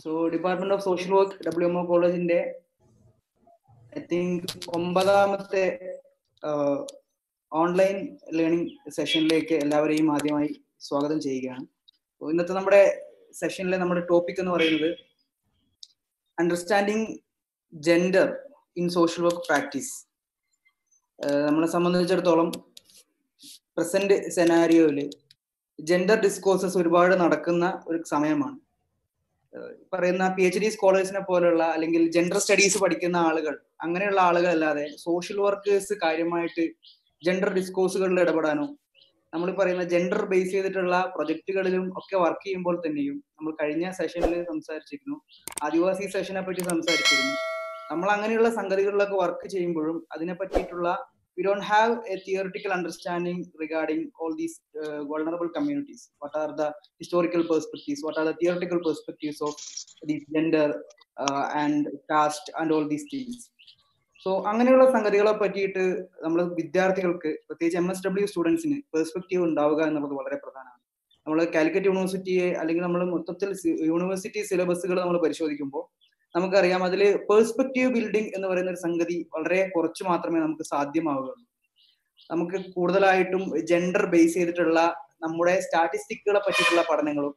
So department of social work W M O കോളേജിന്റെ I think ഒമ്പതാമത്തെ online learning സെഷനിലേക്ക് എല്ലാവരെയും ആദ്യമായി സ്വാഗതം ചെയ്യുകയാണ് So, ഇന്നത്തെ നമ്മുടെ സെഷനിലെ നമ്മുടെ ടോപ്പിക് എന്ന് പറയുന്നത് understanding gender in social work practice നമ്മളെ സംബന്ധിച്ചിടത്തോളം പ്രസന്റ് സെനാരിയോയില് ജെൻഡർ ഡിസ്കോഴ്സസ് ഒരുപാട് നടക്കുന്ന ഒരു സമയമാണ് ഏഹ് പറയുന്ന പി എച്ച് ഡി സ്കോളേഴ്സിനെ പോലുള്ള അല്ലെങ്കിൽ ജെൻഡർ സ്റ്റഡീസ് പഠിക്കുന്ന ആളുകൾ അങ്ങനെയുള്ള ആളുകൾ അല്ലാതെ സോഷ്യൽ വർക്കേഴ്സ് കാര്യമായിട്ട് ജെൻഡർ ഡിസ്കോഴ്സുകളിൽ ഇടപെടാനോ നമ്മൾ പറയുന്ന ജെൻഡർ ബേസ് ചെയ്തിട്ടുള്ള പ്രൊജക്ടുകളിലും ഒക്കെ വർക്ക് ചെയ്യുമ്പോൾ തന്നെയും നമ്മൾ കഴിഞ്ഞ സെഷനിൽ സംസാരിച്ചിരുന്നു ആദിവാസി സെഷനെ പറ്റി സംസാരിച്ചിരുന്നു നമ്മൾ അങ്ങനെയുള്ള സംഗതികളിലൊക്കെ വർക്ക് ചെയ്യുമ്പോഴും അതിനെ പറ്റിയിട്ടുള്ള we don't have a theoretical understanding regarding all these uh, vulnerable communities what are the historical perspectives what are the theoretical perspectives of the gender uh, and caste and all these things so അങ്ങനെയുള്ള സംഗതികളെ പറ്റിയിട്ട് നമ്മൾ വിദ്യാർത്ഥികൾക്ക് പ്രത്യേകിച്ച് M S W സ്റ്റുഡൻസിന് perspective ഉണ്ടാവുക എന്നുള്ളത് വളരെ പ്രധാനമാണ് നമ്മൾ കാലിക്കറ്റ് യൂണിവേഴ്സിറ്റിയെ അല്ലെങ്കിൽ നമ്മൾ മൊത്തത്തിൽ യൂണിവേഴ്സിറ്റി സിലബസുകൾ നമ്മൾ പരിശോധിക്കുമ്പോൾ നമുക്കറിയാം അതിൽ പേഴ്സ്പെക്റ്റീവ് ബിൽഡിംഗ് എന്ന് പറയുന്ന ഒരു സംഗതി വളരെ കുറച്ച് മാത്രമേ നമുക്ക് സാധ്യമാവുകയുള്ളൂ നമുക്ക് കൂടുതലായിട്ടും ജെൻഡർ ബേസ് ചെയ്തിട്ടുള്ള നമ്മുടെ സ്റ്റാറ്റിസ്റ്റിക്കുകളെ പറ്റിയിട്ടുള്ള പഠനങ്ങളും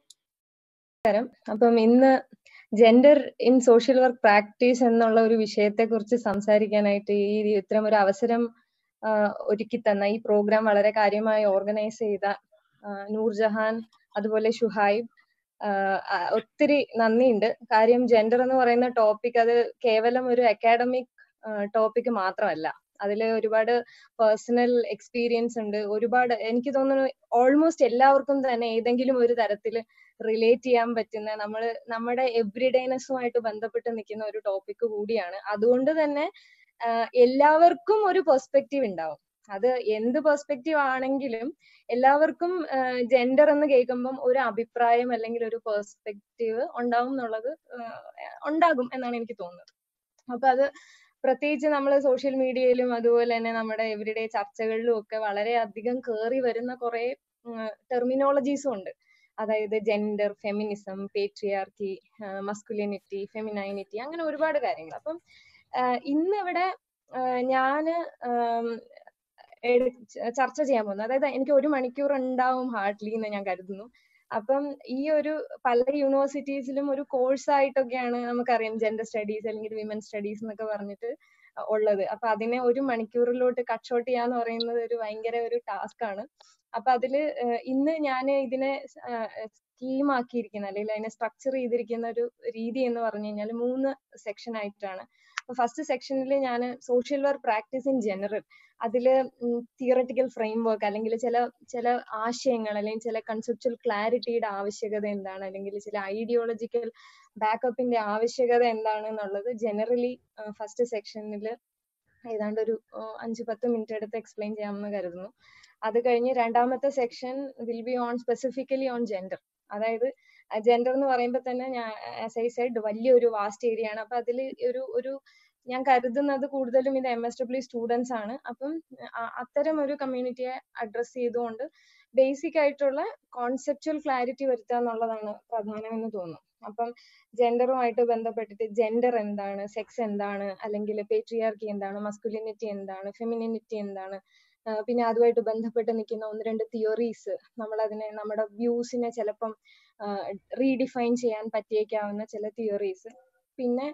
അപ്പം ഇന്ന് gender in social work practice എന്നുള്ള ഒരു വിഷയത്തെ കുറിച്ച് സംസാരിക്കാനായിട്ട് ഈ ഇത്തരം ഒരു അവസരം ഒരുക്കി തന്ന ഈ പ്രോഗ്രാം വളരെ കാര്യമായി ഓർഗനൈസ് ചെയ്ത നൂർജഹാൻ അതുപോലെ ഷുഹൈബ് ഒത്തിരി നന്ദിയുണ്ട് കാര്യം ജെൻഡർ എന്ന് പറയുന്ന ടോപ്പിക് അത് കേവലം ഒരു അക്കാഡമിക് ടോപ്പിക് മാത്രമല്ല അതിൽ ഒരുപാട് പേഴ്സണൽ എക്സ്പീരിയൻസ് ഉണ്ട് ഒരുപാട് എനിക്ക് തോന്നുന്നു ഓൾമോസ്റ്റ് എല്ലാവർക്കും തന്നെ ഏതെങ്കിലും ഒരു തരത്തിൽ റിലേറ്റ് ചെയ്യാൻ പറ്റുന്ന നമ്മൾ നമ്മുടെ എവ്രിഡേനെസ്സുമായിട്ട് ബന്ധപ്പെട്ട് നിൽക്കുന്ന ഒരു ടോപ്പിക് കൂടിയാണ് അതുകൊണ്ട് തന്നെ എല്ലാവർക്കും ഒരു പെർസ്പെക്റ്റീവ് ഉണ്ടാവും അത് എന്ത് പെർസ്പെക്റ്റീവ് ആണെങ്കിലും എല്ലാവർക്കും ജെൻഡർ എന്ന് കേൾക്കുമ്പം ഒരു അഭിപ്രായം അല്ലെങ്കിൽ ഒരു പെർസ്പെക്റ്റീവ് ഉണ്ടാവും എന്നുള്ളത് ഉണ്ടാകും എന്നാണ് എനിക്ക് തോന്നുന്നത് അപ്പൊ അത് പ്രത്യേകിച്ച് നമ്മൾ സോഷ്യൽ മീഡിയയിലും അതുപോലെ തന്നെ നമ്മുടെ എവരിഡേ ചർച്ചകളിലും ഒക്കെ വളരെ അധികം കയറി വരുന്ന കുറെ ടെർമിനോളജീസും ഉണ്ട് അതായത് gender feminism patriarchy masculinity femininity അങ്ങനെ ഒരുപാട് കാര്യങ്ങൾ അപ്പം ഇന്ന് ഇവിടെ ഞാന് ചർച്ച ചെയ്യാൻ പോകുന്നത് അതായത് എനിക്ക് ഒരു മണിക്കൂർ ഉണ്ടാവും ഹാർഡ്ലി എന്ന് ഞാൻ കരുതുന്നു അപ്പം ഈ ഒരു പല യൂണിവേഴ്സിറ്റീസിലും ഒരു കോഴ്സ് ആയിട്ടൊക്കെയാണ് നമുക്കറിയാം ജെൻഡർ സ്റ്റഡീസ് അല്ലെങ്കിൽ വിമൻ സ്റ്റഡീസ് എന്നൊക്കെ പറഞ്ഞിട്ട് ഉള്ളത് അപ്പൊ അതിനെ ഒരു മണിക്കൂറിലോട്ട് കട്ട് ഷോട്ട് ചെയ്യാന്ന് പറയുന്നത് ഒരു ഭയങ്കര ഒരു ടാസ്ക് ആണ് അപ്പൊ അതില് ഇന്ന് ഞാൻ ഇതിനെ സ്കീം ആക്കിയിരിക്കുന്ന അല്ലെങ്കിൽ അതിനെ സ്ട്രക്ചർ ചെയ്തിരിക്കുന്ന ഒരു രീതി എന്ന് പറഞ്ഞു കഴിഞ്ഞാൽ മൂന്ന് സെക്ഷൻ ആയിട്ടാണ് ഫസ്റ്റ് സെക്ഷനിൽ ഞാൻ social work practice in general അതില് തിയറട്ടിക്കൽ ഫ്രെയിം വർക്ക് അല്ലെങ്കിൽ ചില ചില ആശയങ്ങൾ അല്ലെങ്കിൽ ചില കൺസെപ്ച്വൽ ക്ലാരിറ്റിയുടെ ആവശ്യകത എന്താണ് അല്ലെങ്കിൽ ചില ഐഡിയോളജിക്കൽ ബാക്കപ്പിന്റെ ആവശ്യകത എന്താണ് എന്നുള്ളത് ജനറലി ഫസ്റ്റ് സെക്ഷനിൽ ഏതാണ്ട് ഒരു അഞ്ച് പത്ത് മിനിറ്റ് എടുത്ത് എക്സ്പ്ലെയിൻ ചെയ്യാമെന്ന് കരുതുന്നു അത് കഴിഞ്ഞ് രണ്ടാമത്തെ section will be on specifically on gender അതായത് ജെൻഡർ എന്ന് പറയുമ്പോൾ തന്നെ ഞാൻ ആസ് ഐ സൈഡ് വലിയൊരു വാസ്റ്റ് ഏരിയ ആണ് അപ്പൊ അതിൽ ഒരു ഒരു ഞാൻ കരുതുന്നത് കൂടുതലും ഇത് എം എസ് ഡബ്ല്യു സ്റ്റുഡൻസ് ആണ് അപ്പം അത്തരം ഒരു കമ്മ്യൂണിറ്റിയെ അഡ്രസ് ചെയ്തുകൊണ്ട് ബേസിക് ആയിട്ടുള്ള കോൺസെപ്റ്റുവൽ ക്ലാരിറ്റി വരുത്തുക എന്നുള്ളതാണ് പ്രധാനമെന്ന് തോന്നുന്നു അപ്പം ജെൻഡറുമായിട്ട് ബന്ധപ്പെട്ടിട്ട് ജെൻഡർ എന്താണ് സെക്സ് എന്താണ് അല്ലെങ്കിൽ പേട്രിയാർക്കി എന്താണ് മസ്കുലിനിറ്റി എന്താണ് ഫെമിനിനിറ്റി എന്താണ് പിന്നെ അതുമായിട്ട് ബന്ധപ്പെട്ട് നിൽക്കുന്ന ഒന്ന് രണ്ട് തിയറീസ് നമ്മൾ അതിനെ നമ്മുടെ വ്യൂസിനെ ചിലപ്പം റീഡിഫൈൻ ചെയ്യാൻ പറ്റിയേക്കാവുന്ന ചില തിയറീസ് പിന്നെ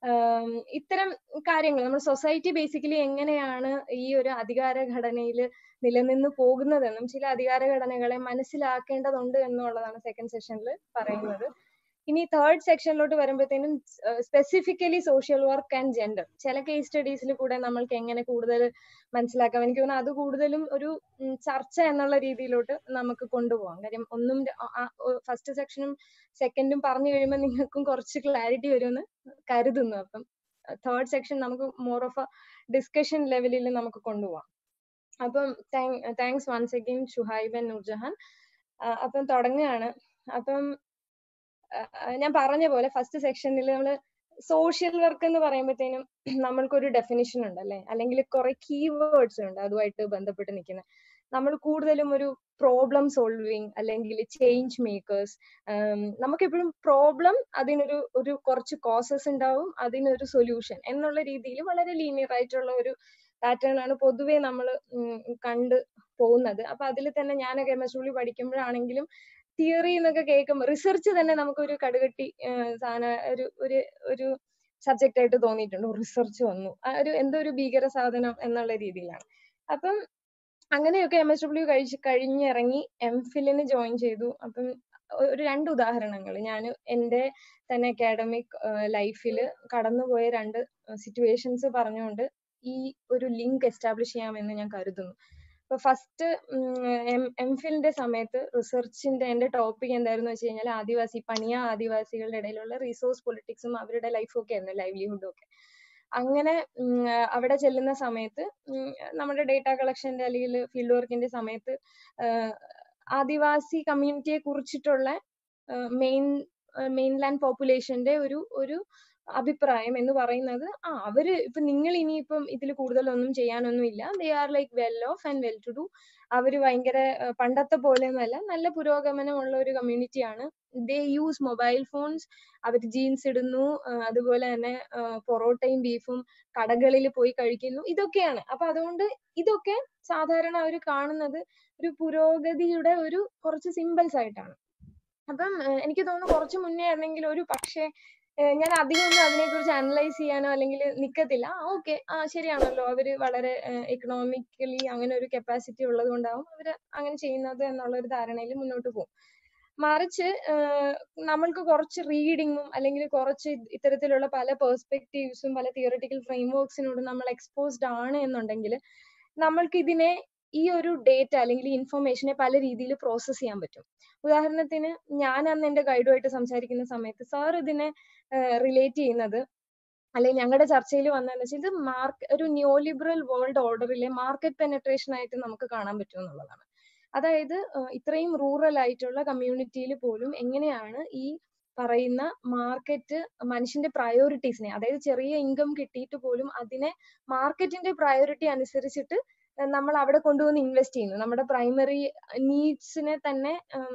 ഇത്തരം കാര്യങ്ങൾ നമ്മൾ സൊസൈറ്റി ബേസിക്കലി എങ്ങനെയാണ് ഈ ഒരു അധികാര ഘടനയിൽ നിലനിന്ന് പോകുന്നതെന്നും ചില അധികാര ഘടനകളെ മനസ്സിലാക്കേണ്ടതുണ്ട് എന്നുള്ളതാണ് സെക്കൻഡ് സെഷനിൽ പറയുന്നത് ഇനി തേർഡ് സെക്ഷനിലോട്ട് വരുമ്പോഴത്തേനും specifically social work and gender ചില കേസ് സ്റ്റഡീസിൽ കൂടെ നമ്മൾക്ക് എങ്ങനെ കൂടുതൽ മനസ്സിലാക്കാം എനിക്ക് തോന്നുന്നു അത് കൂടുതലും ഒരു ചർച്ച എന്നുള്ള രീതിയിലോട്ട് നമുക്ക് കൊണ്ടുപോകാം കാര്യം ഒന്നും ഫസ്റ്റ് സെക്ഷനും സെക്കൻഡും പറഞ്ഞു കഴിയുമ്പോൾ നിങ്ങൾക്കും കുറച്ച് ക്ലാരിറ്റി വരുമെന്ന് കരുതുന്നു അപ്പം തേർഡ് സെക്ഷൻ നമുക്ക് മോർ ഓഫ് എ ഡിസ്കഷൻ ലെവലിൽ നമുക്ക് കൊണ്ടുപോകാം അപ്പം thanks once again Shuhaib and Noorjahan അപ്പം തുടങ്ങുകയാണ് അപ്പം ഞാൻ പറഞ്ഞ പോലെ ഫസ്റ്റ് സെക്ഷനിൽ നമ്മൾ സോഷ്യൽ വർക്ക് എന്ന് പറയുമ്പോഴത്തേനും നമ്മൾക്കൊരു ഡെഫിനിഷൻ ഉണ്ട് അല്ലെ അല്ലെങ്കിൽ കുറെ കീവേഡ്സ് ഉണ്ട് അതുമായിട്ട് ബന്ധപ്പെട്ട് നിൽക്കുന്ന നമ്മൾ കൂടുതലും ഒരു പ്രോബ്ലം സോൾവിങ് അല്ലെങ്കിൽ ചേഞ്ച് മേക്കേഴ്സ് നമുക്ക് എപ്പോഴും പ്രോബ്ലം അതിനൊരു ഒരു കുറച്ച് കോസസ് ഉണ്ടാവും അതിനൊരു സൊല്യൂഷൻ എന്നുള്ള രീതിയിൽ വളരെ ലീനിയർ ആയിട്ടുള്ള ഒരു പാറ്റേൺ ആണ് പൊതുവെ നമ്മൾ കണ്ട് പോകുന്നത് അപ്പൊ അതിൽ തന്നെ ഞാനൊക്കെ എം എസ് ഡബ്ല്യു പഠിക്കുമ്പോഴാണെങ്കിലും തിയറി എന്നൊക്കെ കേൾക്കുമ്പോൾ റിസർച്ച് തന്നെ നമുക്കൊരു കടുകട്ടി സാധന ഒരു ഒരു ഒരു സബ്ജക്റ്റ് ആയിട്ട് തോന്നിയിട്ടുണ്ട് റിസർച്ച് വന്നു ആ ഒരു എന്തോ ഒരു ഭീകര സാധനം എന്നുള്ള രീതിയിലാണ് അപ്പം അങ്ങനെയൊക്കെ എം എസ് ഡബ്ല്യു കഴിച്ച് കഴിഞ്ഞിറങ്ങി എം ഫിലിന് ജോയിൻ ചെയ്തു അപ്പം ഒരു രണ്ട് ഉദാഹരണങ്ങൾ ഞാൻ എൻ്റെ തന്നെ അക്കാഡമിക് ലൈഫിൽ കടന്നുപോയ രണ്ട് സിറ്റുവേഷൻസ് പറഞ്ഞുകൊണ്ട് ഈ ഒരു ലിങ്ക് എസ്റ്റാബ്ലിഷ് ചെയ്യാമെന്ന് ഞാൻ കരുതുന്നു അപ്പൊ ഫസ്റ്റ് എം ഫിലിന്റെ സമയത്ത് റിസർച്ചിന്റെ എന്റെ ടോപ്പിക് എന്തായിരുന്നു വെച്ച് കഴിഞ്ഞാൽ ആദിവാസി പണിയ ആദിവാസികളുടെ ഇടയിലുള്ള റിസോഴ്സ് പൊളിറ്റിക്സും അവരുടെ ലൈഫും ഒക്കെ ആയിരുന്നു ലൈവ്ലിഹുഡും ഒക്കെ അങ്ങനെ അവിടെ ചെല്ലുന്ന സമയത്ത് നമ്മുടെ ഡേറ്റ കളക്ഷന്റെ അല്ലെങ്കിൽ ഫീൽഡ് വർക്കിന്റെ സമയത്ത് ആദിവാസി കമ്മ്യൂണിറ്റിയെ കുറിച്ചിട്ടുള്ള മെയിൻ മെയിൻലാൻഡ് പോപ്പുലേഷന്റെ ഒരു ഒരു അഭിപ്രായം എന്ന് പറയുന്നത് ആ അവര് ഇപ്പൊ നിങ്ങൾ ഇനിയിപ്പം ഇതിൽ കൂടുതലൊന്നും ചെയ്യാനൊന്നും ഇല്ല they are like well off and well to do അവര് ഭയങ്കര പണ്ടത്തെ പോലെയൊന്നുമല്ല നല്ല പുരോഗമനമുള്ള ഒരു കമ്മ്യൂണിറ്റിയാണ് ദേ യൂസ് മൊബൈൽ ഫോൺസ് അവർ ജീൻസ് ഇടുന്നു അതുപോലെ തന്നെ പൊറോട്ടയും ബീഫും കടകളിൽ പോയി കഴിക്കുന്നു ഇതൊക്കെയാണ് അപ്പൊ അതുകൊണ്ട് ഇതൊക്കെ സാധാരണ അവർ കാണുന്നത് ഒരു പുരോഗതിയുടെ ഒരു കുറച്ച് സിമ്പിൾസ് ആയിട്ടാണ് അപ്പം എനിക്ക് തോന്നുന്നു കുറച്ച് മുന്നേ ആയിരുന്നെങ്കിൽ ഒരു പക്ഷേ ഞാൻ അധികം ഒന്നും അതിനെക്കുറിച്ച് അനലൈസ് ചെയ്യാനോ അല്ലെങ്കിൽ നിക്കത്തില്ല ആ ഓക്കെ ആ ശരിയാണല്ലോ അവര് വളരെ എക്കണോമിക്കലി അങ്ങനെ ഒരു കപ്പാസിറ്റി ഉള്ളത് കൊണ്ടാവും അവര് അങ്ങനെ ചെയ്യുന്നത് എന്നുള്ള ഒരു ധാരണയിൽ മുന്നോട്ട് പോകും മറിച്ച് നമ്മൾക്ക് കുറച്ച് റീഡിങ്ങും അല്ലെങ്കിൽ കുറച്ച് ഇത്തരത്തിലുള്ള പല പെർസ്പെക്റ്റീവ്സും പല തിയറട്ടിക്കൽ ഫ്രെയിംവർക്സിനോട് നമ്മൾ എക്സ്പോസ്ഡ് ആണ് എന്നുണ്ടെങ്കിൽ നമ്മൾക്ക് ഇതിനെ ഈ ഒരു ഡേറ്റ അല്ലെങ്കിൽ ഇൻഫർമേഷനെ പല രീതിയിൽ പ്രോസസ് ചെയ്യാൻ പറ്റും ഉദാഹരണത്തിന് ഞാൻ അന്ന് എന്റെ ഗൈഡുമായിട്ട് സംസാരിക്കുന്ന സമയത്ത് സാർ ഇതിനെ റിലേറ്റ് ചെയ്യുന്നത് അല്ലെങ്കിൽ ഞങ്ങളുടെ ചർച്ചയിൽ വന്നതെന്ന് വെച്ചാൽ ഇത് മാർക്ക് ഒരു ന്യൂ ലിബറൽ വേൾഡ് ഓർഡറിലെ മാർക്കറ്റ് പെനട്രേഷൻ ആയിട്ട് നമുക്ക് കാണാൻ പറ്റും എന്നുള്ളതാണ് അതായത് ഇത്രയും റൂറൽ ആയിട്ടുള്ള കമ്മ്യൂണിറ്റിയിൽ പോലും എങ്ങനെയാണ് ഈ പറയുന്ന മാർക്കറ്റ് മനുഷ്യന്റെ പ്രയോറിറ്റീസിനെ അതായത് ചെറിയ ഇൻകം കിട്ടിയിട്ട് പോലും അതിനെ മാർക്കറ്റിന്റെ പ്രയോറിറ്റി അനുസരിച്ചിട്ട് നമ്മൾ അവിടെ കൊണ്ടുവന്ന് ഇൻവെസ്റ്റ് ചെയ്യുന്നു നമ്മുടെ പ്രൈമറി നീഡ്സിനെ തന്നെ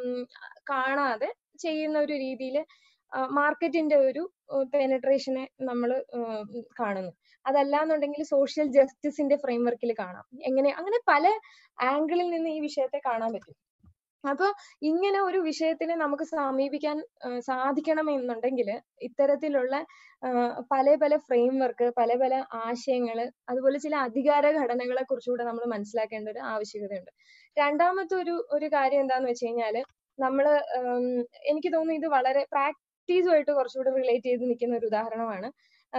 കാണാതെ ചെയ്യുന്ന ഒരു രീതിയിൽ മാർക്കറ്റിന്റെ ഒരു പെനട്രേഷനെ നമ്മൾ കാണുന്നു അതല്ലാന്നുണ്ടെങ്കിൽ സോഷ്യൽ ജസ്റ്റിസിന്റെ ഫ്രെയിംവർക്കിൽ കാണാം എങ്ങനെ അങ്ങനെ പല ആംഗിളിൽ നിന്ന് ഈ വിഷയത്തെ കാണാൻ പറ്റും അപ്പൊ ഇങ്ങനെ ഒരു വിഷയത്തിനെ നമുക്ക് സമീപിക്കാൻ സാധിക്കണമെന്നുണ്ടെങ്കിൽ ഇത്തരത്തിലുള്ള പല പല ഫ്രെയിംവർക്ക് പല പല ആശയങ്ങൾ അതുപോലെ ചില അധികാര ഘടനകളെ കുറിച്ചുകൂടെ നമ്മൾ മനസ്സിലാക്കേണ്ട ഒരു ആവശ്യകതയുണ്ട് രണ്ടാമത്തെ ഒരു ഒരു കാര്യം എന്താന്ന് വെച്ച് കഴിഞ്ഞാല് നമ്മള് എനിക്ക് തോന്നുന്നു ഇത് വളരെ പ്രാക്ടീസുമായിട്ട് കുറച്ചുകൂടെ റിലേറ്റ് ചെയ്ത് നിൽക്കുന്ന ഒരു ഉദാഹരണമാണ്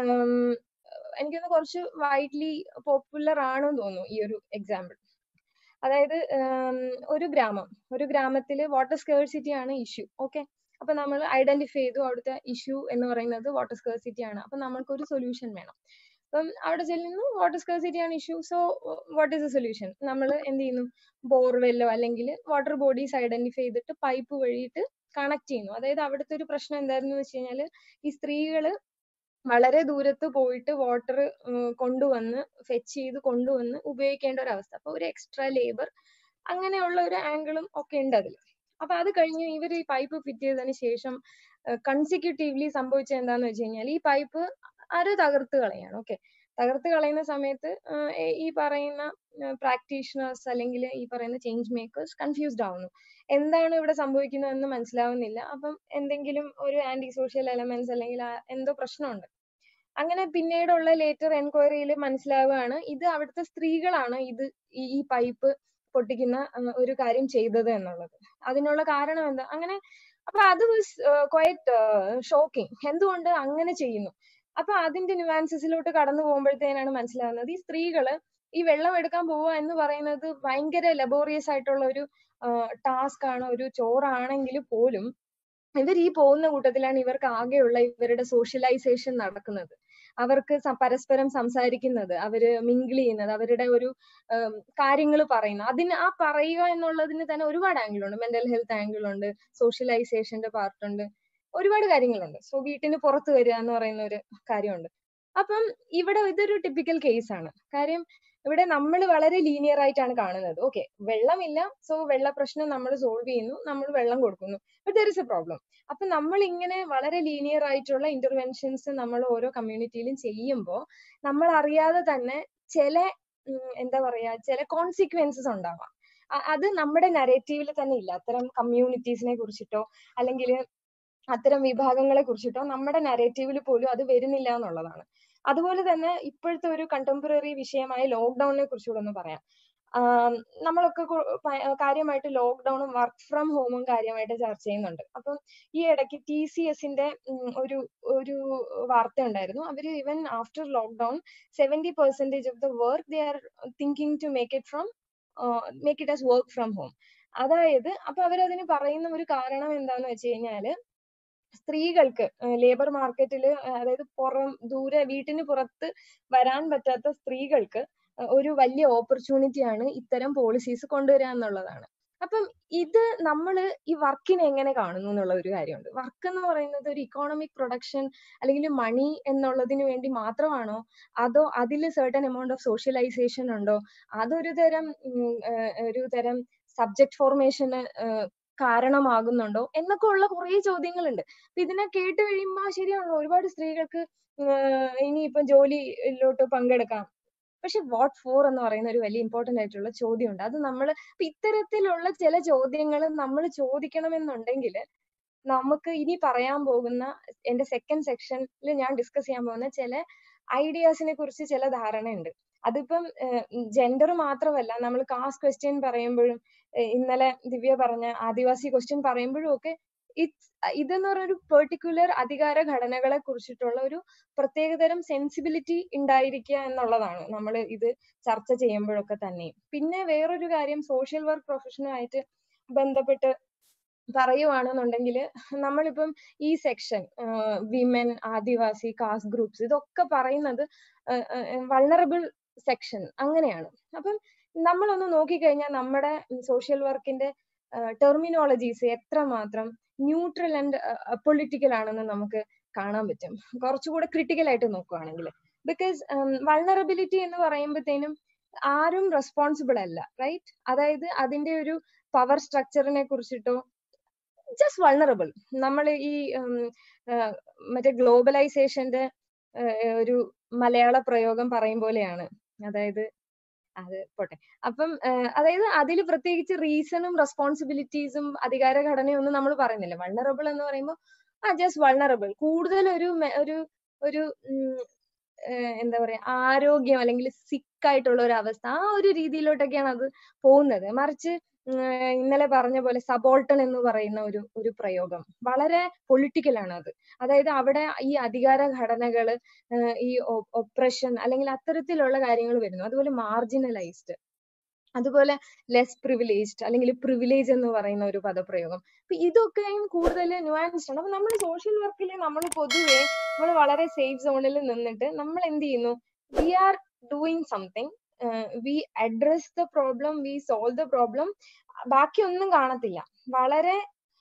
എനിക്കൊന്ന് കുറച്ച് വൈഡ്ലി പോപ്പുലർ ആണെന്ന് തോന്നുന്നു ഈ ഒരു എക്സാമ്പിൾ അതായത് ഒരു ഗ്രാമം ഒരു ഗ്രാമത്തിൽ വാട്ടർ സ്കേഴ്സിറ്റി ആണ് ഇഷ്യൂ ഓക്കെ അപ്പൊ നമ്മൾ ഐഡന്റിഫൈ ചെയ്തു അവിടുത്തെ ഇഷ്യൂ എന്ന് പറയുന്നത് വാട്ടർ സ്കേഴ്സിറ്റി ആണ് അപ്പൊ നമ്മൾക്ക് ഒരു സൊല്യൂഷൻ വേണം അപ്പം അവിടെ ചെല്ലുന്നു വാട്ടർ സ്കേഴ്സിറ്റി ആണ് issue so what is a solution നമ്മൾ എന്ത് ചെയ്യുന്നു ബോർവെല്ലോ അല്ലെങ്കിൽ വാട്ടർ ബോഡീസ് ഐഡന്റിഫൈ ചെയ്തിട്ട് പൈപ്പ് വഴിയിട്ട് കണക്ട് ചെയ്യുന്നു അതായത് അവിടുത്തെ ഒരു പ്രശ്നം എന്തായിരുന്നു വെച്ച് കഴിഞ്ഞാൽ ഈ സ്ത്രീകള് വളരെ ദൂരത്ത് പോയിട്ട് വാട്ടർ കൊണ്ടുവന്ന് ഫെച്ച് ചെയ്ത് കൊണ്ടുവന്ന് ഉപയോഗിക്കേണ്ട ഒരു അവസ്ഥ അപ്പൊ ഒരു എക്സ്ട്രാ ലേബർ അങ്ങനെയുള്ള ഒരു ആംഗിളും ഒക്കെ ഉണ്ട് അതിൽ അപ്പൊ അത് കഴിഞ്ഞ് ഇവർ ഈ പൈപ്പ് ഫിറ്റ് ചെയ്തതിന് ശേഷം കൺസിക്യൂട്ടീവ്ലി സംഭവിച്ചത് എന്താന്ന് വെച്ച് കഴിഞ്ഞാൽ ഈ പൈപ്പ് അര തകർത്ത് കളയാണ് ഓക്കെ തകർത്ത് കളയുന്ന സമയത്ത് ഈ പറയുന്ന പ്രാക്ടീഷണേഴ്സ് അല്ലെങ്കിൽ ഈ പറയുന്ന ചേഞ്ച് മേക്കേഴ്സ് കൺഫ്യൂസ്ഡ് ആവുന്നു എന്താണ് ഇവിടെ സംഭവിക്കുന്നതെന്ന് മനസ്സിലാവുന്നില്ല അപ്പം എന്തെങ്കിലും ഒരു ആന്റി സോഷ്യൽ എലമെന്റ്സ് അല്ലെങ്കിൽ എന്തോ പ്രശ്നമുണ്ട് അങ്ങനെ പിന്നീടുള്ള ലേറ്റർ എൻക്വയറിയിൽ മനസ്സിലാവുകയാണ് ഇത് അവിടുത്തെ സ്ത്രീകളാണ് ഇത് ഈ പൈപ്പ് പൊട്ടിക്കുന്ന ഒരു കാര്യം ചെയ്തത് എന്നുള്ളത് അതിനുള്ള കാരണം എന്താ അങ്ങനെ അപ്പൊ അത് വാസ് ക്വയറ്റ് ഷോക്കിംഗ് എന്തുകൊണ്ട് അങ്ങനെ ചെയ്യുന്നു അപ്പൊ അതിന്റെ ന്യൂവാൻസസിലോട്ട് കടന്നു പോകുമ്പോഴത്തേനാണ് മനസ്സിലാവുന്നത് ഈ സ്ത്രീകള് ഈ വെള്ളം എടുക്കാൻ പോവുക എന്ന് പറയുന്നത് ഭയങ്കര ലബോറിയസ് ആയിട്ടുള്ള ഒരു ടാസ്ക് ആണ് ഒരു ചോറാണെങ്കിൽ പോലും ഇവർ ഈ പോകുന്ന കൂട്ടത്തിലാണ് ഇവർക്ക് ആകെയുള്ള ഇവരുടെ സോഷ്യലൈസേഷൻ നടക്കുന്നത് അവർക്ക് പരസ്പരം സംസാരിക്കുന്നത് അവര് മിങ്കിൾ ചെയ്യുന്നത് അവരുടെ ഒരു കാര്യങ്ങൾ പറയുന്നത് അതിന് ആ പറയുക എന്നുള്ളതിന് തന്നെ ഒരുപാട് ആംഗിൾ ഉണ്ട് മെന്റൽ ഹെൽത്ത് ആംഗിൾ ഉണ്ട് സോഷ്യലൈസേഷന്റെ പാർട്ട് ഉണ്ട് ഒരുപാട് കാര്യങ്ങളുണ്ട് സോ വീട്ടിന് പുറത്ത് വരിക എന്ന് പറയുന്ന ഒരു കാര്യമുണ്ട് അപ്പം ഇവിടെ ഇതൊരു ടിപ്പിക്കൽ കേസ് ആണ് കാര്യം ഇവിടെ നമ്മൾ വളരെ ലീനിയർ ആയിട്ടാണ് കാണുന്നത് ഓക്കെ വെള്ളമില്ല സോ വെള്ള പ്രശ്നം നമ്മൾ സോൾവ് ചെയ്യുന്നു നമ്മൾ വെള്ളം കൊടുക്കുന്നു but there is a problem അപ്പൊ നമ്മൾ ഇങ്ങനെ വളരെ ലീനിയർ ആയിട്ടുള്ള ഇന്റർവെൻഷൻസ് നമ്മൾ ഓരോ കമ്മ്യൂണിറ്റിയിലും ചെയ്യുമ്പോൾ നമ്മൾ അറിയാതെ തന്നെ ചില എന്താ പറയാ ചില കോൺസിക്വൻസസ് ഉണ്ടാവാം അത് നമ്മുടെ നരേറ്റീവിൽ തന്നെ ഇല്ല അത്തരം കമ്മ്യൂണിറ്റീസിനെ കുറിച്ചിട്ടോ അല്ലെങ്കിൽ അത്തരം വിഭാഗങ്ങളെ കുറിച്ചിട്ടോ നമ്മുടെ നരേറ്റീവിൽ പോലും അത് വരുന്നില്ല എന്നുള്ളതാണ് അതുപോലെ തന്നെ ഇപ്പോഴത്തെ ഒരു കണ്ടംപററി വിഷയമായ ലോക്ക്ഡൌണിനെ കുറിച്ചുകൂടെ ഒന്ന് പറയാം നമ്മളൊക്കെ കാര്യമായിട്ട് ലോക്ക്ഡൌണും വർക്ക് ഫ്രം ഹോമും കാര്യമായിട്ട് ചർച്ച ചെയ്യുന്നുണ്ട് അപ്പം ഈ ഇടയ്ക്ക് ടി സി എസിന്റെ ഒരു ഒരു വാർത്ത ഉണ്ടായിരുന്നു അവർ even after lockdown seventy percentage of the work they are thinking to make it from make it as work from home അതായത് അപ്പൊ അവരതിന് പറയുന്ന ഒരു കാരണം എന്താന്ന് വെച്ച് കഴിഞ്ഞാല് സ്ത്രീകൾക്ക് ലേബർ മാർക്കറ്റിൽ അതായത് പുറം ദൂരെ വീട്ടിന് പുറത്ത് വരാൻ പറ്റാത്ത സ്ത്രീകൾക്ക് ഒരു വലിയ ഓപ്പർച്യൂണിറ്റി ആണ് ഇത്തരം പോളിസീസ് കൊണ്ടുവരിക എന്നുള്ളതാണ് അപ്പം ഇത് നമ്മൾ ഈ വർക്കിനെ എങ്ങനെ കാണുന്നു എന്നുള്ള ഒരു കാര്യമുണ്ട് വർക്ക് എന്ന് പറയുന്നത് ഒരു ഇക്കോണമിക് പ്രൊഡക്ഷൻ അല്ലെങ്കിൽ മണി എന്നുള്ളതിന് വേണ്ടി മാത്രമാണോ അതോ അതിൽ സെർട്ടൺ എമൗണ്ട് ഓഫ് സോഷ്യലൈസേഷൻ ഉണ്ടോ അതൊരു തരം ഒരു തരം സബ്ജക്ട് ഫോർമേഷന് കാരണമാകുന്നുണ്ടോ എന്നൊക്കെ ഉള്ള കുറെ ചോദ്യങ്ങളുണ്ട് അപ്പൊ ഇതിനെ കേട്ട് കഴിയുമ്പോൾ ശരിയാണല്ലോ ഒരുപാട് സ്ത്രീകൾക്ക് ഇനിയിപ്പം ജോലിയിലോട്ട് പങ്കെടുക്കാം പക്ഷെ വാട്ട് ഫോർ എന്ന് പറയുന്ന ഒരു വലിയ ഇമ്പോർട്ടന്റ് ആയിട്ടുള്ള ചോദ്യമുണ്ട് അത് നമ്മൾ ഇത്തരത്തിലുള്ള ചില ചോദ്യങ്ങൾ നമ്മൾ ചോദിക്കണമെന്നുണ്ടെങ്കിൽ നമുക്ക് ഇനി പറയാൻ പോകുന്ന എന്റെ സെക്കൻഡ് സെക്ഷനിൽ ഞാൻ ഡിസ്കസ് ചെയ്യാൻ പോകുന്ന ചില ഐഡിയാസിനെ കുറിച്ച് ചില ധാരണയുണ്ട് അതിപ്പം ജെൻഡർ മാത്രമല്ല നമ്മൾ കാസ്റ്റ് ക്വസ്റ്റ്യൻ പറയുമ്പോഴും ഇന്നലെ ദിവ്യ പറഞ്ഞ ആദിവാസി ക്വസ്റ്റ്യൻ പറയുമ്പോഴും ഒക്കെ ഇറ്റ്സ് ഇതെന്ന് പറഞ്ഞ ഒരു പെർട്ടിക്കുലർ അധികാര ഘടനകളെ കുറിച്ചിട്ടുള്ള ഒരു പ്രത്യേകതരം സെൻസിബിലിറ്റി ഉണ്ടായിരിക്കുക എന്നുള്ളതാണ് നമ്മൾ ഇത് ചർച്ച ചെയ്യുമ്പോഴൊക്കെ തന്നെ പിന്നെ വേറൊരു കാര്യം സോഷ്യൽ വർക്ക് പ്രൊഫഷനുമായിട്ട് ബന്ധപ്പെട്ട് പറയുവാണെന്നുണ്ടെങ്കിൽ നമ്മളിപ്പം ഈ section women Adivasi caste groups ഇതൊക്കെ പറയുന്നത് വൾണറബിൾ സെക്ഷൻ അങ്ങനെയാണ് അപ്പം നമ്മളൊന്ന് നോക്കിക്കഴിഞ്ഞാൽ നമ്മുടെ സോഷ്യൽ വർക്കിന്റെ ടെർമിനോളജീസ് എത്രമാത്രം ന്യൂട്രൽ ആൻഡ് പൊളിറ്റിക്കൽ ആണെന്ന് നമുക്ക് കാണാൻ പറ്റും കുറച്ചുകൂടെ ക്രിട്ടിക്കൽ ആയിട്ട് നോക്കുകയാണെങ്കിൽ ബിക്കോസ് വൾണറബിലിറ്റി എന്ന് പറയുമ്പോഴത്തേനും ആരും റെസ്പോൺസിബിൾ അല്ല റൈറ്റ് അതായത് അതിന്റെ ഒരു പവർ സ്ട്രക്ചറിനെ കുറിച്ചിട്ടോ ജസ്റ്റ് വൾണറബിൾ നമ്മൾ ഈ മറ്റേ ഗ്ലോബലൈസേഷന്റെ ഒരു മലയാള പ്രയോഗം പറയും പോലെയാണ് അതായത് അത് പോട്ടെ അപ്പം അതായത് അതിൽ പ്രത്യേകിച്ച് റീസണും റെസ്പോൺസിബിലിറ്റീസും അധികാര ഘടനയും ഒന്നും നമ്മൾ പറയുന്നില്ല വൾണറബിൾ എന്ന് പറയുമ്പോൾ ആ ജസ്റ്റ് വൾണറബിൾ കൂടുതൽ ഒരു ഒരു ഒരു എന്താ പറയാ ആരോഗ്യം അല്ലെങ്കിൽ സിക്ക് ആയിട്ടുള്ള ഒരു അവസ്ഥ ആ ഒരു രീതിയിലോട്ടൊക്കെയാണ് അത് പോകുന്നത് മറിച്ച് ഇന്നലെ പറഞ്ഞ പോലെ സബോൾട്ടൺ എന്ന് പറയുന്ന ഒരു ഒരു പ്രയോഗം വളരെ പൊളിറ്റിക്കൽ ആണ് അത് അതായത് അവിടെ ഈ അധികാര ഘടനകള് ഈ ഒപ്രഷൻ അല്ലെങ്കിൽ അത്തരത്തിലുള്ള കാര്യങ്ങൾ വരുന്നു അതുപോലെ മാർജിനലൈസ്ഡ് അതുപോലെ ലെസ് പ്രിവിലേജ്ഡ് അല്ലെങ്കിൽ പ്രിവിലേജ് എന്ന് പറയുന്ന ഒരു പദപ്രയോഗം അപ്പൊ ഇതൊക്കെയും കൂടുതൽ ന്യൂആൻസ്ഡ് ആണ് അപ്പൊ നമ്മൾ സോഷ്യൽ വർക്കിൽ നമ്മൾ പൊതുവെ നമ്മൾ വളരെ സേഫ് സോണിൽ നിന്നിട്ട് നമ്മൾ എന്ത് ചെയ്യുന്നു we are doing something we address the problem we solve the problem ബാക്കി ഒന്നും കാണത്തില്ല വളരെ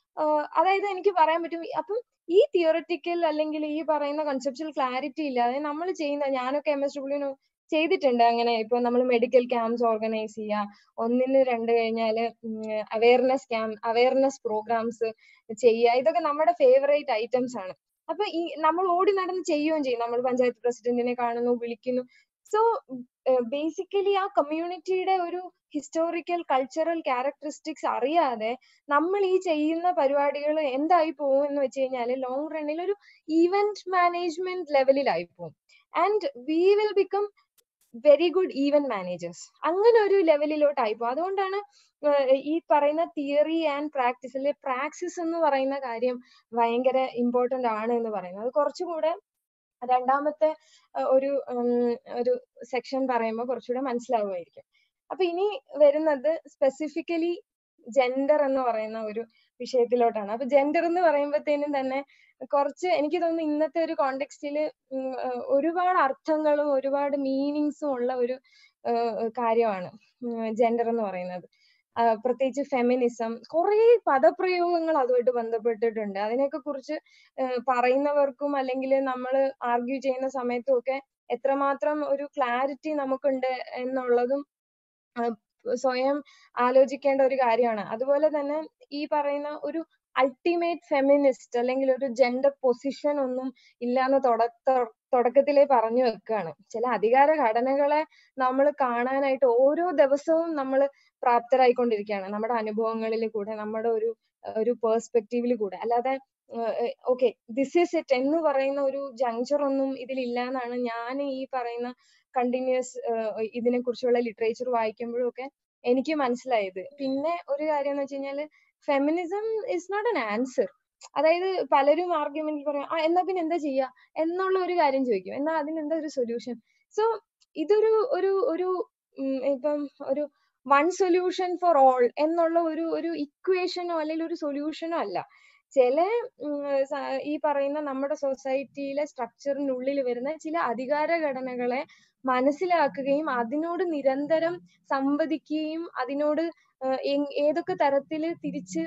അതായത് എനിക്ക് പറയാൻ പറ്റും അപ്പം ഈ തിയോറിറ്റിക്കൽ അല്ലെങ്കിൽ ഈ പറയുന്ന കൺസെപ്റ്റൽ ക്ലാരിറ്റി ഇല്ലാതെ നമ്മൾ ചെയ്യുന്ന ഞാനൊക്കെ എം എസ് ഡബ്ല്യൂന് ചെയ്തിട്ടുണ്ട് അങ്ങനെ ഇപ്പൊ നമ്മൾ മെഡിക്കൽ ക്യാമ്പ്സ് ഓർഗനൈസ് ചെയ്യുക ഒന്നിന് രണ്ട് കഴിഞ്ഞാല് അവയർനെസ് ക്യാമ്പ് അവയർനെസ് പ്രോഗ്രാംസ് ചെയ്യുക ഇതൊക്കെ നമ്മുടെ ഫേവറേറ്റ് ഐറ്റംസ് ആണ് അപ്പൊ ഈ നമ്മൾ ഓടി നടന്ന് ചെയ്യുകയും ചെയ്യും നമ്മൾ പഞ്ചായത്ത് പ്രസിഡന്റിനെ കാണുന്നു വിളിക്കുന്നു സോ ബേസിക്കലി ആ കമ്മ്യൂണിറ്റിയുടെ ഒരു ഹിസ്റ്റോറിക്കൽ കൾച്ചറൽ ക്യാരക്ടറിസ്റ്റിക്സ് അറിയാതെ നമ്മൾ ഈ ചെയ്യുന്ന പരിപാടികൾ എന്തായി പോകും എന്ന് വെച്ച് കഴിഞ്ഞാൽ ലോങ് റണ്ണിൽ ഒരു ഈവന്റ് മാനേജ്മെന്റ് ലെവലിലായി പോകും and we will become very good event managers അങ്ങനെ ഒരു ലെവലിലോട്ടായി പോകും അതുകൊണ്ടാണ് ഈ പറയുന്ന തിയറി ആൻഡ് പ്രാക്ടീസിൽ പ്രാക്സിസ് എന്ന് പറയുന്ന കാര്യം ഭയങ്കര ഇമ്പോർട്ടന്റ് ആണ് എന്ന് പറയുന്നത് അത് കുറച്ചുകൂടെ രണ്ടാമത്തെ ഒരു ഒരു സെക്ഷൻ പറയുമ്പോൾ കുറച്ചുകൂടെ മനസ്സിലാവുമായിരിക്കും അപ്പൊ ഇനി വരുന്നത് സ്പെസിഫിക്കലി ജെൻഡർ എന്ന് പറയുന്ന ഒരു വിഷയത്തിലോട്ടാണ് അപ്പൊ ജെൻഡർ എന്ന് പറയുമ്പോഴത്തേനും തന്നെ കുറച്ച് എനിക്ക് തോന്നുന്നു ഇന്നത്തെ ഒരു കോണ്ടെക്സ്റ്റിൽ ഒരുപാട് അർത്ഥങ്ങളും ഒരുപാട് മീനിങ്സും ഉള്ള ഒരു കാര്യമാണ് ജെൻഡർ എന്ന് പറയുന്നത് പ്രത്യേകിച്ച് ഫെമിനിസം കുറെ പദപ്രയോഗങ്ങൾ അതുമായിട്ട് ബന്ധപ്പെട്ടിട്ടുണ്ട് അതിനെയൊക്കെ കുറിച്ച് പറയുന്നവർക്കും അല്ലെങ്കിൽ നമ്മൾ ആർഗ്യൂ ചെയ്യുന്ന സമയത്തും ഒക്കെ എത്രമാത്രം ഒരു ക്ലാരിറ്റി നമുക്കുണ്ട് എന്നുള്ളതും സ്വയം ആലോചിക്കേണ്ട ഒരു കാര്യമാണ് അതുപോലെ തന്നെ ഈ പറയുന്ന ഒരു അൾട്ടിമേറ്റ് ഫെമിനിസ്റ്റ് അല്ലെങ്കിൽ ഒരു ജെൻഡർ പൊസിഷൻ ഒന്നും ഇല്ലാന്ന് തുടക്ക തുടക്കത്തിലേ പറഞ്ഞു വെക്കുകയാണ് ചില അധികാര ഘടനകളെ നമ്മൾ കാണാനായിട്ട് ഓരോ ദിവസവും നമ്മൾ പ്രാപ്തരായിക്കൊണ്ടിരിക്കുകയാണ് നമ്മുടെ അനുഭവങ്ങളിൽ കൂടെ നമ്മുടെ ഒരു ഒരു പേഴ്സ്പെക്റ്റീവിൽ കൂടെ അല്ലാതെ ഓക്കെ ദിസ് ഈസ് ഇറ്റ് എന്ന് പറയുന്ന ഒരു ജങ്ചർ ഒന്നും ഇതിലില്ല എന്നാണ് ഞാൻ ഈ പറയുന്ന കണ്ടിന്യൂസ് ഇതിനെ കുറിച്ചുള്ള ലിറ്ററേച്ചർ വായിക്കുമ്പോഴും ഒക്കെ എനിക്ക് മനസ്സിലായത് പിന്നെ ഒരു കാര്യം എന്ന് വെച്ച് കഴിഞ്ഞാൽ feminism is not an answer അതായത് പലരും ആർഗ്യുമെന്റിൽ പറയാം ആ എന്നാ പിന്നെ എന്താ ചെയ്യാ എന്നുള്ള ഒരു കാര്യം ചോദിക്കും എന്നാ അതിനെന്താ ഒരു സൊല്യൂഷൻ സോ ഇതൊരു ഒരു ഒരു ഇപ്പം ഒരു വൺ സൊല്യൂഷൻ ഫോർ ഓൾ എന്നുള്ള ഒരു ഒരു ഇക്വേഷനോ അല്ലെങ്കിൽ ഒരു സൊല്യൂഷനോ അല്ല ചില ഈ പറയുന്ന നമ്മുടെ സൊസൈറ്റിയിലെ സ്ട്രക്ചറിനുള്ളിൽ വരുന്ന ചില അധികാര ഘടനകളെ മനസ്സിലാക്കുകയും അതിനോട് നിരന്തരം സംവദിക്കുകയും അതിനോട് ഏതൊക്കെ തരത്തിൽ തിരിച്ച്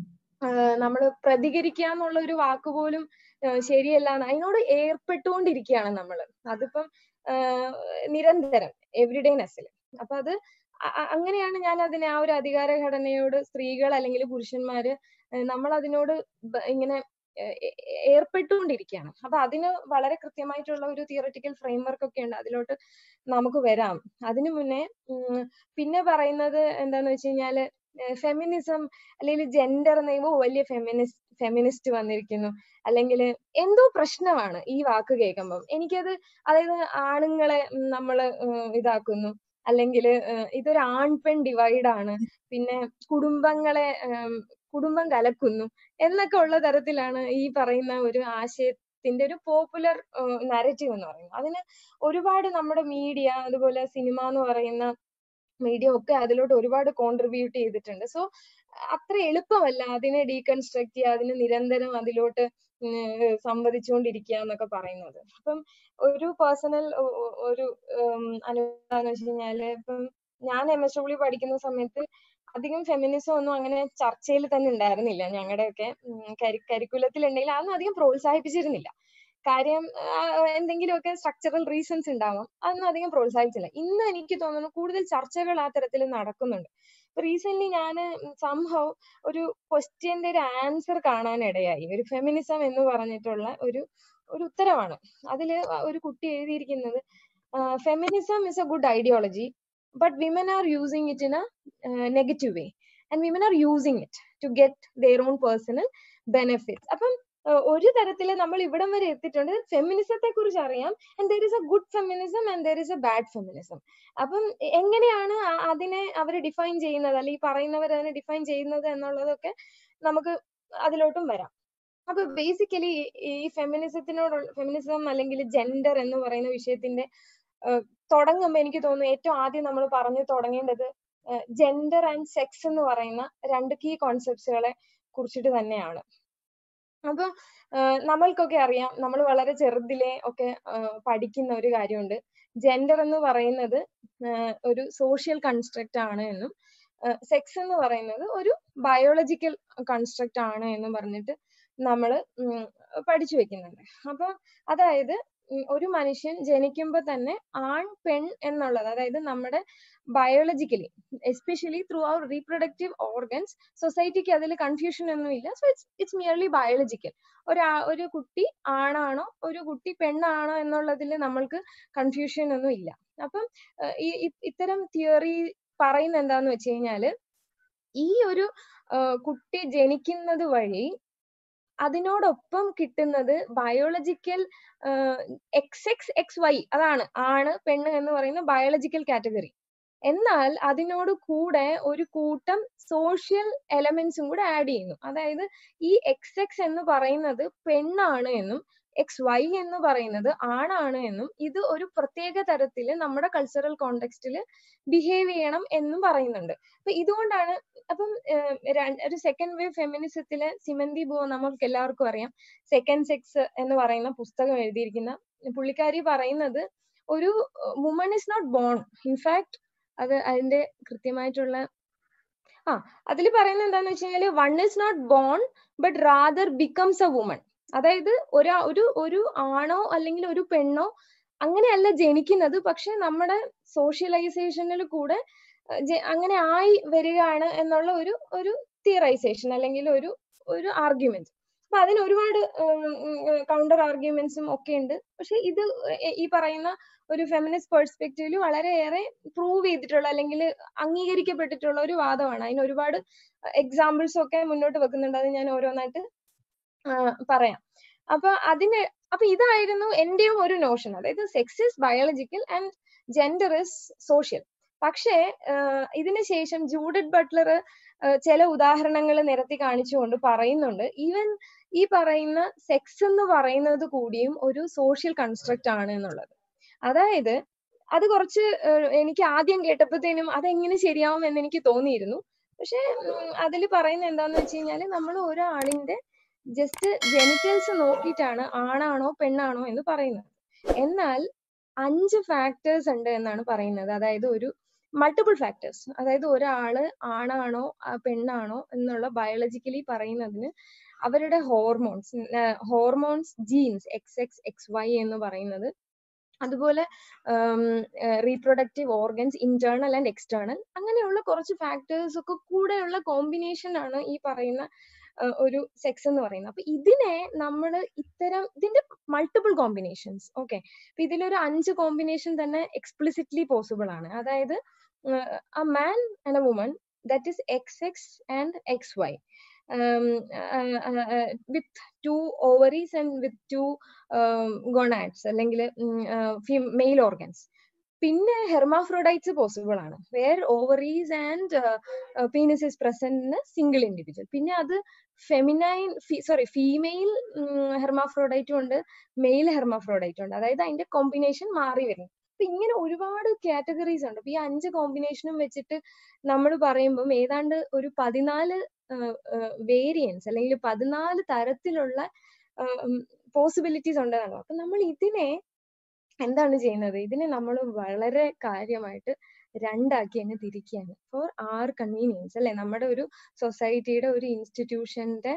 നമ്മൾ പ്രതികരിക്കുക എന്നുള്ള ഒരു വാക്ക് പോലും ശരിയല്ല അതിനോട് ഏർപ്പെട്ടുകൊണ്ടിരിക്കുകയാണ് നമ്മൾ അതിപ്പം നിരന്തരം എവറിഡേനെസ്സിൽ അപ്പൊ അത് അങ്ങനെയാണ് ഞാൻ അതിനെ ആ ഒരു അധികാര ഘടനയോട് സ്ത്രീകൾ അല്ലെങ്കിൽ പുരുഷന്മാര് നമ്മൾ അതിനോട് ഇങ്ങനെ ഏർപ്പെട്ടുകൊണ്ടിരിക്കുകയാണ് അപ്പൊ അതിന് വളരെ കൃത്യമായിട്ടുള്ള ഒരു തിയററ്റിക്കൽ ഫ്രെയിംവർക്ക് ഒക്കെ ഉണ്ട് അതിലോട്ട് നമുക്ക് വരാം അതിനു മുന്നേ പിന്നെ പറയുന്നത് എന്താന്ന് വെച്ച് കഴിഞ്ഞാല് ഫെമിനിസം അല്ലെങ്കിൽ ജെൻഡർ നിയമം വലിയ ഫെമിനിസ്റ്റ് ഫെമിനിസ്റ്റ് വന്നിരിക്കുന്നു അല്ലെങ്കിൽ എന്തോ പ്രശ്നമാണ് ഈ വാക്ക് കേൾക്കുമ്പം എനിക്കത് അതായത് ആണുങ്ങളെ നമ്മൾ ഇതാക്കുന്നു അല്ലെങ്കിൽ ഇതൊരു ആൺ പെൺ ഡിവൈഡ് ആണ് പിന്നെ കുടുംബങ്ങളെ കുടുംബം കലക്കുന്നു എന്നൊക്കെ ഉള്ള തരത്തിലാണ് ഈ പറയുന്ന ഒരു ആശയത്തിന്റെ ഒരു പോപ്പുലർ നരറ്റീവ് എന്ന് പറയുന്നത് അതിന് ഒരുപാട് നമ്മുടെ മീഡിയ അതുപോലെ സിനിമ എന്ന് പറയുന്ന മീഡിയ ഒക്കെ അതിലോട്ട് ഒരുപാട് കോൺട്രിബ്യൂട്ട് ചെയ്തിട്ടുണ്ട് സോ അത്ര എളുപ്പമല്ല അതിനെ ഡീകൺസ്ട്രക്ട് ചെയ്യുക അതിന് നിരന്തരം അതിലോട്ട് സംവദിച്ചുകൊണ്ടിരിക്കുക എന്നൊക്കെ പറയുന്നത് അപ്പം ഒരു പേഴ്സണൽ ഒരു അനുഭവം വെച്ച് കഴിഞ്ഞാല് ഇപ്പം ഞാൻ എം എസ് ഡബ്ല്യു പഠിക്കുന്ന സമയത്ത് അധികം ഫെമിനിസം ഒന്നും അങ്ങനെ ചർച്ചയിൽ തന്നെ ഉണ്ടായിരുന്നില്ല ഞങ്ങളുടെയൊക്കെ കരിക്കുലത്തിൽ ഉണ്ടെങ്കിൽ അതൊന്നും അധികം പ്രോത്സാഹിപ്പിച്ചിരുന്നില്ല കാര്യം എന്തെങ്കിലുമൊക്കെ സ്ട്രക്ചറൽ റീസൺസ് ഉണ്ടാവാം അതൊന്നും അധികം പ്രോത്സാഹിച്ചില്ല ഇന്ന് എനിക്ക് തോന്നുന്നു കൂടുതൽ ചർച്ചകൾ ആ തരത്തിൽ നടക്കുന്നുണ്ട് റീസെന്റ് ഞാൻ സംഭവം ഒരു ക്വസ്റ്റ്യന്റെ ഒരു ആൻസർ കാണാനിടയായി ഒരു ഫെമിനിസം എന്ന് പറഞ്ഞിട്ടുള്ള ഒരു ഒരു ഉത്തരവാണ് അതിൽ ഒരു കുട്ടി എഴുതിയിരിക്കുന്നത് feminism is a good ideology but women are using it in a negative way and women are using it to get their own personal benefits അപ്പം ഒരു തരത്തിൽ നമ്മൾ ഇവിടം വരെ എത്തിയിട്ടുണ്ട് ഫെമിനിസത്തെ കുറിച്ച് അറിയാം and there is a good feminism and there is a bad feminism അപ്പം എങ്ങനെയാണ് അതിനെ അവർ ഡിഫൈൻ ചെയ്യുന്നത് അല്ലെങ്കിൽ പറയുന്നവർ അതിനെ ഡിഫൈൻ ചെയ്യുന്നത് എന്നുള്ളതൊക്കെ നമുക്ക് അതിലോട്ടും വരാം അപ്പൊ ബേസിക്കലി ഈ ഫെമിനിസത്തിനോട് ഫെമിനിസം അല്ലെങ്കിൽ ജെൻഡർ എന്ന് പറയുന്ന വിഷയത്തിന്റെ തുടങ്ങുമ്പോൾ എനിക്ക് തോന്നുന്നു ഏറ്റവും ആദ്യം നമ്മൾ പറഞ്ഞു തുടങ്ങേണ്ടത് ജെൻഡർ ആൻഡ് സെക്സ് എന്ന് പറയുന്ന രണ്ട് കീ കോൺസെപ്റ്റ്സുകളെ കുറിച്ചിട്ട് തന്നെയാണ് അപ്പൊ നമ്മൾക്കൊക്കെ അറിയാം നമ്മൾ വളരെ ചെറുതിലെ ഒക്കെ പഠിക്കുന്ന ഒരു കാര്യമുണ്ട് ജെൻഡർ എന്ന് പറയുന്നത് ഒരു സോഷ്യൽ കൺസ്ട്രക്റ്റ് ആണ് എന്നും സെക്സ് എന്ന് പറയുന്നത് ഒരു ബയോളജിക്കൽ കൺസ്ട്രക്റ്റ് ആണ് എന്നും പറഞ്ഞിട്ട് നമ്മൾ പഠിച്ചു വെക്കുന്നുണ്ട് അപ്പൊ അതായത് ഒരു മനുഷ്യൻ ജനിക്കുമ്പോൾ തന്നെ ആൺ പെൺ എന്നുള്ളത് അതായത് നമ്മുടെ ബയോളജിക്കലി എസ്പെഷ്യലി ത്രൂ അവർ റീപ്രൊഡക്റ്റീവ് ഓർഗൻസ് സൊസൈറ്റിക്ക് അതിൽ കൺഫ്യൂഷൻ ഒന്നും ഇല്ല so it's it's merely biological ഒരു ഒരു കുട്ടി ആണാണോ ഒരു കുട്ടി പെണ്ണാണോ എന്നുള്ളതിൽ നമ്മൾക്ക് കൺഫ്യൂഷൻ ഒന്നും ഇല്ല അപ്പം ഈ ഇത്തരം തിയറി പറയുന്ന എന്താന്ന് വെച്ച് കഴിഞ്ഞാല് ഈ ഒരു കുട്ടി ജനിക്കുന്നത് വഴി അതിനോടൊപ്പം കിട്ടുന്നത് biological X X X Y അതാണ് ആണ് പെണ്ണ് എന്ന് പറയുന്ന ബയോളജിക്കൽ കാറ്റഗറി എന്നാൽ അതിനോട് കൂടെ ഒരു കൂട്ടം സോഷ്യൽ എലമെന്റ്സും കൂടെ ആഡ് ചെയ്യുന്നു അതായത് ഈ എക്സ് എക്സ് എന്ന് പറയുന്നത് പെണ്ണാണ് എന്നും എക്സ് വൈ എന്ന് പറയുന്നത് ആണാണ് എന്നും ഇത് ഒരു പ്രത്യേക തരത്തിൽ നമ്മുടെ കൾച്ചറൽ കോണ്ടെക്സ്റ്റിൽ ബിഹേവ് ചെയ്യണം എന്നും പറയുന്നുണ്ട് അപ്പൊ ഇതുകൊണ്ടാണ് അപ്പം ഒരു സെക്കൻഡ് വേവ് ഫെമിനിസത്തിലെ സിമന്തി ബോ നമുക്ക് എല്ലാവർക്കും അറിയാം സെക്കൻഡ് സെക്സ് എന്ന് പറയുന്ന പുസ്തകം എഴുതിയിരിക്കുന്ന പുള്ളിക്കാരി പറയുന്നത് ഒരു woman is not born in fact അത് അതിന്റെ കൃത്യമായിട്ടുള്ള ആ അതിൽ പറയുന്നത് എന്താന്ന് വെച്ച് കഴിഞ്ഞാല് one is not born but rather becomes a woman അതായത് ഒരാ ഒരു ഒരു ആണോ അല്ലെങ്കിൽ ഒരു പെണ്ണോ അങ്ങനെയല്ല ജനിക്കുന്നത് പക്ഷെ നമ്മുടെ സോഷ്യലൈസേഷനിൽ കൂടെ അഹ് ജെ- അങ്ങനെ ആയി വരികയാണ് എന്നുള്ള ഒരു ഒരു തിയറൈസേഷൻ അല്ലെങ്കിൽ ഒരു ഒരു ആർഗ്യുമെന്റ് അപ്പൊ അതിന് ഒരുപാട് കൗണ്ടർ ആർഗ്യുമെന്റ്സും ഒക്കെ ഉണ്ട് പക്ഷെ ഇത് എ- ഈ പറയുന്ന ഒരു ഫെമിനിസ്റ്റ് പെർസ്പെക്റ്റീവില് വളരെയേറെ പ്രൂവ് ചെയ്തിട്ടുള്ള അല്ലെങ്കിൽ അംഗീകരിക്കപ്പെട്ടിട്ടുള്ള ഒരു വാദമാണ് അതിന് ഒരുപാട് എക്സാമ്പിൾസ് ഒക്കെ മുന്നോട്ട് വെക്കുന്നുണ്ട് അത് ഞാൻ ഓരോന്നായിട്ട് ആ, പറയാം അപ്പൊ അതിന് അപ്പൊ ഇതായിരുന്നു എന്റെയും ഒരു നോഷൻ അതായത് sex is biological and gender is social പക്ഷേ ആഹ് ഇതിന് ശേഷം ജൂഡിറ്റ് ബട്ട്ലർ ചില ഉദാഹരണങ്ങൾ നിരത്തി കാണിച്ചുകൊണ്ട് പറയുന്നുണ്ട് ഈവൻ ഈ പറയുന്ന സെക്സ് എന്ന് പറയുന്നത് കൂടിയും ഒരു സോഷ്യൽ കൺസ്ട്രക്റ്റ് ആണ് എന്നുള്ളത് അതായത് അത് കുറച്ച് ഏഹ് എനിക്ക് ആദ്യം കേട്ടപ്പോഴത്തേനും അതെങ്ങനെ ശരിയാവും എന്ന് എനിക്ക് തോന്നിയിരുന്നു പക്ഷെ അതിൽ പറയുന്നത് എന്താന്ന് വെച്ച് കഴിഞ്ഞാൽ നമ്മൾ ഒരാളിന്റെ ജസ്റ്റ് ജെനിറ്റൽസ് നോക്കിയിട്ടാണ് ആണാണോ പെണ്ണാണോ എന്ന് പറയുന്നത് എന്നാൽ അഞ്ച് ഫാക്ടേഴ്സ് ഉണ്ട് എന്നാണ് പറയുന്നത് അതായത് ഒരു മൾട്ടിപ്പിൾ ഫാക്ടേഴ്സ് അതായത് ഒരാള് ആണാണോ ആ പെണ്ണാണോ എന്നുള്ള ബയോളജിക്കലി പറയുന്നതിന് അവരുടെ hormones hormones genes X X X Y എന്ന് പറയുന്നത് അതുപോലെ reproductive organs internal and external അങ്ങനെയുള്ള കുറച്ച് ഫാക്ടേഴ്സ് ഒക്കെ കൂടെയുള്ള കോമ്പിനേഷൻ ആണ് ഈ പറയുന്ന ആഹ് ഒരു സെക്സ് എന്ന് പറയുന്നത് അപ്പൊ ഇതിനെ നമ്മൾ ഇത്തരം ഇതിന്റെ മൾട്ടിപ്പിൾ കോമ്പിനേഷൻസ് ഓക്കെ അപ്പൊ ഇതിലൊരു അഞ്ച് കോമ്പിനേഷൻ തന്നെ എക്സ്പ്ലിസിറ്റ്ലി പോസിബിൾ ആണ് അതായത് a man and a woman that is XX and XY um, uh, uh, uh, with two ovaries and with two um, gonads അല്ലെങ്കിൽ മെയിൽ ഓർഗൻസ് പിന്നെ ഹെർമാഫ്രോഡൈറ്റ്സ് പോസിബിൾ ആണ് where ovaries and penis is present single individual പിന്നെ അത് feminine sorry female ഹെർമാഫ്രോഡൈറ്റും ഉണ്ട് mail ഹെർമാഫ്രോഡൈറ്റും ഉണ്ട് അതായത് അതിന്റെ combination മാറി വരുന്നു അപ്പൊ ഇങ്ങനെ ഒരുപാട് കാറ്റഗറീസ് ഉണ്ട് അപ്പൊ ഈ അഞ്ച് കോമ്പിനേഷനും വെച്ചിട്ട് നമ്മൾ പറയുമ്പം ഏതാണ്ട് ഒരു പതിനാല് വേരിയൻസ് അല്ലെങ്കിൽ പതിനാല് തരത്തിലുള്ള പോസിബിലിറ്റീസ് ഉണ്ടെന്നാണ് അപ്പൊ നമ്മൾ ഇതിനെ എന്താണ് ചെയ്യുന്നത് ഇതിനെ നമ്മൾ വളരെ കാര്യമായിട്ട് രണ്ടാക്കി അങ്ങ് തിരിക്കുകയാണ് ഫോർ ആർ കൺവീനിയൻസ് അല്ലെ നമ്മുടെ ഒരു സൊസൈറ്റിയുടെ ഒരു ഇൻസ്റ്റിറ്റ്യൂഷന്റെ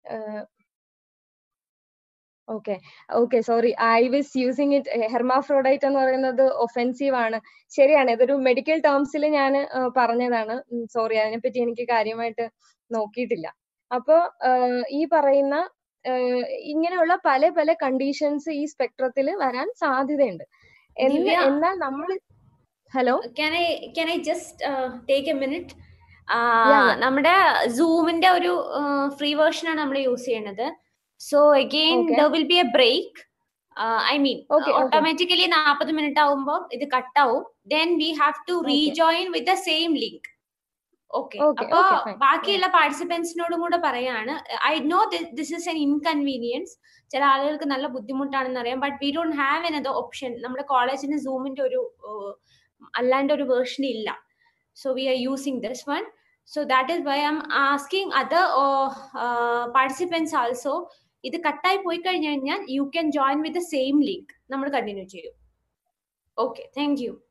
okay okay sorry I was using it hermaphrodite എന്ന് പറയുന്നത് ഒഫെൻസീവ് ആണ് ശരിയാണ് ഇതൊരു മെഡിക്കൽ ടേംസിൽ ഞാൻ പറഞ്ഞതാണ് സോറി അതിനെപ്പറ്റി എനിക്ക് കാര്യമായിട്ട് നോക്കിയിട്ടില്ല അപ്പോ ഈ പറയുന്ന ഇങ്ങനെയുള്ള പല പല കണ്ടീഷൻസ് ഈ സ്പെക്ട്രത്തിൽ വരാൻ സാധ്യതയുണ്ട് എന്നാൽ നമ്മൾ hello can I can I just take a minute നമ്മുടെ സൂമിന്റെ ഒരു ഫ്രീ വേർഷൻ ആണ് നമ്മൾ യൂസ് ചെയ്യുന്നത് so again there will be a break I mean automatically നാൽപ്പത് മിനിറ്റ് ആവുമ്പോൾ ഇത് കട്ടാവും then we have to rejoin with the same link okay അപ്പോ ബാക്കിയുള്ള പാർട്ടിസിപ്പൻസിനോടും കൂടെ പറയാണ് I know this is an inconvenience ചില ആളുകൾക്ക് നല്ല ബുദ്ധിമുട്ടാണെന്ന് അറിയാം but we don't have an other option നമ്മുടെ കോളേജിന് സൂമിന്റെ ഒരു അല്ലാണ്ട് ഒരു വേർഷൻ ഇല്ല so we are using this one so that is why I'm asking other participants also ഇത് കട്ടായി പോയി കഴിഞ്ഞു കഴിഞ്ഞാൽ you can join with the same link നമ്മൾ കണ്ടിന്യൂ ചെയ്യും ഓക്കെ താങ്ക് യു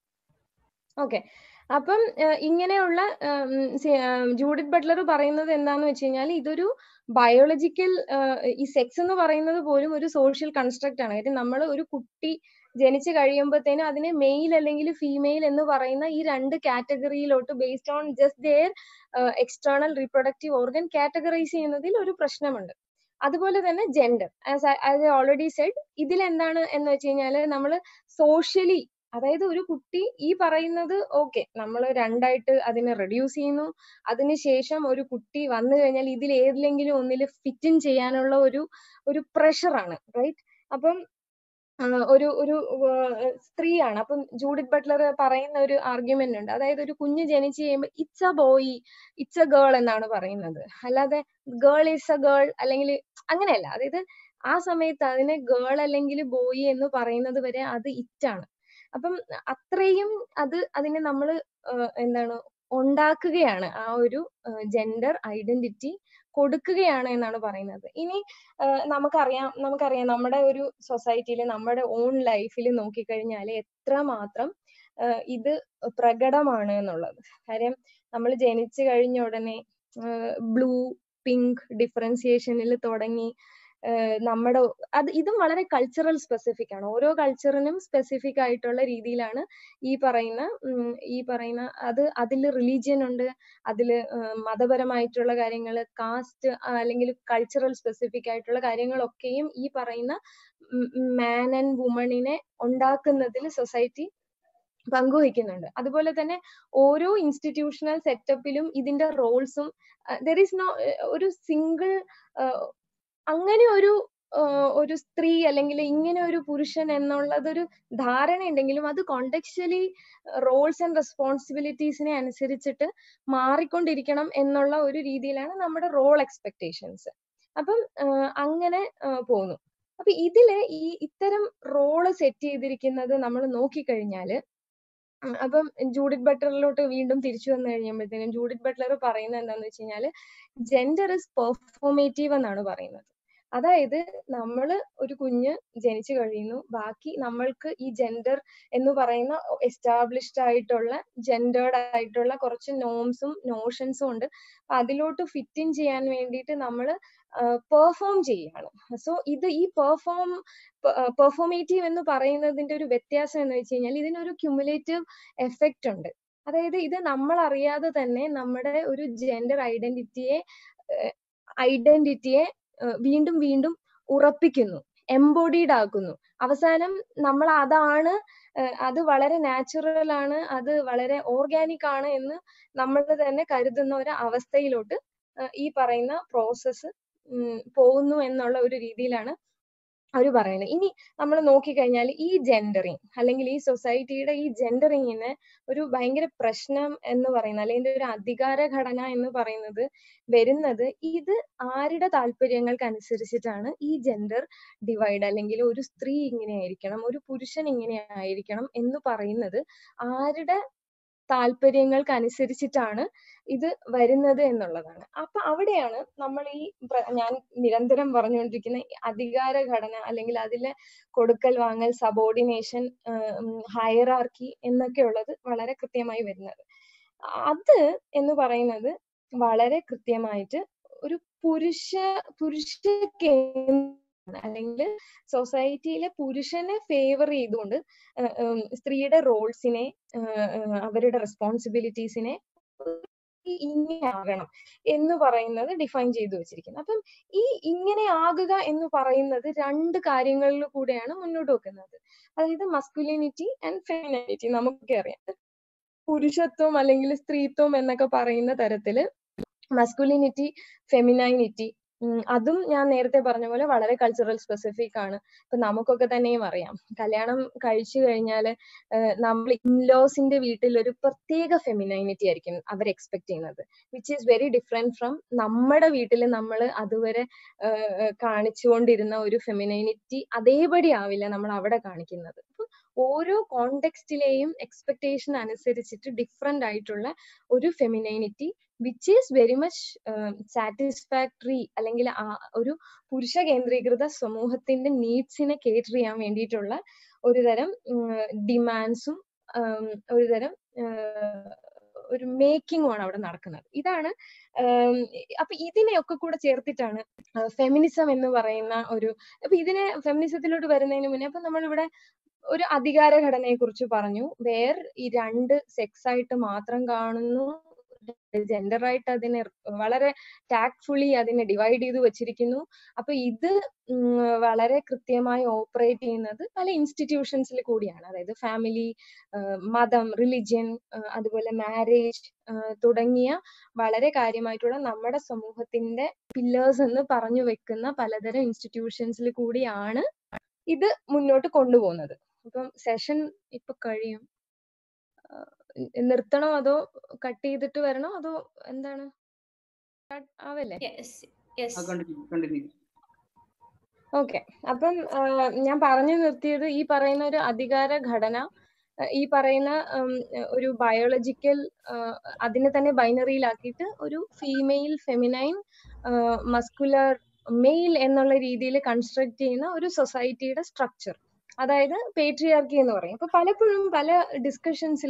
ഓക്കെ അപ്പം ഇങ്ങനെയുള്ള ജൂഡിറ്റ് ബട്ട്ലർ പറയുന്നത് എന്താന്ന് വെച്ച് കഴിഞ്ഞാൽ ഇതൊരു ബയോളജിക്കൽ ഈ സെക്സ് എന്ന് പറയുന്നത് പോലും ഒരു സോഷ്യൽ കൺസ്ട്രക്റ്റ് ആണ് കാര്യം നമ്മൾ ഒരു കുട്ടി ജനിച്ചു കഴിയുമ്പോഴത്തേനും അതിനെ മെയിൽ അല്ലെങ്കിൽ ഫീമെയിൽ എന്ന് പറയുന്ന ഈ രണ്ട് കാറ്റഗറിയിലോട്ട് based on just their external reproductive organ categorize ചെയ്യുന്നതിൽ ഒരു പ്രശ്നമുണ്ട് അതുപോലെ തന്നെ gender as I already said ഇതിൽ എന്താണ് എന്ന് വെച്ച് കഴിഞ്ഞാൽ നമ്മൾ സോഷ്യലി അതായത് ഒരു കുട്ടി ഈ പറയുന്നത് ഓക്കെ നമ്മൾ രണ്ടായിട്ട് അതിനെ റെഡ്യൂസ് ചെയ്യുന്നു അതിനുശേഷം ഒരു കുട്ടി വന്നു കഴിഞ്ഞാൽ ഇതിൽ ഏതിലെങ്കിലും ഒന്നിൽ ഫിറ്റ് ഇൻ ചെയ്യാനുള്ള ഒരു ഒരു പ്രഷറാണ് റൈറ്റ് അപ്പം ഒരു ഒരു സ്ത്രീയാണ് അപ്പം ജൂഡിറ്റ് ബട്ട്ലർ പറയുന്ന ഒരു ആർഗ്യുമെന്റ് ഉണ്ട് അതായത് ഒരു കുഞ്ഞ് ജനിച്ചു കഴിയുമ്പോൾ it's a boy it's a girl എന്നാണ് പറയുന്നത് അല്ലാതെ ഗേൾ ഈസ് എ ഗേൾ അല്ലെങ്കിൽ അങ്ങനെയല്ല അതായത് ആ സമയത്ത് അതിനെ ഗേൾ അല്ലെങ്കിൽ ബോയ് എന്ന് പറയുന്നത് വരെ അത് ഇറ്റാണ് അപ്പം അത്രയും അത് അതിനെ നമ്മൾ എന്താണ് ഉണ്ടാക്കുകയാണ് ആ ഒരു ജെൻഡർ ഐഡന്റിറ്റി കൊടുക്കുകയാണ് എന്നാണ് പറയുന്നത് ഇനി നമുക്കറിയാം നമുക്കറിയാം നമ്മുടെ ഒരു സൊസൈറ്റിയിൽ നമ്മുടെ ഓൺ ലൈഫിൽ നോക്കിക്കഴിഞ്ഞാൽ എത്രമാത്രം ഇത് പ്രകടമാണ് എന്നുള്ളത് കാര്യം നമ്മൾ ജനിച്ചു കഴിഞ്ഞ ഉടനെ ബ്ലൂ പിങ്ക് ഡിഫറൻസിയേഷനിൽ തുടങ്ങി നമ്മുടെ അത് ഇതും വളരെ കൾച്ചറൽ സ്പെസിഫിക് ആണ് ഓരോ കൾച്ചറിനും സ്പെസിഫിക് ആയിട്ടുള്ള രീതിയിലാണ് ഈ പറയുന്ന ഈ പറയുന്ന അത് അതിൽ റിലീജിയൻ ഉണ്ട് അതിൽ മതപരമായിട്ടുള്ള കാര്യങ്ങൾ കാസ്റ്റ് അല്ലെങ്കിൽ കൾച്ചറൽ സ്പെസിഫിക് ആയിട്ടുള്ള കാര്യങ്ങളൊക്കെയും ഈ പറയുന്ന മാൻ ആൻഡ് വുമണിനെ ഉണ്ടാക്കുന്നതിൽ സൊസൈറ്റി പങ്കുവയ്ക്കുന്നുണ്ട് അതുപോലെ തന്നെ ഓരോ ഇൻസ്റ്റിറ്റ്യൂഷണൽ സെറ്റപ്പിലും ഇതിന്റെ റോൾസും ദർ ഈസ് നോ ഒരു സിംഗിൾ അങ്ങനെ ഒരു ഒരു സ്ത്രീ അല്ലെങ്കിൽ ഇങ്ങനെ ഒരു പുരുഷൻ എന്നുള്ളതൊരു ധാരണ ഉണ്ടെങ്കിലും അത് കോണ്ടെക്ച്വലി റോൾസ് ആൻഡ് റെസ്പോൺസിബിലിറ്റീസിനെ അനുസരിച്ചിട്ട് മാറിക്കൊണ്ടിരിക്കണം എന്നുള്ള ഒരു രീതിയിലാണ് നമ്മുടെ റോൾ എക്സ്പെക്ടേഷൻസ് അപ്പം അങ്ങനെ പോകുന്നു അപ്പൊ ഇതില് ഈ ഇത്തരം റോള് സെറ്റ് ചെയ്തിരിക്കുന്നത് നമ്മൾ നോക്കിക്കഴിഞ്ഞാല് അപ്പം ജൂഡിറ്റ് ബട്ട്ലറിലോട്ട് വീണ്ടും തിരിച്ചു വന്നു കഴിയുമ്പോഴത്തേനും ജൂഡിറ്റ് ബട്ട്ലർ പറയുന്നത് എന്താന്ന് വെച്ച് കഴിഞ്ഞാല് ജെൻഡർ ഇസ് പെർഫോമേറ്റീവ് എന്നാണ് പറയുന്നത് അതായത് നമ്മൾ ഒരു കുഞ്ഞ് ജനിച്ചു കഴിയുന്നു ബാക്കി നമ്മൾക്ക് ഈ ജെൻഡർ എന്ന് പറയുന്ന എസ്റ്റാബ്ലിഷ്ഡ് ആയിട്ടുള്ള ജെൻഡേർഡ് ആയിട്ടുള്ള കുറച്ച് നോംസും നോഷൻസും ഉണ്ട് അതിലോട്ട് ഫിറ്റ് ഇൻ ചെയ്യാൻ വേണ്ടിയിട്ട് നമ്മൾ പെർഫോം ചെയ്യാണ് സോ ഇത് ഈ പെർഫോം പെർഫോമേറ്റീവ് എന്ന് പറയുന്നതിന്റെ ഒരു വ്യത്യാസം എന്ന് വെച്ച് കഴിഞ്ഞാൽ ഇതിനൊരു ക്യുമുലേറ്റീവ് എഫക്റ്റ് ഉണ്ട് അതായത് ഇത് നമ്മൾ അറിയാതെ തന്നെ നമ്മുടെ ഒരു ജെൻഡർ ഐഡന്റിറ്റിയെ ഐഡന്റിറ്റിയെ വീണ്ടും വീണ്ടും ഉറപ്പിക്കുന്നു എംബോഡീഡ് ആക്കുന്നു അവസാനം നമ്മൾ അതാണ് അത് വളരെ നാച്ചുറൽ ആണ് അത് വളരെ ഓർഗാനിക് ആണ് എന്ന് നമ്മൾ തന്നെ കരുതുന്ന ഒരു അവസ്ഥയിലോട്ട് ഈ പറയുന്ന പ്രോസസ്സ് പോകുന്നു എന്നുള്ള ഒരു രീതിയിലാണ് അവർ പറയുന്നത് ഇനി നമ്മൾ നോക്കിക്കഴിഞ്ഞാൽ ഈ ജെൻഡറിങ് അല്ലെങ്കിൽ ഈ സൊസൈറ്റിയുടെ ഈ ജെൻഡറിങ്ങിന് ഒരു ഭയങ്കര പ്രശ്നം എന്ന് പറയുന്നത് അല്ലെങ്കിൽ ഒരു അധികാര ഘടന എന്ന് പറയുന്നത് വരുന്നത് ഇത് ആരുടെ താല്പര്യങ്ങൾക്ക് അനുസരിച്ചിട്ടാണ് ഈ ജെൻഡർ ഡിവൈഡ് അല്ലെങ്കിൽ ഒരു സ്ത്രീ ഇങ്ങനെ ആയിരിക്കണം ഒരു പുരുഷൻ ഇങ്ങനെ ആയിരിക്കണം എന്ന് പറയുന്നത് ആരുടെ താല്പര്യങ്ങൾക്ക് അനുസരിച്ചിട്ടാണ് ഇത് വരുന്നത് എന്നുള്ളതാണ് അപ്പൊ അവിടെയാണ് നമ്മൾ ഈ ഞാൻ നിരന്തരം പറഞ്ഞുകൊണ്ടിരിക്കുന്ന അധികാര ഘടന അല്ലെങ്കിൽ അതിലെ കൊടുക്കൽ വാങ്ങൽ സബോർഡിനേഷൻ ഹയറാർക്കി എന്നൊക്കെ ഉള്ളത് വളരെ കൃത്യമായി വരുന്നത് അത് എന്ന് പറയുന്നത് വളരെ കൃത്യമായിട്ട് ഒരു പുരുഷ പുരുഷ അല്ലെങ്കിൽ സൊസൈറ്റിയിലെ പുരുഷനെ ഫേവർ ചെയ്തുകൊണ്ട് സ്ത്രീയുടെ റോൾസിനെ അവരുടെ റെസ്പോൺസിബിലിറ്റീസിനെ ഇങ്ങനെ ആകണം എന്ന് പറയുന്നത് ഡിഫൈൻ ചെയ്തു വെച്ചിരിക്കുന്നത് അപ്പം ഈ ഇങ്ങനെ ആകുക എന്ന് പറയുന്നത് രണ്ട് കാര്യങ്ങളിൽ കൂടെയാണ് മുന്നോട്ട് വെക്കുന്നത് അതായത് മസ്കുലിനിറ്റി ആൻഡ് ഫെമിനിറ്റി നമുക്കൊക്കെ അറിയാം പുരുഷത്വം അല്ലെങ്കിൽ സ്ത്രീത്വം എന്നൊക്കെ പറയുന്ന തരത്തില് മസ്കുലിനിറ്റി ഫെമിനൈനിറ്റി അതും ഞാൻ നേരത്തെ പറഞ്ഞ പോലെ വളരെ കൾച്ചറൽ സ്പെസിഫിക് ആണ് ഇപ്പൊ നമുക്കൊക്കെ തന്നെയും അറിയാം കല്യാണം കഴിച്ചു കഴിഞ്ഞാല് നമ്മൾ ഇൻലോസിന്റെ വീട്ടിൽ ഒരു പ്രത്യേക ഫെമിനൈനിറ്റി ആയിരിക്കും അവർ എക്സ്പെക്ട് ചെയ്യുന്നത് which is very different from നമ്മുടെ വീട്ടിൽ നമ്മൾ അതുവരെ കാണിച്ചുകൊണ്ടിരുന്ന ഒരു ഫെമിനൈനിറ്റി അതേപടി ആവില്ല നമ്മൾ അവിടെ കാണിക്കുന്നത് ഓരോ കോണ്ടെക്സ്റ്റിലെയും എക്സ്പെക്ടേഷൻ അനുസരിച്ചിട്ട് ഡിഫറെന്റ് ആയിട്ടുള്ള ഒരു femininity which is very much satisfactory അല്ലെങ്കിൽ ആ ഒരു പുരുഷ കേന്ദ്രീകൃത സമൂഹത്തിന്റെ നീഡ്സിനെ കേറ്റർ ചെയ്യാൻ വേണ്ടിയിട്ടുള്ള ഒരു തരം ഡിമാൻഡ്സും ഒരു തരം ഒരു മേക്കിംഗും ആണ് അവിടെ നടക്കുന്നത് ഇതാണ് അപ്പൊ ഇതിനെയൊക്കെ കൂടെ ചേർത്തിട്ടാണ് ഫെമിനിസം എന്ന് പറയുന്ന ഒരു അപ്പൊ ഇതിനെ ഫെമിനിസത്തിലോട്ട് വരുന്നതിന് മുന്നേ അപ്പൊ നമ്മളിവിടെ ഒരു അധികാര ഘടനയെ കുറിച്ച് പറഞ്ഞു വേർ ഈ രണ്ട് സെക്സ് ആയിട്ട് മാത്രം കാണുന്നു ജെൻഡർ ആയിട്ട് അതിനെ വളരെ ടാക്ട്ഫുള്ളി അതിനെ ഡിവൈഡ് ചെയ്ത് വെച്ചിരിക്കുന്നു അപ്പൊ ഇത് വളരെ കൃത്യമായി ഓപ്പറേറ്റ് ചെയ്യുന്നത് പല ഇൻസ്റ്റിറ്റ്യൂഷൻസിൽ കൂടിയാണ് അതായത് ഫാമിലി മതം റിലിജ്യൻ അതുപോലെ മാരേജ് തുടങ്ങിയ വളരെ കാര്യമായിട്ടുള്ള നമ്മുടെ സമൂഹത്തിന്റെ പില്ലേഴ്സ് എന്ന് പറഞ്ഞു വെക്കുന്ന പലതരം ഇൻസ്റ്റിറ്റ്യൂഷൻസിൽ കൂടിയാണ് ഇത് മുന്നോട്ട് കൊണ്ടുപോകുന്നത് അപ്പം സെഷൻ ഇപ്പൊ കഴിയും നിർത്തണോ അതോ കട്ട് ചെയ്തിട്ട് വരണോ അതോ എന്താണ് ആവല്ലേ ഓക്കെ അപ്പം ഞാൻ പറഞ്ഞു നിർത്തിയത് ഈ പറയുന്ന ഒരു അധികാര ഘടന ഈ പറയുന്ന ഒരു ബയോളജിക്കൽ അതിനെ തന്നെ ബൈനറിയിലാക്കിയിട്ട് ഒരു ഫീമെയിൽ ഫെമിനൈൻ മസ്കുലർ മെയിൽ എന്നുള്ള രീതിയിൽ കൺസ്ട്രക്ട് ചെയ്യുന്ന ഒരു സൊസൈറ്റിയുടെ സ്ട്രക്ചർ അതായത് പേട്രിയാർക്കി എന്ന് പറയും അപ്പൊ പലപ്പോഴും പല ഡിസ്കഷൻസിലും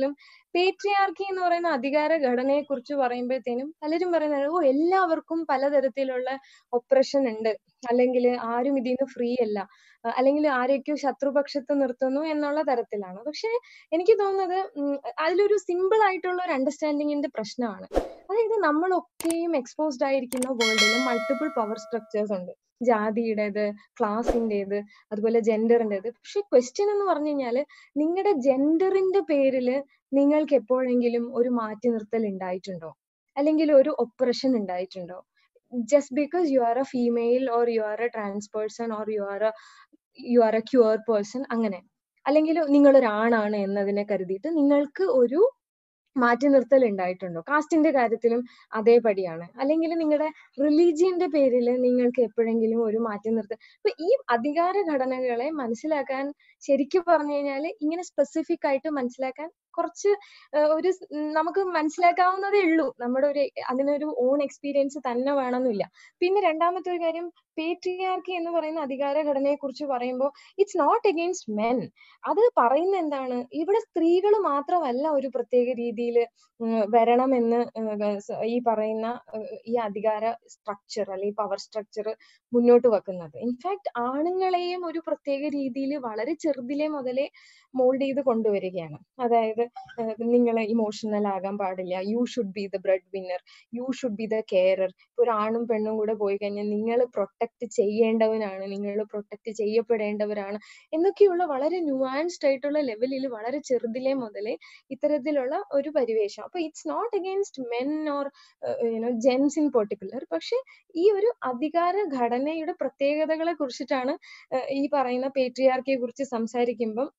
പേട്രിയാർക്കി എന്ന് പറയുന്ന അധികാര ഘടനയെ കുറിച്ച് പറയുമ്പോഴത്തേനും പലരും പറയുന്നത് ഓ എല്ലാവർക്കും പലതരത്തിലുള്ള ഒപ്രഷൻ ഉണ്ട് അല്ലെങ്കിൽ ആരും ഇതിന്ന് ഫ്രീ അല്ല അല്ലെങ്കിൽ ആരെയൊക്കെയോ ശത്രുപക്ഷത്ത് നിർത്തുന്നു എന്നുള്ള തരത്തിലാണ് പക്ഷെ എനിക്ക് തോന്നുന്നത് അതിലൊരു സിമ്പിൾ ആയിട്ടുള്ള ഒരു അണ്ടർസ്റ്റാൻഡിങ്ങിന്റെ പ്രശ്നമാണ് അതായത് നമ്മളൊക്കെയും എക്സ്പോസ്ഡ് ആയിരിക്കുന്ന വേൾഡിൽ മൾട്ടിപ്പിൾ പവർ സ്ട്രക്ചേഴ്സ് ഉണ്ട് ജാതിയുടേത് ക്ലാസിന്റേത് അതുപോലെ ജെൻഡറിൻ്റെത് പക്ഷെ ക്വസ്റ്റ്യൻ എന്ന് പറഞ്ഞു കഴിഞ്ഞാൽ നിങ്ങളുടെ ജെൻഡറിന്റെ പേരിൽ നിങ്ങൾക്ക് എപ്പോഴെങ്കിലും ഒരു മാറ്റി നിർത്തൽ ഉണ്ടായിട്ടുണ്ടോ അല്ലെങ്കിൽ ഒരു ഒപ്രഷൻ ഉണ്ടായിട്ടുണ്ടോ just because you are a female or you are a trans person or you are a you are a cure person അങ്ങനെ അല്ലെങ്കിൽ നിങ്ങൾ ഒരാണാണ് എന്നതിനെ കരുതിയിട്ട് നിങ്ങൾക്ക് ഒരു മാറ്റി നിർത്തൽ ഉണ്ടായിട്ടുണ്ടോ കാസ്റ്റിന്റെ കാര്യത്തിലും അതേപടിയാണ് അല്ലെങ്കിൽ നിങ്ങളുടെ റിലീജിയന്റെ പേരിൽ നിങ്ങൾക്ക് എപ്പോഴെങ്കിലും ഒരു മാറ്റി നിർത്തൽ അപ്പൊ ഈ അധികാര ഘടനകളെ മനസ്സിലാക്കാൻ ശരിക്കും പറഞ്ഞു കഴിഞ്ഞാൽ ഇങ്ങനെ സ്പെസിഫിക് ആയിട്ട് മനസ്സിലാക്കാൻ കുറച്ച് ഒരു നമുക്ക് മനസ്സിലാക്കാവുന്നതേ ഉള്ളൂ നമ്മുടെ ഒരു അതിനൊരു ഓൺ എക്സ്പീരിയൻസ് തന്നെ വേണമെന്നില്ല പിന്നെ രണ്ടാമത്തെ ഒരു കാര്യം പേട്രിയാർക്കി എന്ന് പറയുന്ന അധികാര ഘടനയെ കുറിച്ച് പറയുമ്പോൾ ഇറ്റ്സ് നോട്ട് അഗെയിൻസ്റ്റ് മെൻ അത് പറയുന്ന എന്താണ് ഇവിടെ സ്ത്രീകൾ മാത്രമല്ല ഒരു പ്രത്യേക രീതിയിൽ വരണമെന്ന് ഈ പറയുന്ന ഈ അധികാര സ്ട്രക്ചർ അല്ലെങ്കിൽ പവർ സ്ട്രക്ചർ മുന്നോട്ട് വെക്കുന്നത് ഇൻഫാക്ട് ആണുങ്ങളെയും ഒരു പ്രത്യേക രീതിയിൽ വളരെ ചെറുതിലെ മുതലേ മോൾഡ് ചെയ്ത് കൊണ്ടുവരികയാണ് അതായത് നിങ്ങൾ ഇമോഷണൽ ആകാൻ പാടില്ല you should be the bread winner you should be the carer ഇപ്പൊ ഒരു ആണും പെണ്ണും കൂടെ പോയി കഴിഞ്ഞാൽ നിങ്ങൾ പ്രൊട്ടക്ട് ചെയ്യേണ്ടവനാണ് നിങ്ങൾ പ്രൊട്ടക്ട് ചെയ്യപ്പെടേണ്ടവരാണ് എന്നൊക്കെയുള്ള വളരെ ന്യൂആൻസ്ഡ് ആയിട്ടുള്ള ലെവലിൽ വളരെ ചെറുതിലെ മുതലേ ഇത്തരത്തിലുള്ള ഒരു പരിവേഷം അപ്പൊ it's not against men or you know gents in particular പക്ഷെ ഈ ഒരു അധികാര ഘടനയുടെ പ്രത്യേകതകളെ കുറിച്ചിട്ടാണ് ഈ പറയുന്ന പേട്രിയാർക്കിയെ കുറിച്ച് സംസാരിക്കുമ്പം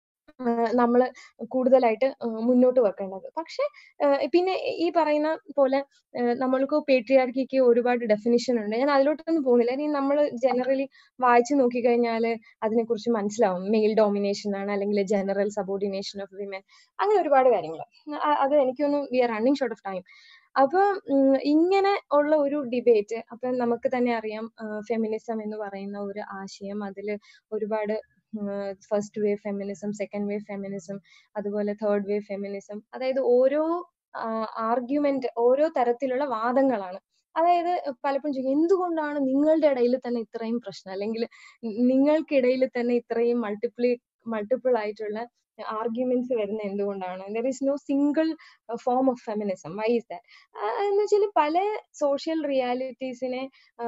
നമ്മൾ കൂടുതലായിട്ട് മുന്നോട്ട് വെക്കേണ്ടത് പക്ഷെ പിന്നെ ഈ പറയുന്ന പോലെ നമ്മൾക്ക് പേട്രിയാർക്കിക്ക് ഒരുപാട് ഡെഫിനിഷൻ ഉണ്ട് ഞാൻ അതിലോട്ടൊന്നും പോകുന്നില്ല ഇനി നമ്മൾ ജനറലി വായിച്ചു നോക്കിക്കഴിഞ്ഞാൽ അതിനെക്കുറിച്ച് മനസ്സിലാവും മെയിൽ ഡോമിനേഷൻ ആണ് അല്ലെങ്കിൽ ജനറൽ സബോർഡിനേഷൻ ഓഫ് വിമൻ അങ്ങനെ ഒരുപാട് കാര്യങ്ങൾ അത് എനിക്കൊന്നും we are running short of time അപ്പൊ ഇങ്ങനെ ഉള്ള ഒരു ഡിബേറ്റ് അപ്പൊ നമുക്ക് തന്നെ അറിയാം ഫെമിനിസം എന്ന് പറയുന്ന ഒരു ആശയം അതിൽ ഒരുപാട് first wave feminism second wave feminism അതുപോലെ തേർഡ് വേവ് ഫെമിനിസം അതായത് ഓരോ ആർഗ്യുമെന്റ് ഓരോ തരത്തിലുള്ള വാദങ്ങളാണ് അതായത് പലപ്പോഴും ചോദിക്കും എന്തുകൊണ്ടാണ് നിങ്ങളുടെ ഇടയിൽ തന്നെ ഇത്രയും പ്രശ്നം അല്ലെങ്കിൽ നിങ്ങൾക്കിടയിൽ തന്നെ ഇത്രയും മൾട്ടിപ്ലി മൾട്ടിപ്പിൾ ആയിട്ടുള്ള ആർഗ്യുമെന്റ്സ് വരുന്ന എന്തുകൊണ്ടാണ് there is no single form of feminism why is that എന്ന് വെച്ചാൽ പല സോഷ്യൽ റിയാലിറ്റീസിനെ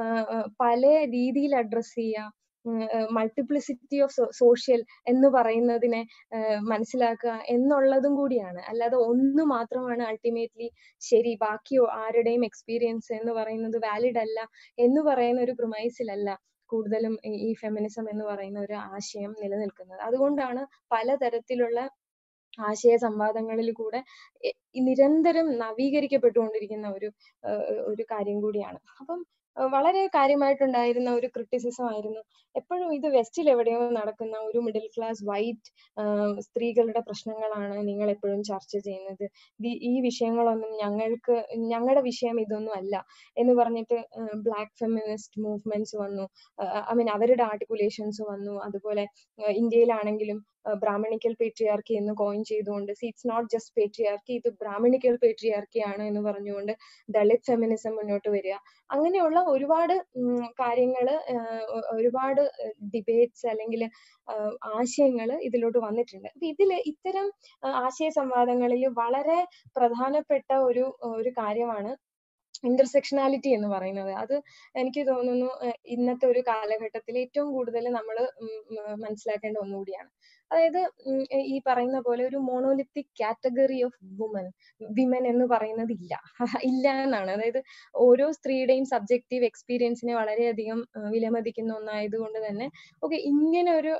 പല രീതിയിൽ അഡ്രസ് ചെയ്യാം മൾട്ടിപ്ലിസിറ്റി ഓഫ് സോഷ്യൽ എന്ന് പറയുന്നതിനെ മനസ്സിലാക്കുക എന്നുള്ളതും കൂടിയാണ് അല്ലാതെ ഒന്ന് മാത്രമാണ് അൾട്ടിമേറ്റ്ലി ശരി ബാക്കി ആരുടെയും എക്സ്പീരിയൻസ് എന്ന് പറയുന്നത് വാലിഡ് അല്ല എന്ന് പറയുന്ന ഒരു പ്രൊമൈസിലല്ല കൂടുതലും ഈ ഫെമിനിസം എന്ന് പറയുന്ന ഒരു ആശയം നിലനിൽക്കുന്നത് അതുകൊണ്ടാണ് പലതരത്തിലുള്ള ആശയ സംവാദങ്ങളിൽ കൂടെ നിരന്തരം നവീകരിക്കപ്പെട്ടുകൊണ്ടിരിക്കുന്ന ഒരു ഒരു കാര്യം കൂടിയാണ് അപ്പം വളരെ കാര്യമായിട്ടുണ്ടായിരുന്ന ഒരു ക്രിറ്റിസിസം ആയിരുന്നു എപ്പോഴും ഇത് വെസ്റ്റിൽ എവിടെയോ നടക്കുന്ന ഒരു മിഡിൽ ക്ലാസ് വൈറ്റ് സ്ത്രീകളുടെ പ്രശ്നങ്ങളാണ് നിങ്ങൾ എപ്പോഴും ചർച്ച ചെയ്യുന്നത് ഈ വിഷയങ്ങളൊന്നും ഞങ്ങൾക്ക് ഞങ്ങളുടെ വിഷയം ഇതൊന്നും അല്ല എന്ന് പറഞ്ഞിട്ട് ബ്ലാക്ക് ഫെമിനിസ്റ്റ് മൂവ്മെന്റ്സ് വന്നു ഐ മീൻ അവരുടെ ആർട്ടിക്കുലേഷൻസ് വന്നു അതുപോലെ ഇന്ത്യയിലാണെങ്കിലും ബ്രാഹ്മണിക്കൽ പേട്രിയാർക്കി എന്ന് കോയിൻ ചെയ്തുകൊണ്ട് ഇറ്റ്സ് നോട്ട് ജസ്റ്റ് പേട്രിയാർക്കി ഇത് ബ്രാഹ്മണിക്കൽ പേട്രിയാർക്കി ആണ് എന്ന് പറഞ്ഞുകൊണ്ട് ദളിത് ഫെമിനിസം മുന്നോട്ട് വരിക അങ്ങനെയുള്ള ഒരുപാട് കാര്യങ്ങൾ ഒരുപാട് ഡിബേറ്റ്സ് അല്ലെങ്കിൽ ആശയങ്ങൾ ഇതിലോട്ട് വന്നിട്ടുണ്ട് അപ്പൊ ഇതിൽ ഇത്തരം ആശയ സംവാദങ്ങളിൽ വളരെ പ്രധാനപ്പെട്ട ഒരു ഒരു കാര്യമാണ് ഇന്റർസെക്ഷനാലിറ്റി എന്ന് പറയുന്നത് അത് എനിക്ക് തോന്നുന്നു ഇന്നത്തെ ഒരു കാലഘട്ടത്തിൽ ഏറ്റവും കൂടുതൽ നമ്മൾ മനസ്സിലാക്കേണ്ട ഒന്നുകൂടിയാണ് അതായത് ഈ പറയുന്ന പോലെ ഒരു monolithic category of woman women എന്ന് പറയുന്നത് ഇല്ല ഇല്ല എന്നാണ് അതായത് ഓരോ സ്ത്രീയുടെയും സബ്ജക്റ്റീവ് എക്സ്പീരിയൻസിനെ വളരെയധികം വിലമതിക്കുന്ന ഒന്നായതുകൊണ്ട് തന്നെ ഓക്കെ ഇങ്ങനെ ഒരു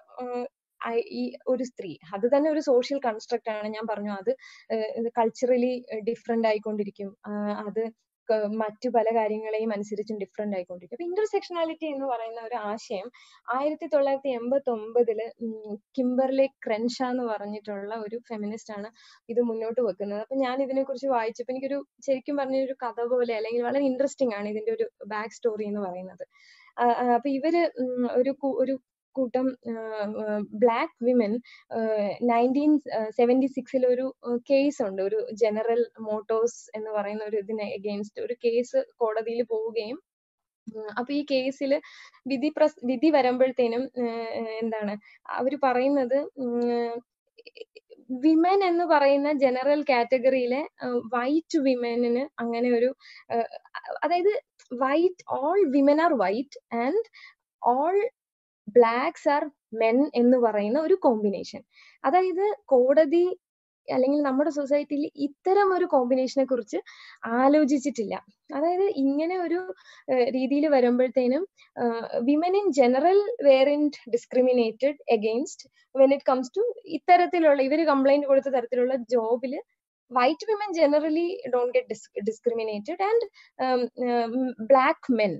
ഈ ഒരു സ്ത്രീ അത് തന്നെ ഒരു സോഷ്യൽ കൺസ്ട്രക്റ്റ് ആണ് ഞാൻ പറഞ്ഞു അത് കൾച്ചറലി ഡിഫറെന്റ് ആയിക്കൊണ്ടിരിക്കും അത് മറ്റു പല കാര്യങ്ങളെയും അനുസരിച്ചും ഡിഫറെന്റ് ആയിക്കൊണ്ടിരിക്കും അപ്പൊ ഇന്റർസെക്ഷനാലിറ്റി എന്ന് പറയുന്ന ഒരു ആശയം ആയിരത്തി തൊള്ളായിരത്തി എൺപത്തി ഒമ്പതില് കിംബർലെ ക്രെൻഷ എന്ന് പറഞ്ഞിട്ടുള്ള ഒരു ഫെമിനിസ്റ്റ് ആണ് ഇത് മുന്നോട്ട് വെക്കുന്നത് അപ്പൊ ഞാൻ ഇതിനെ കുറിച്ച് വായിച്ചപ്പോൾ എനിക്കൊരു ശരിക്കും പറഞ്ഞ ഒരു കഥ പോലെ അല്ലെങ്കിൽ വളരെ ഇൻട്രസ്റ്റിംഗ് ആണ് ഇതിന്റെ ഒരു ബാക്ക് സ്റ്റോറി എന്ന് പറയുന്നത് അപ്പൊ ഇവര് ഒരു ഒരു കൂട്ടം ബ്ലാക്ക് വിമൻ നയൻറ്റീൻ സെവൻറ്റി സിക്സിൽ ഒരു കേസ് ഉണ്ട് ഒരു ജനറൽ മോട്ടോഴ്സ് എന്ന് പറയുന്ന ഒരു ഇതിന് എഗെയിൻസ്റ്റ് ഒരു കേസ് കോടതിയിൽ പോവുകയും അപ്പൊ ഈ കേസിൽ വിധി പ്രസ് വിധി വരുമ്പോഴത്തേനും എന്താണ് അവർ പറയുന്നത് വിമൻ എന്ന് പറയുന്ന ജനറൽ കാറ്റഗറിയിലെ വൈറ്റ് വിമനിന് അങ്ങനെ ഒരു അതായത് white all women are white and all blacks are men എന്ന് പറയുന്ന ഒരു കോമ്പിനേഷൻ അതായത് കോടതി അല്ലെങ്കിൽ നമ്മുടെ സൊസൈറ്റിയിൽ ഇത്തരം ഒരു കോമ്പിനേഷനെ കുറിച്ച് ആലോചിച്ചിട്ടില്ല അതായത് ഇങ്ങനെ ഒരു രീതിയിൽ വരുമ്പോഴത്തേനും women in general were in discriminated against when it comes to ഇത്തരത്തിലുള്ള ഇവർ കംപ്ലൈന്റ് കൊടുത്ത തരത്തിലുള്ള ജോബിൽ white women generally don't get discriminated and black men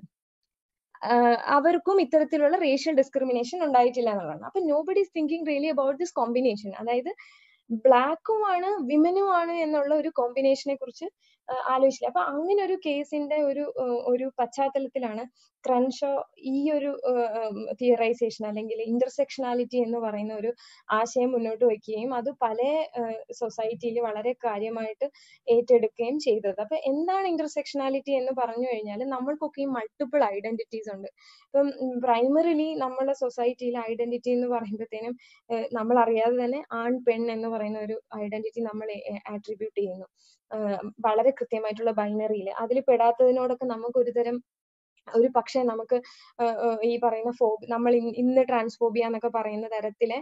അവർക്കും ഇത്തരത്തിലുള്ള റേഷ്യൽ ഡിസ്ക്രിമിനേഷൻ ഉണ്ടായിട്ടില്ല എന്നുള്ളതാണ് അപ്പൊ nobody is thinking really about this combination അതായത് ബ്ലാക്കുമാണ് വിമനുമാണ് എന്നുള്ള ഒരു കോമ്പിനേഷനെ കുറിച്ച് ആലോചിച്ചില്ല അപ്പൊ അങ്ങനെ ഒരു കേസിന്റെ ഒരു ഒരു പശ്ചാത്തലത്തിലാണ് ക്രൻഷോ ഈ ഒരു തിയറൈസേഷൻ അല്ലെങ്കിൽ ഇന്റർസെക്ഷനാലിറ്റി എന്ന് പറയുന്ന ഒരു ആശയം മുന്നോട്ട് വയ്ക്കുകയും അത് പല സൊസൈറ്റിയിൽ വളരെ കാര്യമായിട്ട് ഏറ്റെടുക്കുകയും ചെയ്തത് അപ്പൊ എന്താണ് ഇന്റർസെക്ഷനാലിറ്റി എന്ന് പറഞ്ഞു കഴിഞ്ഞാൽ നമ്മൾക്കൊക്കെ ഈ മൾട്ടിപ്പിൾ ഐഡന്റിറ്റീസ് ഉണ്ട് ഇപ്പം പ്രൈമറിലി നമ്മുടെ സൊസൈറ്റിയിലെ ഐഡന്റിറ്റി എന്ന് പറയുമ്പോഴത്തേനും നമ്മൾ അറിയാതെ തന്നെ ആൺ പെൺ എന്ന് പറയുന്ന ഒരു ഐഡന്റിറ്റി നമ്മൾ ആട്രിബ്യൂട്ട് ചെയ്യുന്നു വളരെ കൃത്യമായിട്ടുള്ള ബൈനറിയിൽ അതിൽ പെടാത്തതിനോടൊക്കെ നമുക്ക് ഒരുതരം ഒരു പക്ഷേ നമുക്ക് ഈ പറയുന്ന ഫോ നമ്മൾ ഇന്ന് ട്രാൻസ്ഫോബിയ എന്നൊക്കെ പറയുന്ന തരത്തിലെ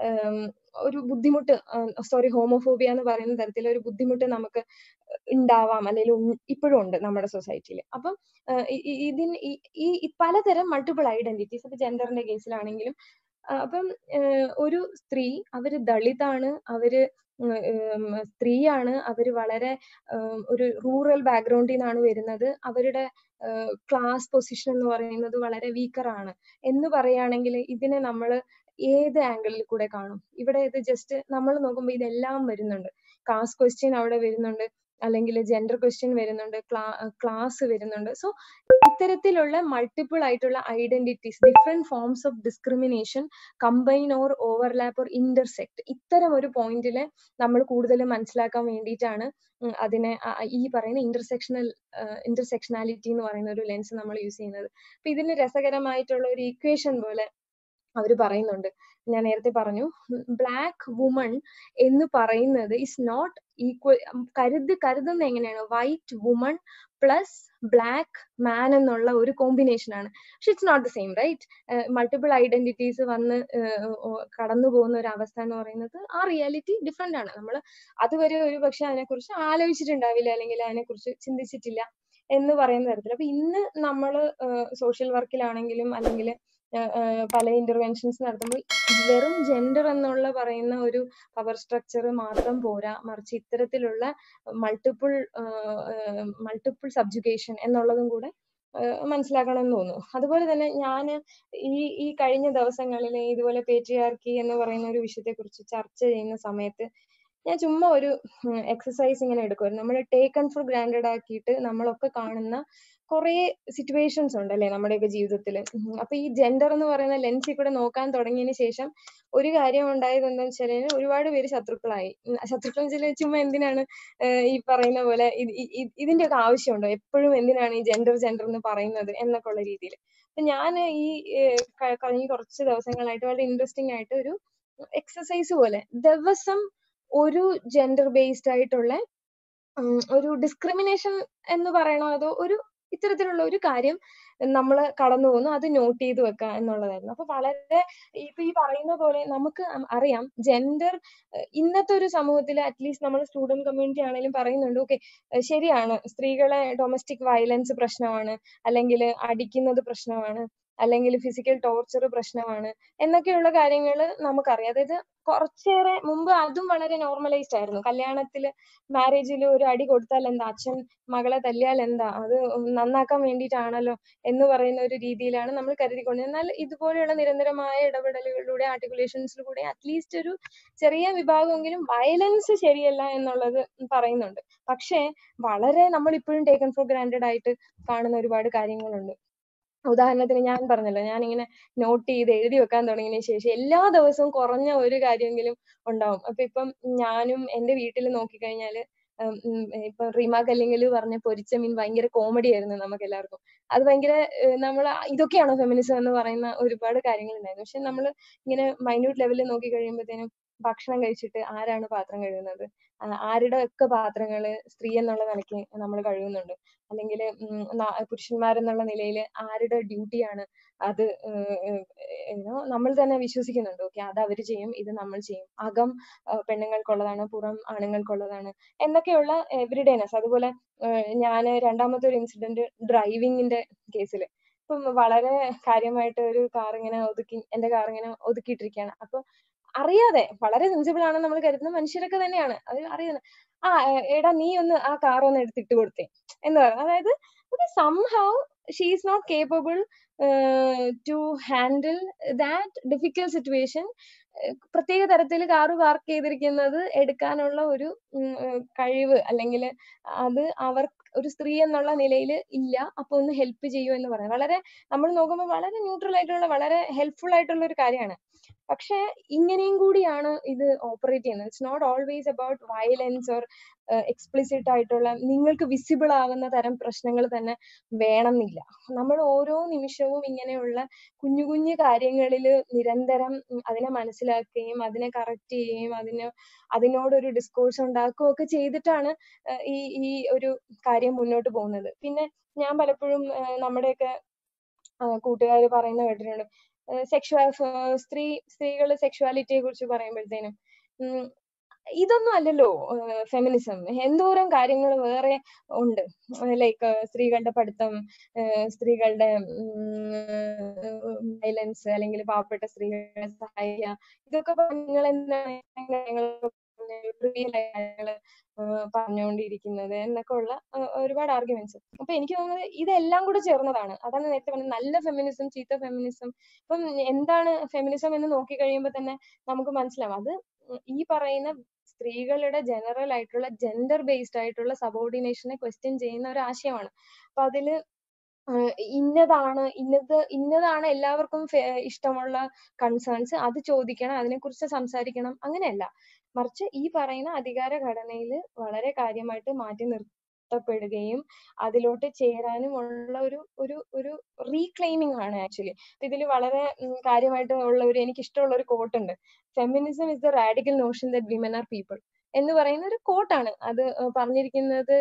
ഒരു ബുദ്ധിമുട്ട് സോറി ഹോമോഫോബിയ എന്ന് പറയുന്ന തരത്തിലെ ഒരു ബുദ്ധിമുട്ട് നമുക്ക് ഉണ്ടാവാം അല്ലെങ്കിൽ ഇപ്പോഴും ഉണ്ട് നമ്മുടെ സൊസൈറ്റിയിൽ അപ്പം ഇതിന് ഈ പലതരം മൾട്ടിപ്പിൾ ഐഡന്റിറ്റീസ് ഇപ്പൊ ജെൻഡറിന്റെ കേസിലാണെങ്കിലും അപ്പം ഒരു സ്ത്രീ അവര് ദളിതാണ് അവര് സ്ത്രീയാണ് അവര് വളരെ ഒരു റൂറൽ ബാക്ക്ഗ്രൗണ്ടിൽ നിന്നാണ് വരുന്നത് അവരുടെ ക്ലാസ് പൊസിഷൻ എന്ന് പറയുന്നത് വളരെ വീക്കറാണ് എന്ന് പറയുകയാണെങ്കിൽ ഇതിനെ നമ്മൾ ഏത് ആംഗിളിൽ കൂടെ കാണും ഇവിടെ ഇത് ജസ്റ്റ് നമ്മൾ നോക്കുമ്പോൾ ഇതെല്ലാം വരുന്നുണ്ട് കാസ്റ്റ് ക്വസ്റ്റ്യൻ അവിടെ വരുന്നുണ്ട് അല്ലെങ്കിൽ ജെൻഡർ ക്വസ്റ്റ്യൻ വരുന്നുണ്ട് ക്ലാസ് വരുന്നുണ്ട് സോ ഇത്തരത്തിലുള്ള മൾട്ടിപ്പിൾ ആയിട്ടുള്ള identities different forms of discrimination combine or overlap or intersect ഇത്തരം ഒരു പോയിന്റിൽ നമ്മൾ കൂടുതൽ മനസ്സിലാക്കാൻ വേണ്ടിയിട്ടാണ് അതിനെ ഈ പറയുന്ന ഇന്റർസെക്ഷണൽ ഇന്റർസെക്ഷനാലിറ്റി എന്ന് പറയുന്ന ഒരു ലെൻസ് നമ്മൾ യൂസ് ചെയ്യുന്നത് അപ്പൊ ഇതിന് രസകരമായിട്ടുള്ള ഒരു ഇക്വേഷൻ പോലെ അവർ പറയുന്നുണ്ട് ഞാൻ നേരത്തെ പറഞ്ഞു ബ്ലാക്ക് വുമൺ എന്ന് പറയുന്നത് ഇസ് നോട്ട് ഈക്വൽ കരുത് കരുതുന്ന എങ്ങനെയാണ് white woman plus black man എന്നുള്ള ഒരു കോമ്പിനേഷൻ ആണ് പക്ഷെ it's not the same right multiple identities വന്ന് കടന്നു പോകുന്ന ഒരു അവസ്ഥ എന്ന് പറയുന്നത് ആ റിയാലിറ്റി ഡിഫറെന്റ് ആണ് നമ്മൾ അതുവരെ ഒരു പക്ഷെ അതിനെക്കുറിച്ച് ആലോചിച്ചിട്ടുണ്ടാവില്ല അല്ലെങ്കിൽ അതിനെക്കുറിച്ച് ചിന്തിച്ചിട്ടില്ല എന്ന് പറയുന്ന തരത്തിൽ അപ്പൊ ഇന്ന് നമ്മൾ സോഷ്യൽ വർക്കിലാണെങ്കിലും അല്ലെങ്കിൽ പല ഇന്റർവെൻഷൻസ് നടത്തുമ്പോൾ വെറും ജെൻഡർ എന്നുള്ള പറയുന്ന ഒരു പവർ സ്ട്രക്ചർ മാത്രം പോരാ മറിച്ച് ഇത്തരത്തിലുള്ള മൾട്ടിപ്പിൾ മൾട്ടിപ്പിൾ സബ്ജുഗേഷൻ എന്നുള്ളതും കൂടെ മനസ്സിലാക്കണം എന്ന് തോന്നുന്നു അതുപോലെ തന്നെ ഞാൻ ഈ ഈ കഴിഞ്ഞ ദിവസങ്ങളിൽ ഇതുപോലെ പേട്രിയാർക്കി എന്ന് പറയുന്ന ഒരു വിഷയത്തെ കുറിച്ച് ചർച്ച ചെയ്യുന്ന സമയത്ത് ഞാൻ ചുമ്മാ ഒരു എക്സസൈസ് ഇങ്ങനെ എടുക്കുമായിരുന്നു നമ്മൾ ടേക്കൺ ഫോർ ഗ്രാൻഡഡ് ആക്കിയിട്ട് നമ്മളൊക്കെ കാണുന്ന കുറെ സിറ്റുവേഷൻസ് ഉണ്ട് അല്ലെ നമ്മുടെയൊക്കെ ജീവിതത്തിൽ അപ്പൊ ഈ ജെൻഡർ എന്ന് പറയുന്ന ലെൻസിൽ കൂടെ നോക്കാൻ തുടങ്ങിയതിന് ശേഷം ഒരു കാര്യം ഉണ്ടായത് എന്താണെന്ന് വെച്ചാൽ ഒരുപാട് പേര് ശത്രുക്കളായി ശത്രുക്കൾ വെച്ചാൽ ചുമ്മാ എന്തിനാണ് ഈ പറയുന്ന പോലെ ഇതിന്റെ ഒക്കെ ആവശ്യമുണ്ടോ എപ്പോഴും എന്തിനാണ് ഈ ജെൻഡർ ജെൻഡർ എന്ന് പറയുന്നത് എന്നൊക്കെ ഉള്ള രീതിയിൽ അപ്പൊ ഞാൻ ഈ കഴിഞ്ഞ കുറച്ച് ദിവസങ്ങളായിട്ട് വളരെ ഇൻട്രസ്റ്റിംഗ് ആയിട്ട് ഒരു എക്സസൈസ് പോലെ ദിവസം ഒരു ജെൻഡർ ബേസ്ഡ് ആയിട്ടുള്ള ഒരു ഡിസ്ക്രിമിനേഷൻ എന്ന് പറയണോ അതോ ഒരു ഇത്തരത്തിലുള്ള ഒരു കാര്യം നമ്മൾ കടന്നു പോകുന്നു അത് നോട്ട് ചെയ്ത് വെക്കുക എന്നുള്ളതായിരുന്നു അപ്പൊ വളരെ ഇപ്പൊ ഈ പറയുന്ന പോലെ നമുക്ക് അറിയാം ജെൻഡർ ഇന്നത്തെ ഒരു സമൂഹത്തിൽ അറ്റ്ലീസ്റ്റ് നമ്മൾ സ്റ്റുഡന്റ് കമ്മ്യൂണിറ്റി ആണെങ്കിലും പറയുന്നുണ്ട് ഓക്കെ ശരിയാണ് സ്ത്രീകളെ ഡൊമസ്റ്റിക് വയലൻസ് പ്രശ്നമാണ് അല്ലെങ്കിൽ അടിക്കുന്നത് പ്രശ്നമാണ് അല്ലെങ്കിൽ ഫിസിക്കൽ ടോർച്ചർ പ്രശ്നമാണ് എന്നൊക്കെയുള്ള കാര്യങ്ങൾ നമുക്കറിയാം അതായത് കുറച്ചേറെ മുമ്പ് അതും വളരെ നോർമലൈസ്ഡ് ആയിരുന്നു കല്യാണത്തിൽ മാരേജിൽ ഒരു അടി കൊടുത്താൽ എന്താ അച്ഛൻ മകളെ തല്ലിയാൽ എന്താ അത് നന്നാക്കാൻ വേണ്ടിയിട്ടാണല്ലോ എന്ന് പറയുന്ന ഒരു രീതിയിലാണ് നമ്മൾ കരുതിക്കൊണ്ട് എന്നാൽ ഇതുപോലെയുള്ള നിരന്തരമായ ഇടപെടലുകളിലൂടെ ആർട്ടിക്കുലേഷൻസിലൂടെ അറ്റ്ലീസ്റ്റ് ഒരു ചെറിയ വിഭാഗമെങ്കിലും വയലൻസ് ശരിയല്ല എന്നുള്ളത് പറയുന്നുണ്ട് പക്ഷേ വളരെ നമ്മൾ ഇപ്പോഴും ടേക്കൺ ഫോർ ഗ്രാൻഡഡ് ആയിട്ട് കാണുന്ന ഒരുപാട് കാര്യങ്ങളുണ്ട് ഉദാഹരണത്തിന് ഞാൻ പറഞ്ഞല്ലോ ഞാൻ ഇങ്ങനെ നോട്ട് ചെയ്ത് എഴുതി വെക്കാൻ തുടങ്ങിയതിന് ശേഷം എല്ലാ ദിവസവും കുറഞ്ഞ ഒരു കാര്യമെങ്കിലും ഉണ്ടാവും അപ്പൊ ഇപ്പം ഞാനും എന്റെ വീട്ടിൽ നോക്കിക്കഴിഞ്ഞാല് ഉം ഉം ഇപ്പൊ റീമ കല്ലിങ്കല് പറഞ്ഞ പൊരിച്ച മീൻ ഭയങ്കര കോമഡി ആയിരുന്നു നമുക്ക് എല്ലാവർക്കും അത് ഭയങ്കര നമ്മൾ ഇതൊക്കെയാണോ ഫെമിനിസം എന്ന് പറയുന്ന ഒരുപാട് കാര്യങ്ങൾ ഉണ്ടായിരുന്നു പക്ഷെ നമ്മൾ ഇങ്ങനെ മൈന്യൂട്ട് ലെവലിൽ നോക്കി കഴിയുമ്പോഴത്തേനും ഭക്ഷണം കഴിച്ചിട്ട് ആരാണ് പാത്രം കഴുകുന്നത് ആരുടെ ഒക്കെ പാത്രങ്ങള് സ്ത്രീ എന്നുള്ള നിലയ്ക്ക് നമ്മൾ കഴുകുന്നുണ്ട് അല്ലെങ്കിൽ പുരുഷന്മാരെന്നുള്ള നിലയിൽ ആരുടെ ഡ്യൂട്ടിയാണ് അത് നമ്മൾ തന്നെ വിശ്വസിക്കുന്നുണ്ട് ഓക്കെ അത് അവർ ചെയ്യും ഇത് നമ്മൾ ചെയ്യും അകം പെണ്ണുങ്ങൾക്കുള്ളതാണ് പുറം ആണുങ്ങൾക്കുള്ളതാണ് എന്നൊക്കെയുള്ള എവറിഡേനെസ് അതുപോലെ ഞാൻ രണ്ടാമത്തെ ഒരു ഇൻസിഡന്റ് ഡ്രൈവിങ്ങിന്റെ കേസിൽ ഇപ്പം വളരെ കാര്യമായിട്ട് ഒരു കാർ ഇങ്ങനെ ഒതുക്കി എന്റെ കാർ ഇങ്ങനെ ഒതുക്കിയിട്ടിരിക്കുകയാണ് അപ്പൊ അറിയാതെ വളരെ സെൻസിബിൾ ആണെന്ന് നമ്മൾ കരുതുന്ന മനുഷ്യരൊക്കെ തന്നെയാണ് അത് അറിയുന്നത് ആ എടാ നീ ഒന്ന് ആ കാർ ഒന്ന് എടുത്തിട്ട് കൊടുത്തേ എന്ന് പറയും അതായത് somehow she is not capable to handle that difficult situation പ്രത്യേക തരത്തിൽ കാറ് പാർക്ക് ചെയ്തിരിക്കുന്നത് എടുക്കാനുള്ള ഒരു കഴിവ് അല്ലെങ്കിൽ അത് അവർ ഒരു സ്ത്രീ എന്നുള്ള നിലയിൽ ഇല്ല അപ്പൊ ഒന്ന് ഹെൽപ്പ് ചെയ്യൂ എന്ന് പറയാം വളരെ നമ്മൾ നോക്കുമ്പോൾ വളരെ ന്യൂട്രൽ ആയിട്ടുള്ള വളരെ ഹെൽപ്ഫുൾ ആയിട്ടുള്ള ഒരു കാര്യമാണ് പക്ഷെ ഇങ്ങനെയും കൂടിയാണ് ഇത് ഓപ്പറേറ്റ് ചെയ്യുന്നത് it's not always about violence or explicit ആയിട്ടുള്ള നിങ്ങൾക്ക് വിസിബിൾ ആവുന്ന തരം പ്രശ്നങ്ങൾ തന്നെ വേണമെന്നില്ല നമ്മൾ ഓരോ നിമിഷവും ഇങ്ങനെയുള്ള കുഞ്ഞു കുഞ്ഞു കാര്യങ്ങളിൽ നിരന്തരം അതിനെ മനസ്സിലാക്കുകയും അതിനെ കറക്റ്റ് ചെയ്യുകയും അതിന് അതിനോടൊരു ഡിസ്കോഴ്സ് ഉണ്ടാക്കുകയും ഒക്കെ ചെയ്തിട്ടാണ് ഈ ഈ ഒരു കാര്യം മുന്നോട്ട് പോകുന്നത് പിന്നെ ഞാൻ പലപ്പോഴും നമ്മുടെയൊക്കെ കൂട്ടുകാർ പറയുന്ന കേട്ടിട്ടുണ്ട് സെക്ഷുവൽ സ്ത്രീ സ്ത്രീകൾ സെക്ഷുവാലിറ്റിയെ കുറിച്ച് പറയുമ്പോഴത്തേനും ഇതൊന്നും അല്ലല്ലോ ഫെമിനിസം എന്തോരം കാര്യങ്ങൾ വേറെ ഉണ്ട് ലൈക്ക് സ്ത്രീകളുടെ പഠിത്തം സ്ത്രീകളുടെ വയലൻസ് അല്ലെങ്കിൽ പാവപ്പെട്ട സ്ത്രീകളെ സഹായിക്കുക ഇതൊക്കെ നിങ്ങൾ എന്താണ് കാര്യങ്ങള് പറഞ്ഞുകൊണ്ടിരിക്കുന്നത് എന്നൊക്കെ ഉള്ള ഒരുപാട് ആർഗ്യുമെന്റ്സ് അപ്പൊ എനിക്ക് തോന്നുന്നത് ഇതെല്ലാം കൂടെ ചേർന്നതാണ് അതാണ് നേരത്തെ പറഞ്ഞത് നല്ല ഫെമിനിസം ചീത്ത ഫെമിനിസം ഇപ്പം എന്താണ് ഫെമിനിസം എന്ന് നോക്കി കഴിയുമ്പോൾ തന്നെ നമുക്ക് മനസ്സിലാവും അത് ഈ പറയുന്ന സ്ത്രീകളുടെ ജനറൽ ആയിട്ടുള്ള ജെൻഡർ ബേസ്ഡ് ആയിട്ടുള്ള സബോർഡിനേഷനെ ക്വസ്റ്റ്യൻ ചെയ്യുന്ന ഒരു ആശയമാണ് അപ്പൊ അതില് ഇന്നതാണ് ഇന്നത് ഇന്നതാണ് എല്ലാവർക്കും ഇഷ്ടമുള്ള കൺസേൺസ് അത് ചോദിക്കണം അതിനെക്കുറിച്ച് സംസാരിക്കണം അങ്ങനെയല്ല മറിച്ച് ഈ പറയുന്ന അധികാര ഘടനയിൽ വളരെ കാര്യമായിട്ട് മാറ്റി നിർത്തപ്പെടുകയും അതിലോട്ട് ചേരാനും ഉള്ള ഒരു ഒരു ഒരു റീക്ലെയിമിംഗ് ആണ് ആക്ച്വലി ഇതിൽ വളരെ കാര്യമായിട്ട് ഉള്ള ഒരു എനിക്ക് ഇഷ്ടമുള്ള ഒരു കോട്ട് ഉണ്ട് feminism is the radical notion that women are people എന്ന് പറയുന്ന ഒരു കോട്ടാണ് അത് പറഞ്ഞിരിക്കുന്നത്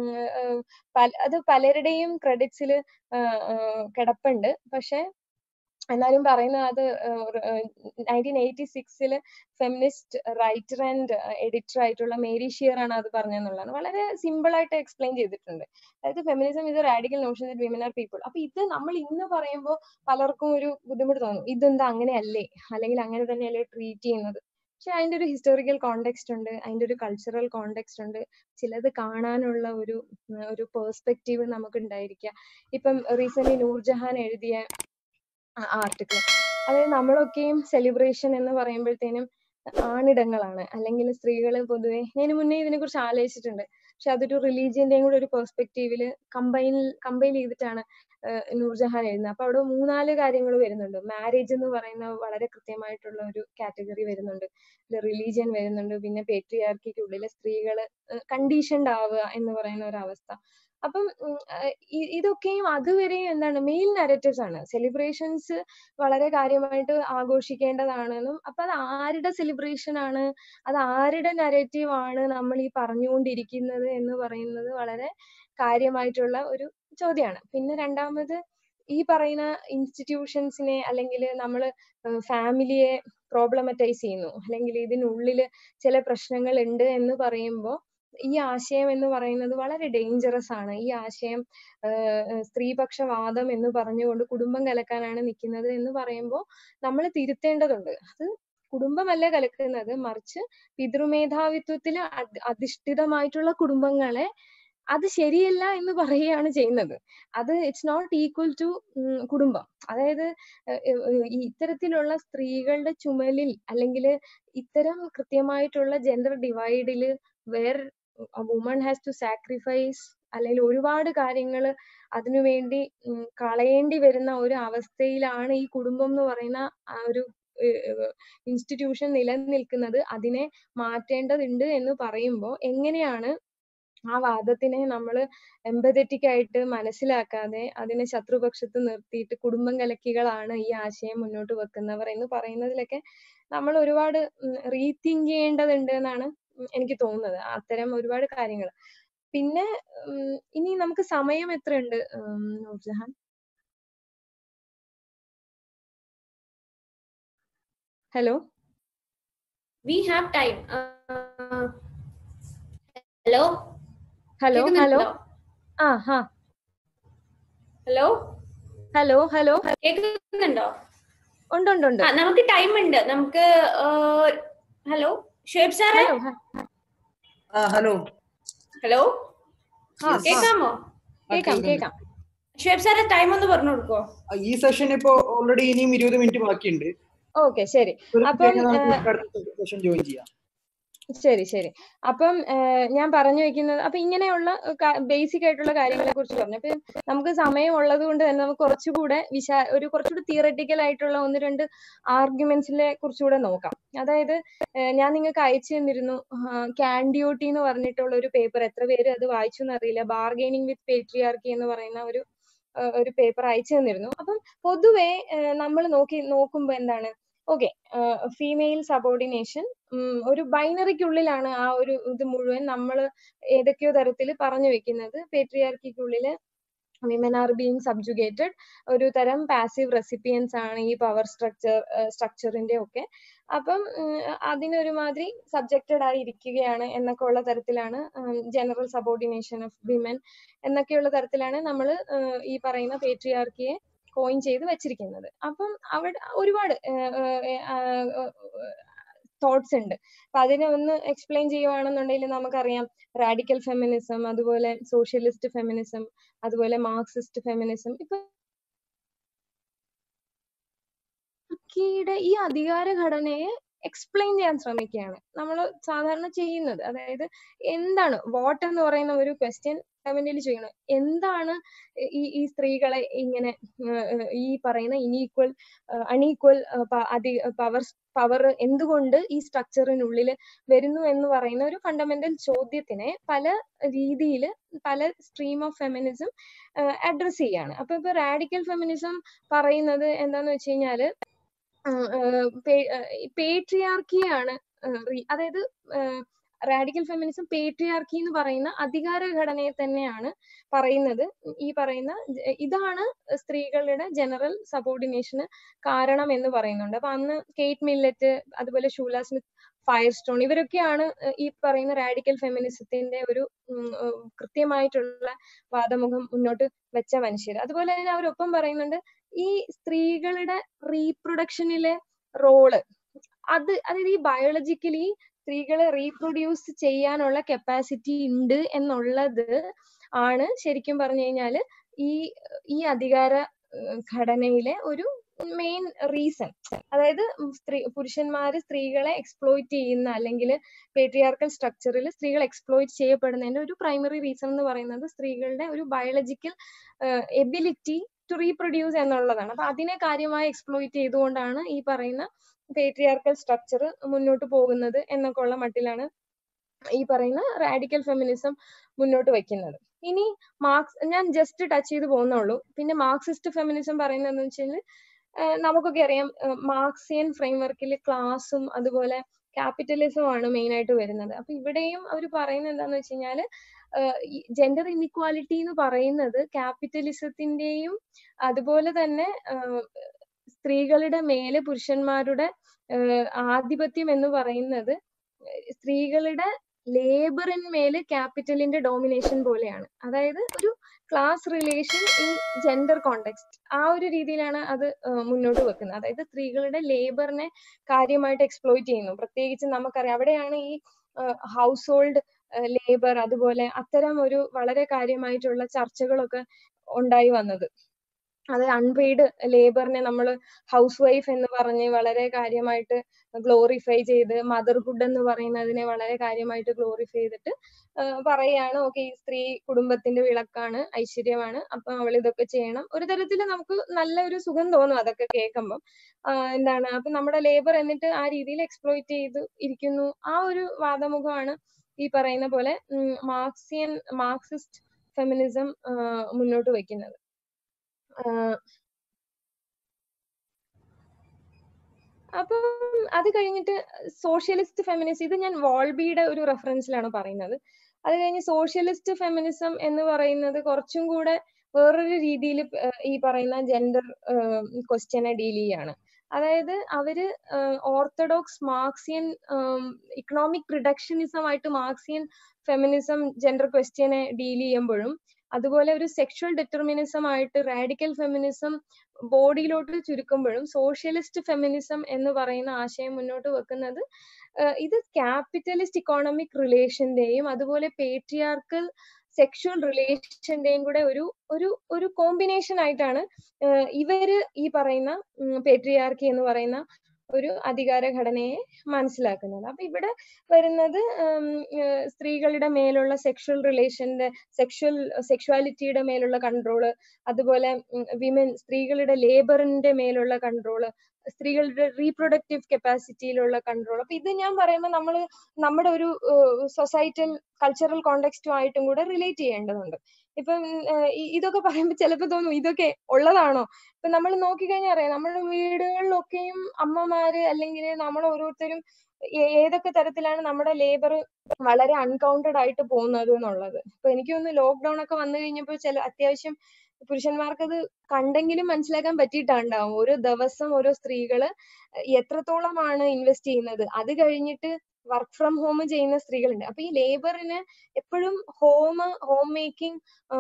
അത് പലരുടെയും ക്രെഡിറ്റ്സിൽ കിടപ്പുണ്ട് പക്ഷെ എന്നാലും പറയുന്നത് അത് നയൻറ്റീൻ എയ്റ്റി സിക്സിൽ ഫെമിനിസ്റ്റ് റൈറ്റർ ആൻഡ് എഡിറ്റർ ആയിട്ടുള്ള മേരി ഷിയർ ആണ് അത് പറഞ്ഞെന്നുള്ളതാണ് വളരെ സിമ്പിൾ ആയിട്ട് എക്സ്പ്ലെയിൻ ചെയ്തിട്ടുണ്ട് അതായത് ഫെമിനിസം ഇത് radical notion that women are people അപ്പൊ ഇത് നമ്മൾ ഇന്ന് പറയുമ്പോൾ പലർക്കും ഒരു ബുദ്ധിമുട്ട് തോന്നും ഇതെന്താ അങ്ങനെയല്ലേ അല്ലെങ്കിൽ അങ്ങനെ തന്നെയല്ലേ ട്രീറ്റ് ചെയ്യുന്നത് പക്ഷെ അതിന്റെ ഒരു ഹിസ്റ്റോറിക്കൽ കോണ്ടെക്സ്റ്റ് ഉണ്ട് അതിന്റെ ഒരു കൾച്ചറൽ കോണ്ടെക്സ്റ്റ് ഉണ്ട് ചിലത് കാണാനുള്ള ഒരു ഒരു പേഴ്സ്പെക്റ്റീവ് നമുക്ക് ഉണ്ടായിരിക്കുക ഇപ്പം റീസെന്റ് നൂർജഹാൻ എഴുതിയ ആർട്ടിക്കിൾ അതായത് നമ്മളൊക്കെയും സെലിബ്രേഷൻ എന്ന് പറയുമ്പോഴത്തേനും ആണിടങ്ങളാണ് അല്ലെങ്കിൽ സ്ത്രീകൾ പൊതുവെ ഞാൻ മുന്നേ ഇതിനെ കുറിച്ച് ആലോചിച്ചിട്ടുണ്ട് പക്ഷെ അതൊരു റിലീജിയന്റെയും കൂടെ ഒരു പെർസ്പെക്റ്റീവില് കമ്പൈൻ കമ്പൈൻ ചെയ്തിട്ടാണ് നൂർജഹാൻ എഴുതുന്നത് അപ്പൊ അവിടെ മൂന്നാല് കാര്യങ്ങൾ വരുന്നുണ്ട് മാരേജ് എന്ന് പറയുന്ന വളരെ കൃത്യമായിട്ടുള്ള ഒരു കാറ്റഗറി വരുന്നുണ്ട് റിലീജിയൻ വരുന്നുണ്ട് പിന്നെ പേട്രിയാർക്കിക്കുള്ളിലെ സ്ത്രീകള് കണ്ടീഷൻഡ് ആവുക എന്ന് പറയുന്ന ഒരു അവസ്ഥ അപ്പം ഇതൊക്കെയും അതുവരെയും എന്താണ് മെയിൽ നരറ്റീവ്സ് ആണ് സെലിബ്രേഷൻസ് വളരെ കാര്യമായിട്ട് ആഘോഷിക്കേണ്ടതാണെന്നും അപ്പൊ അത് ആരുടെ സെലിബ്രേഷൻ ആണ് അത് ആരുടെ നരറ്റീവ് ആണ് നമ്മൾ ഈ പറഞ്ഞുകൊണ്ടിരിക്കുന്നത് എന്ന് പറയുന്നത് വളരെ കാര്യമായിട്ടുള്ള ഒരു ചോദ്യമാണ് പിന്നെ രണ്ടാമത് ഈ പറയുന്ന ഇൻസ്റ്റിറ്റ്യൂഷൻസിനെ അല്ലെങ്കിൽ നമ്മൾ ഫാമിലിയെ പ്രോബ്ലമറ്റൈസ് ചെയ്യുന്നു അല്ലെങ്കിൽ ഇതിനുള്ളിൽ ചില പ്രശ്നങ്ങൾ ഉണ്ട് എന്ന് പറയുമ്പോൾ ഈ ആശയം എന്ന് പറയുന്നത് വളരെ ഡേഞ്ചറസ് ആണ് ഈ ആശയം സ്ത്രീപക്ഷവാദം എന്ന് പറഞ്ഞുകൊണ്ട് കുടുംബം കലക്കാനാണ് നിൽക്കുന്നത് എന്ന് പറയുമ്പോൾ നമ്മൾ തിരുത്തേണ്ടതുണ്ട് അത് കുടുംബമല്ല കലക്കുന്നത് മറിച്ച് പിതൃമേധാവിത്വത്തിൽ അധിഷ്ഠിതമായിട്ടുള്ള കുടുംബങ്ങളെ അത് ശരിയല്ല എന്ന് പറയുകയാണ് ചെയ്യുന്നത് അത് ഇറ്റ്സ് നോട്ട് ഈക്വൽ ടു കുടുംബം അതായത് ഈ ഇത്തരത്തിലുള്ള സ്ത്രീകളുടെ ചുമലിൽ അല്ലെങ്കിൽ ഇത്തരം കൃത്യമായിട്ടുള്ള ജെൻഡർ ഡിവൈഡിൽ where woman has to sacrifice അല്ലെങ്കിൽ ഒരുപാട് കാര്യങ്ങൾ അതിനുവേണ്ടി കളയേണ്ടി വരുന്ന ഒരു അവസ്ഥയിലാണ് ഈ കുടുംബം എന്ന് പറയുന്ന ആ ഒരു ഇൻസ്റ്റിറ്റ്യൂഷൻ നിലനിൽക്കുന്നത് അതിനെ മാറ്റേണ്ടതുണ്ട് എന്ന് പറയുമ്പോൾ എങ്ങനെയാണ് ആ വാദത്തിനെ നമ്മൾ എമ്പതറ്റിക് ആയിട്ട് മനസ്സിലാക്കാതെ അതിനെ ശത്രുപക്ഷത്ത് നിർത്തിയിട്ട് കുടുംബം കലക്കികളാണ് ഈ ആശയം മുന്നോട്ട് വെക്കുന്നവർ എന്ന് പറയുന്നതിലൊക്കെ നമ്മൾ ഒരുപാട് റീതിങ്ക് ചെയ്യേണ്ടതുണ്ട് എന്നാണ് എനിക്ക് തോന്നുന്നത് അത്തരം ഒരുപാട് കാര്യങ്ങൾ പിന്നെ ഇനി നമുക്ക് സമയം എത്രയുണ്ട് Noorjahan hello we have time hello hello hello ആ ഹാ ഹലോ ഹലോ ഹലോ കേൾക്കുന്നുണ്ടോ ഉണ്ട് ഉണ്ട് ഉണ്ട് നമുക്ക് ടൈം ഉണ്ട് നമുക്ക് ഹലോ ഷുഹൈബ് സാറേ ഹലോ ഹലോ കേൾക്കാമോ കേൾക്കാം കേൾക്കാം ഷുഹൈബ് സാറേ ടൈം ഒന്ന് പറഞ്ഞു കൊടുക്കോ ഈ സെഷൻ ഇപ്പോ ഓൾറെഡി ഇനിയും ഇരുപത് മിനിറ്റ് ബാക്കിയുണ്ട് ഓക്കെ ശരി അപ്പം സെഷൻ ജോയിൻ ചെയ്യാം ശരി ശരി അപ്പം ഞാൻ പറഞ്ഞു വെക്കുന്നത് അപ്പൊ ഇങ്ങനെയുള്ള ബേസിക് ആയിട്ടുള്ള കാര്യങ്ങളെ കുറിച്ച് പറഞ്ഞു അപ്പൊ നമുക്ക് സമയം ഉള്ളത് കൊണ്ട് തന്നെ നമുക്ക് കുറച്ചുകൂടെ വിശാ ഒരു കുറച്ചുകൂടി തിയററ്റിക്കൽ ആയിട്ടുള്ള ഒന്ന് രണ്ട് ആർഗ്യുമെന്റ്സിനെ കുറിച്ചുകൂടെ നോക്കാം അതായത് ഞാൻ നിങ്ങൾക്ക് അയച്ചു തന്നിരുന്നു കാൻഡിയോട്ടി എന്ന് പറഞ്ഞിട്ടുള്ള ഒരു പേപ്പർ എത്ര പേര് അത് വായിച്ചു എന്നറിയില്ല ബാർഗെയിനിങ് വിത്ത് പേട്രിയാർക്കി എന്ന് പറയുന്ന ഒരു ഒരു പേപ്പർ അയച്ചു തന്നിരുന്നു അപ്പം പൊതുവെ നമ്മൾ നോക്കി നോക്കുമ്പോൾ എന്താണ് ഓക്കെ ഫീമെയിൽ സബോർഡിനേഷൻ ഒരു ബൈനറിക്കുള്ളിലാണ് ആ ഒരു ഇത് മുഴുവൻ നമ്മൾ ഏതൊക്കെയോ തരത്തിൽ പറഞ്ഞു വെക്കുന്നത് പേട്രിയാർക്കിക്കുള്ളിൽ വിമൻ ആർ ബീങ് സബ്ജുഗേറ്റഡ് ഒരു തരം പാസീവ് റെസിപ്പിയൻസ് ആണ് ഈ പവർ സ്ട്രക്ചർ സ്ട്രക്ചറിന്റെ ഒക്കെ അപ്പം അതിനൊരുമാതിരി സബ്ജക്റ്റഡ് ആയി ഇരിക്കുകയാണ് എന്നൊക്കെ ഉള്ള തരത്തിലാണ് ജനറൽ സബോർഡിനേഷൻ ഓഫ് വിമൻ എന്നൊക്കെയുള്ള തരത്തിലാണ് നമ്മൾ ഈ പറയുന്ന പേട്രിയാർക്കിയെ കോയിൻ ചെയ്ത് വെച്ചിരിക്കുന്നത് അപ്പം അവിടെ ഒരുപാട് തോട്ട്സ് ഉണ്ട് അപ്പൊ അതിനെ ഒന്ന് എക്സ്പ്ലെയിൻ ചെയ്യുവാണെന്നുണ്ടെങ്കിൽ നമുക്കറിയാം റാഡിക്കൽ ഫെമിനിസം അതുപോലെ സോഷ്യലിസ്റ്റ് ഫെമിനിസം അതുപോലെ മാർക്സിസ്റ്റ് ഫെമിനിസം ഇപ്പൊ ഈ അധികാര ഘടനയെ എക്സ്പ്ലെയിൻ ചെയ്യാൻ ശ്രമിക്കുകയാണ് നമ്മൾ സാധാരണ ചെയ്യുന്നത് അതായത് എന്താണ് വോട്ട് എന്ന് പറയുന്ന ഒരു ക്വസ്റ്റ്യൻ കമന്റിൽ ചെയ്യണം എന്താണ് ഈ ഈ സ്ത്രീകളെ ഇങ്ങനെ ഈ പറയുന്ന ഇനീക്വൽ അൺഈക്വൽ അധി പവർ പവർ എന്തുകൊണ്ട് ഈ സ്ട്രക്ചറിനുള്ളിൽ വരുന്നു എന്ന് പറയുന്ന ഒരു ഫണ്ടമെന്റൽ ചോദ്യത്തിനെ പല രീതിയിൽ പല സ്ട്രീം ഓഫ് ഫെമിനിസം അഡ്രസ് ചെയ്യാണ് അപ്പൊ ഇപ്പൊ റാഡിക്കൽ ഫെമിനിസം പറയുന്നത് എന്താന്ന് വെച്ച് കഴിഞ്ഞാല് പേട്രിയാർക്കിയാണ് അതായത് റാഡിക്കൽ ഫെമിനിസം പേട്രിയാർക്കി എന്ന് പറയുന്ന അധികാര ഘടനയെ തന്നെയാണ് പറയുന്നത് ഈ പറയുന്ന ഇതാണ് സ്ത്രീകളുടെ ജനറൽ സബോർഡിനേഷന് കാരണം എന്ന് പറയുന്നുണ്ട് അപ്പൊ അന്ന് കേറ്റ് മില്ലറ്റ് അതുപോലെ ഷൂല സ്മിത്ത് ഫയർ സ്റ്റോൺ ഇവരൊക്കെയാണ് ഈ പറയുന്ന റാഡിക്കൽ ഫെമിനിസത്തിന്റെ ഒരു കൃത്യമായിട്ടുള്ള വാദമുഖം മുന്നോട്ട് വെച്ച മനുഷ്യർ അതുപോലെ തന്നെ അവരൊപ്പം പറയുന്നുണ്ട് ഈ സ്ത്രീകളുടെ റീപ്രൊഡക്ഷനിലെ റോള് അത് അതായത് ഈ ബയോളജിക്കലി സ്ത്രീകളെ റീപ്രൊഡ്യൂസ് ചെയ്യാനുള്ള കപ്പാസിറ്റി ഉണ്ട് എന്നുള്ളത് ആണ് ശരിക്കും പറഞ്ഞു കഴിഞ്ഞാൽ ഈ ഈ അധികാര ഘടനയിലെ ഒരു മെയിൻ റീസൺ അതായത് സ്ത്രീ പുരുഷന്മാര് സ്ത്രീകളെ എക്സ്പ്ലോയിറ്റ് ചെയ്യുന്ന അല്ലെങ്കിൽ പേട്രിയാർക്കൽ സ്ട്രക്ചറിൽ സ്ത്രീകൾ എക്സ്പ്ലോയിറ്റ് ചെയ്യപ്പെടുന്നതിന്റെ ഒരു പ്രൈമറി റീസൺ എന്ന് പറയുന്നത് സ്ത്രീകളുടെ ഒരു ബയോളജിക്കൽ എബിലിറ്റി ടു റീപ്രൊഡ്യൂസ് എന്നുള്ളതാണ് അപ്പൊ അതിനെ കാര്യമായി എക്സ്പ്ലോയിറ്റ് ചെയ്തുകൊണ്ടാണ് ഈ പറയുന്ന പേട്രിയാർക്കൽ സ്ട്രക്ചർ മുന്നോട്ട് പോകുന്നത് എന്നൊക്കെ ഉള്ള മട്ടിലാണ് ഈ പറയുന്ന റാഡിക്കൽ ഫെമിനിസം മുന്നോട്ട് വെക്കുന്നത് ഇനി മാർക്സ് ഞാൻ ജസ്റ്റ് ടച്ച് ചെയ്ത് പോകുന്നുള്ളൂ പിന്നെ മാർക്സിസ്റ്റ് ഫെമിനിസം പറയുന്നതെന്ന് വെച്ചാൽ നമുക്കൊക്കെ അറിയാം മാർക്സിയൻ ഫ്രെയിംവർക്കിൽ ക്ലാസും അതുപോലെ ക്യാപിറ്റലിസം ആണ് മെയിൻ ആയിട്ട് വരുന്നത് അപ്പൊ ഇവിടെയും അവർ പറയുന്നത് എന്താന്ന് വെച്ച് കഴിഞ്ഞാല് ജെൻഡർ ഇൻഇക്വാലിറ്റി എന്ന് പറയുന്നത് ക്യാപിറ്റലിസത്തിന്റെയും അതുപോലെ തന്നെ സ്ത്രീകളുടെ മേലെ പുരുഷന്മാരുടെ ആധിപത്യം എന്ന് പറയുന്നത് സ്ത്രീകളുടെ ലേബറിന്മേല് ക്യാപിറ്റലിന്റെ ഡോമിനേഷൻ പോലെയാണ് അതായത് ഒരു class relation in gender context ആ ഒരു രീതിയിലാണ് അത് മുന്നോട്ട് വെക്കുന്നത് അതായത് സ്ത്രീകളുടെ ലേബറിനെ കാര്യമായിട്ട് എക്സ്പ്ലോയിറ്റ് ചെയ്യുന്നു പ്രത്യേകിച്ച് നമുക്കറിയാം അവിടെയാണ് ഈ ഹൗസ് ഹോൾഡ് ലേബർ അതുപോലെ അത്തരം ഒരു വളരെ കാര്യമായിട്ടുള്ള ചർച്ചകളൊക്കെ ഉണ്ടായി വന്നത് അതായത് അൺപെയ്ഡ് ലേബറിനെ നമ്മൾ ഹൗസ് വൈഫ് എന്ന് പറഞ്ഞ് വളരെ കാര്യമായിട്ട് ഗ്ലോറിഫൈ ചെയ്ത് മദർഹുഡ് എന്ന് പറയുന്നതിനെ വളരെ കാര്യമായിട്ട് ഗ്ലോറിഫൈ ചെയ്തിട്ട് പറയാണ് ഓക്കെ ഈ സ്ത്രീ കുടുംബത്തിന്റെ വിളക്കാണ് ഐശ്വര്യമാണ് അപ്പൊ അവൾ ഇതൊക്കെ ചെയ്യണം ഒരു തരത്തിൽ നമുക്ക് നല്ല ഒരു സുഖം തോന്നും അതൊക്കെ കേൾക്കുമ്പം എന്താണ് അപ്പൊ നമ്മുടെ ലേബർ എന്നിട്ട് ആ രീതിയിൽ എക്സ്പ്ലോയിറ്റ് ചെയ്ത് ഇരിക്കുന്നു ആ ഒരു വാദമുഖമാണ് ഈ പറയുന്ന പോലെ മാർക്സിയൻ മാർക്സിസ്റ്റ് ഫെമിനിസം മുന്നോട്ട് വയ്ക്കുന്നത് അപ്പം അത് കഴിഞ്ഞിട്ട് സോഷ്യലിസ്റ്റ് ഫെമിനിസം ഇത് ഞാൻ വോൾബിയുടെ ഒരു റെഫറൻസിലാണ് പറയുന്നത് അത് കഴിഞ്ഞ് സോഷ്യലിസ്റ്റ് ഫെമിനിസം എന്ന് പറയുന്നത് കുറച്ചും കൂടെ വേറൊരു രീതിയിൽ ഈ പറയുന്ന ജെൻഡർ ക്വസ്റ്റ്യനെ ഡീൽ ചെയ്യാണ് അതായത് അവര് ഓർത്തഡോക്സ് മാർക്സിയൻ ഇക്കണോമിക് റിഡക്ഷനിസം ആയിട്ട് മാർക്സിയൻ ഫെമിനിസം ജെൻഡർ ക്വസ്റ്റ്യനെ ഡീൽ ചെയ്യുമ്പോഴും അതുപോലെ ഒരു സെക്ഷൽ ഡിറ്റർമിനിസം ആയിട്ട് റാഡിക്കൽ ഫെമിനിസം ബോഡിയിലോട്ട് ചുരുക്കുമ്പോഴും സോഷ്യലിസ്റ്റ് ഫെമിനിസം എന്ന് പറയുന്ന ആശയം മുന്നോട്ട് വെക്കുന്നത് ഇത് ക്യാപിറ്റലിസ്റ്റ് ഇക്കോണമിക് റിലേഷന്റെയും അതുപോലെ പേട്രിയാർക്കൽ സെക്ഷൽ റിലേഷന്റെയും കൂടെ ഒരു ഒരു ഒരു കോമ്പിനേഷൻ ആയിട്ടാണ് ഇവര് ഈ പറയുന്ന പേട്രിയാർക്കി എന്ന് പറയുന്ന ഒരു അധികാര ഘടനയെ മനസ്സിലാക്കുന്നത് അപ്പൊ ഇവിടെ വരുന്നത് സ്ത്രീകളുടെ മേലുള്ള സെക്ഷൽ റിലേഷന്റെ സെക്ഷൽ സെക്ഷുവാലിറ്റിയുടെ മേലുള്ള കൺട്രോള് അതുപോലെ വിമൻ സ്ത്രീകളുടെ ലേബറിന്റെ മേലുള്ള കൺട്രോള് സ്ത്രീകളുടെ റീപ്രൊഡക്റ്റീവ് കപ്പാസിറ്റിയിലുള്ള കൺട്രോൾ അപ്പൊ ഇത് ഞാൻ പറയുമ്പോൾ നമ്മൾ നമ്മുടെ ഒരു സൊസൈറ്റൽ കൾച്ചറൽ കോണ്ടെക്സ്റ്റുമായിട്ടും കൂടെ റിലേറ്റ് ചെയ്യേണ്ടതുണ്ട് ഇപ്പം ഇതൊക്കെ പറയുമ്പോൾ ചിലപ്പോൾ തോന്നും ഇതൊക്കെ ഉള്ളതാണോ ഇപ്പൊ നമ്മൾ നോക്കിക്കഴിഞ്ഞാൽ അറിയാം നമ്മുടെ വീടുകളിലൊക്കെയും അമ്മമാര് അല്ലെങ്കിൽ നമ്മൾ ഓരോരുത്തരും ഏതൊക്കെ തരത്തിലാണ് നമ്മുടെ ലേബർ വളരെ അൺകൗണ്ടഡ് ആയിട്ട് പോകുന്നത് എന്നുള്ളത് ഇപ്പൊ എനിക്ക് തോന്നുന്നു ലോക്ക്ഡൌൺ ഒക്കെ വന്നു കഴിഞ്ഞപ്പോൾ ചില അത്യാവശ്യം പുരുഷന്മാർക്ക് അത് കണ്ടെങ്കിലും മനസ്സിലാക്കാൻ പറ്റിയിട്ടുണ്ടാവും ഓരോ ദിവസം ഓരോ സ്ത്രീകള് എത്രത്തോളമാണ് ഇൻവെസ്റ്റ് ചെയ്യുന്നത് അത് കഴിഞ്ഞിട്ട് വർക്ക് ഫ്രം ഹോം ചെയ്യുന്ന സ്ത്രീകളുണ്ട് അപ്പൊ ഈ ലേബറിന് എപ്പോഴും home home making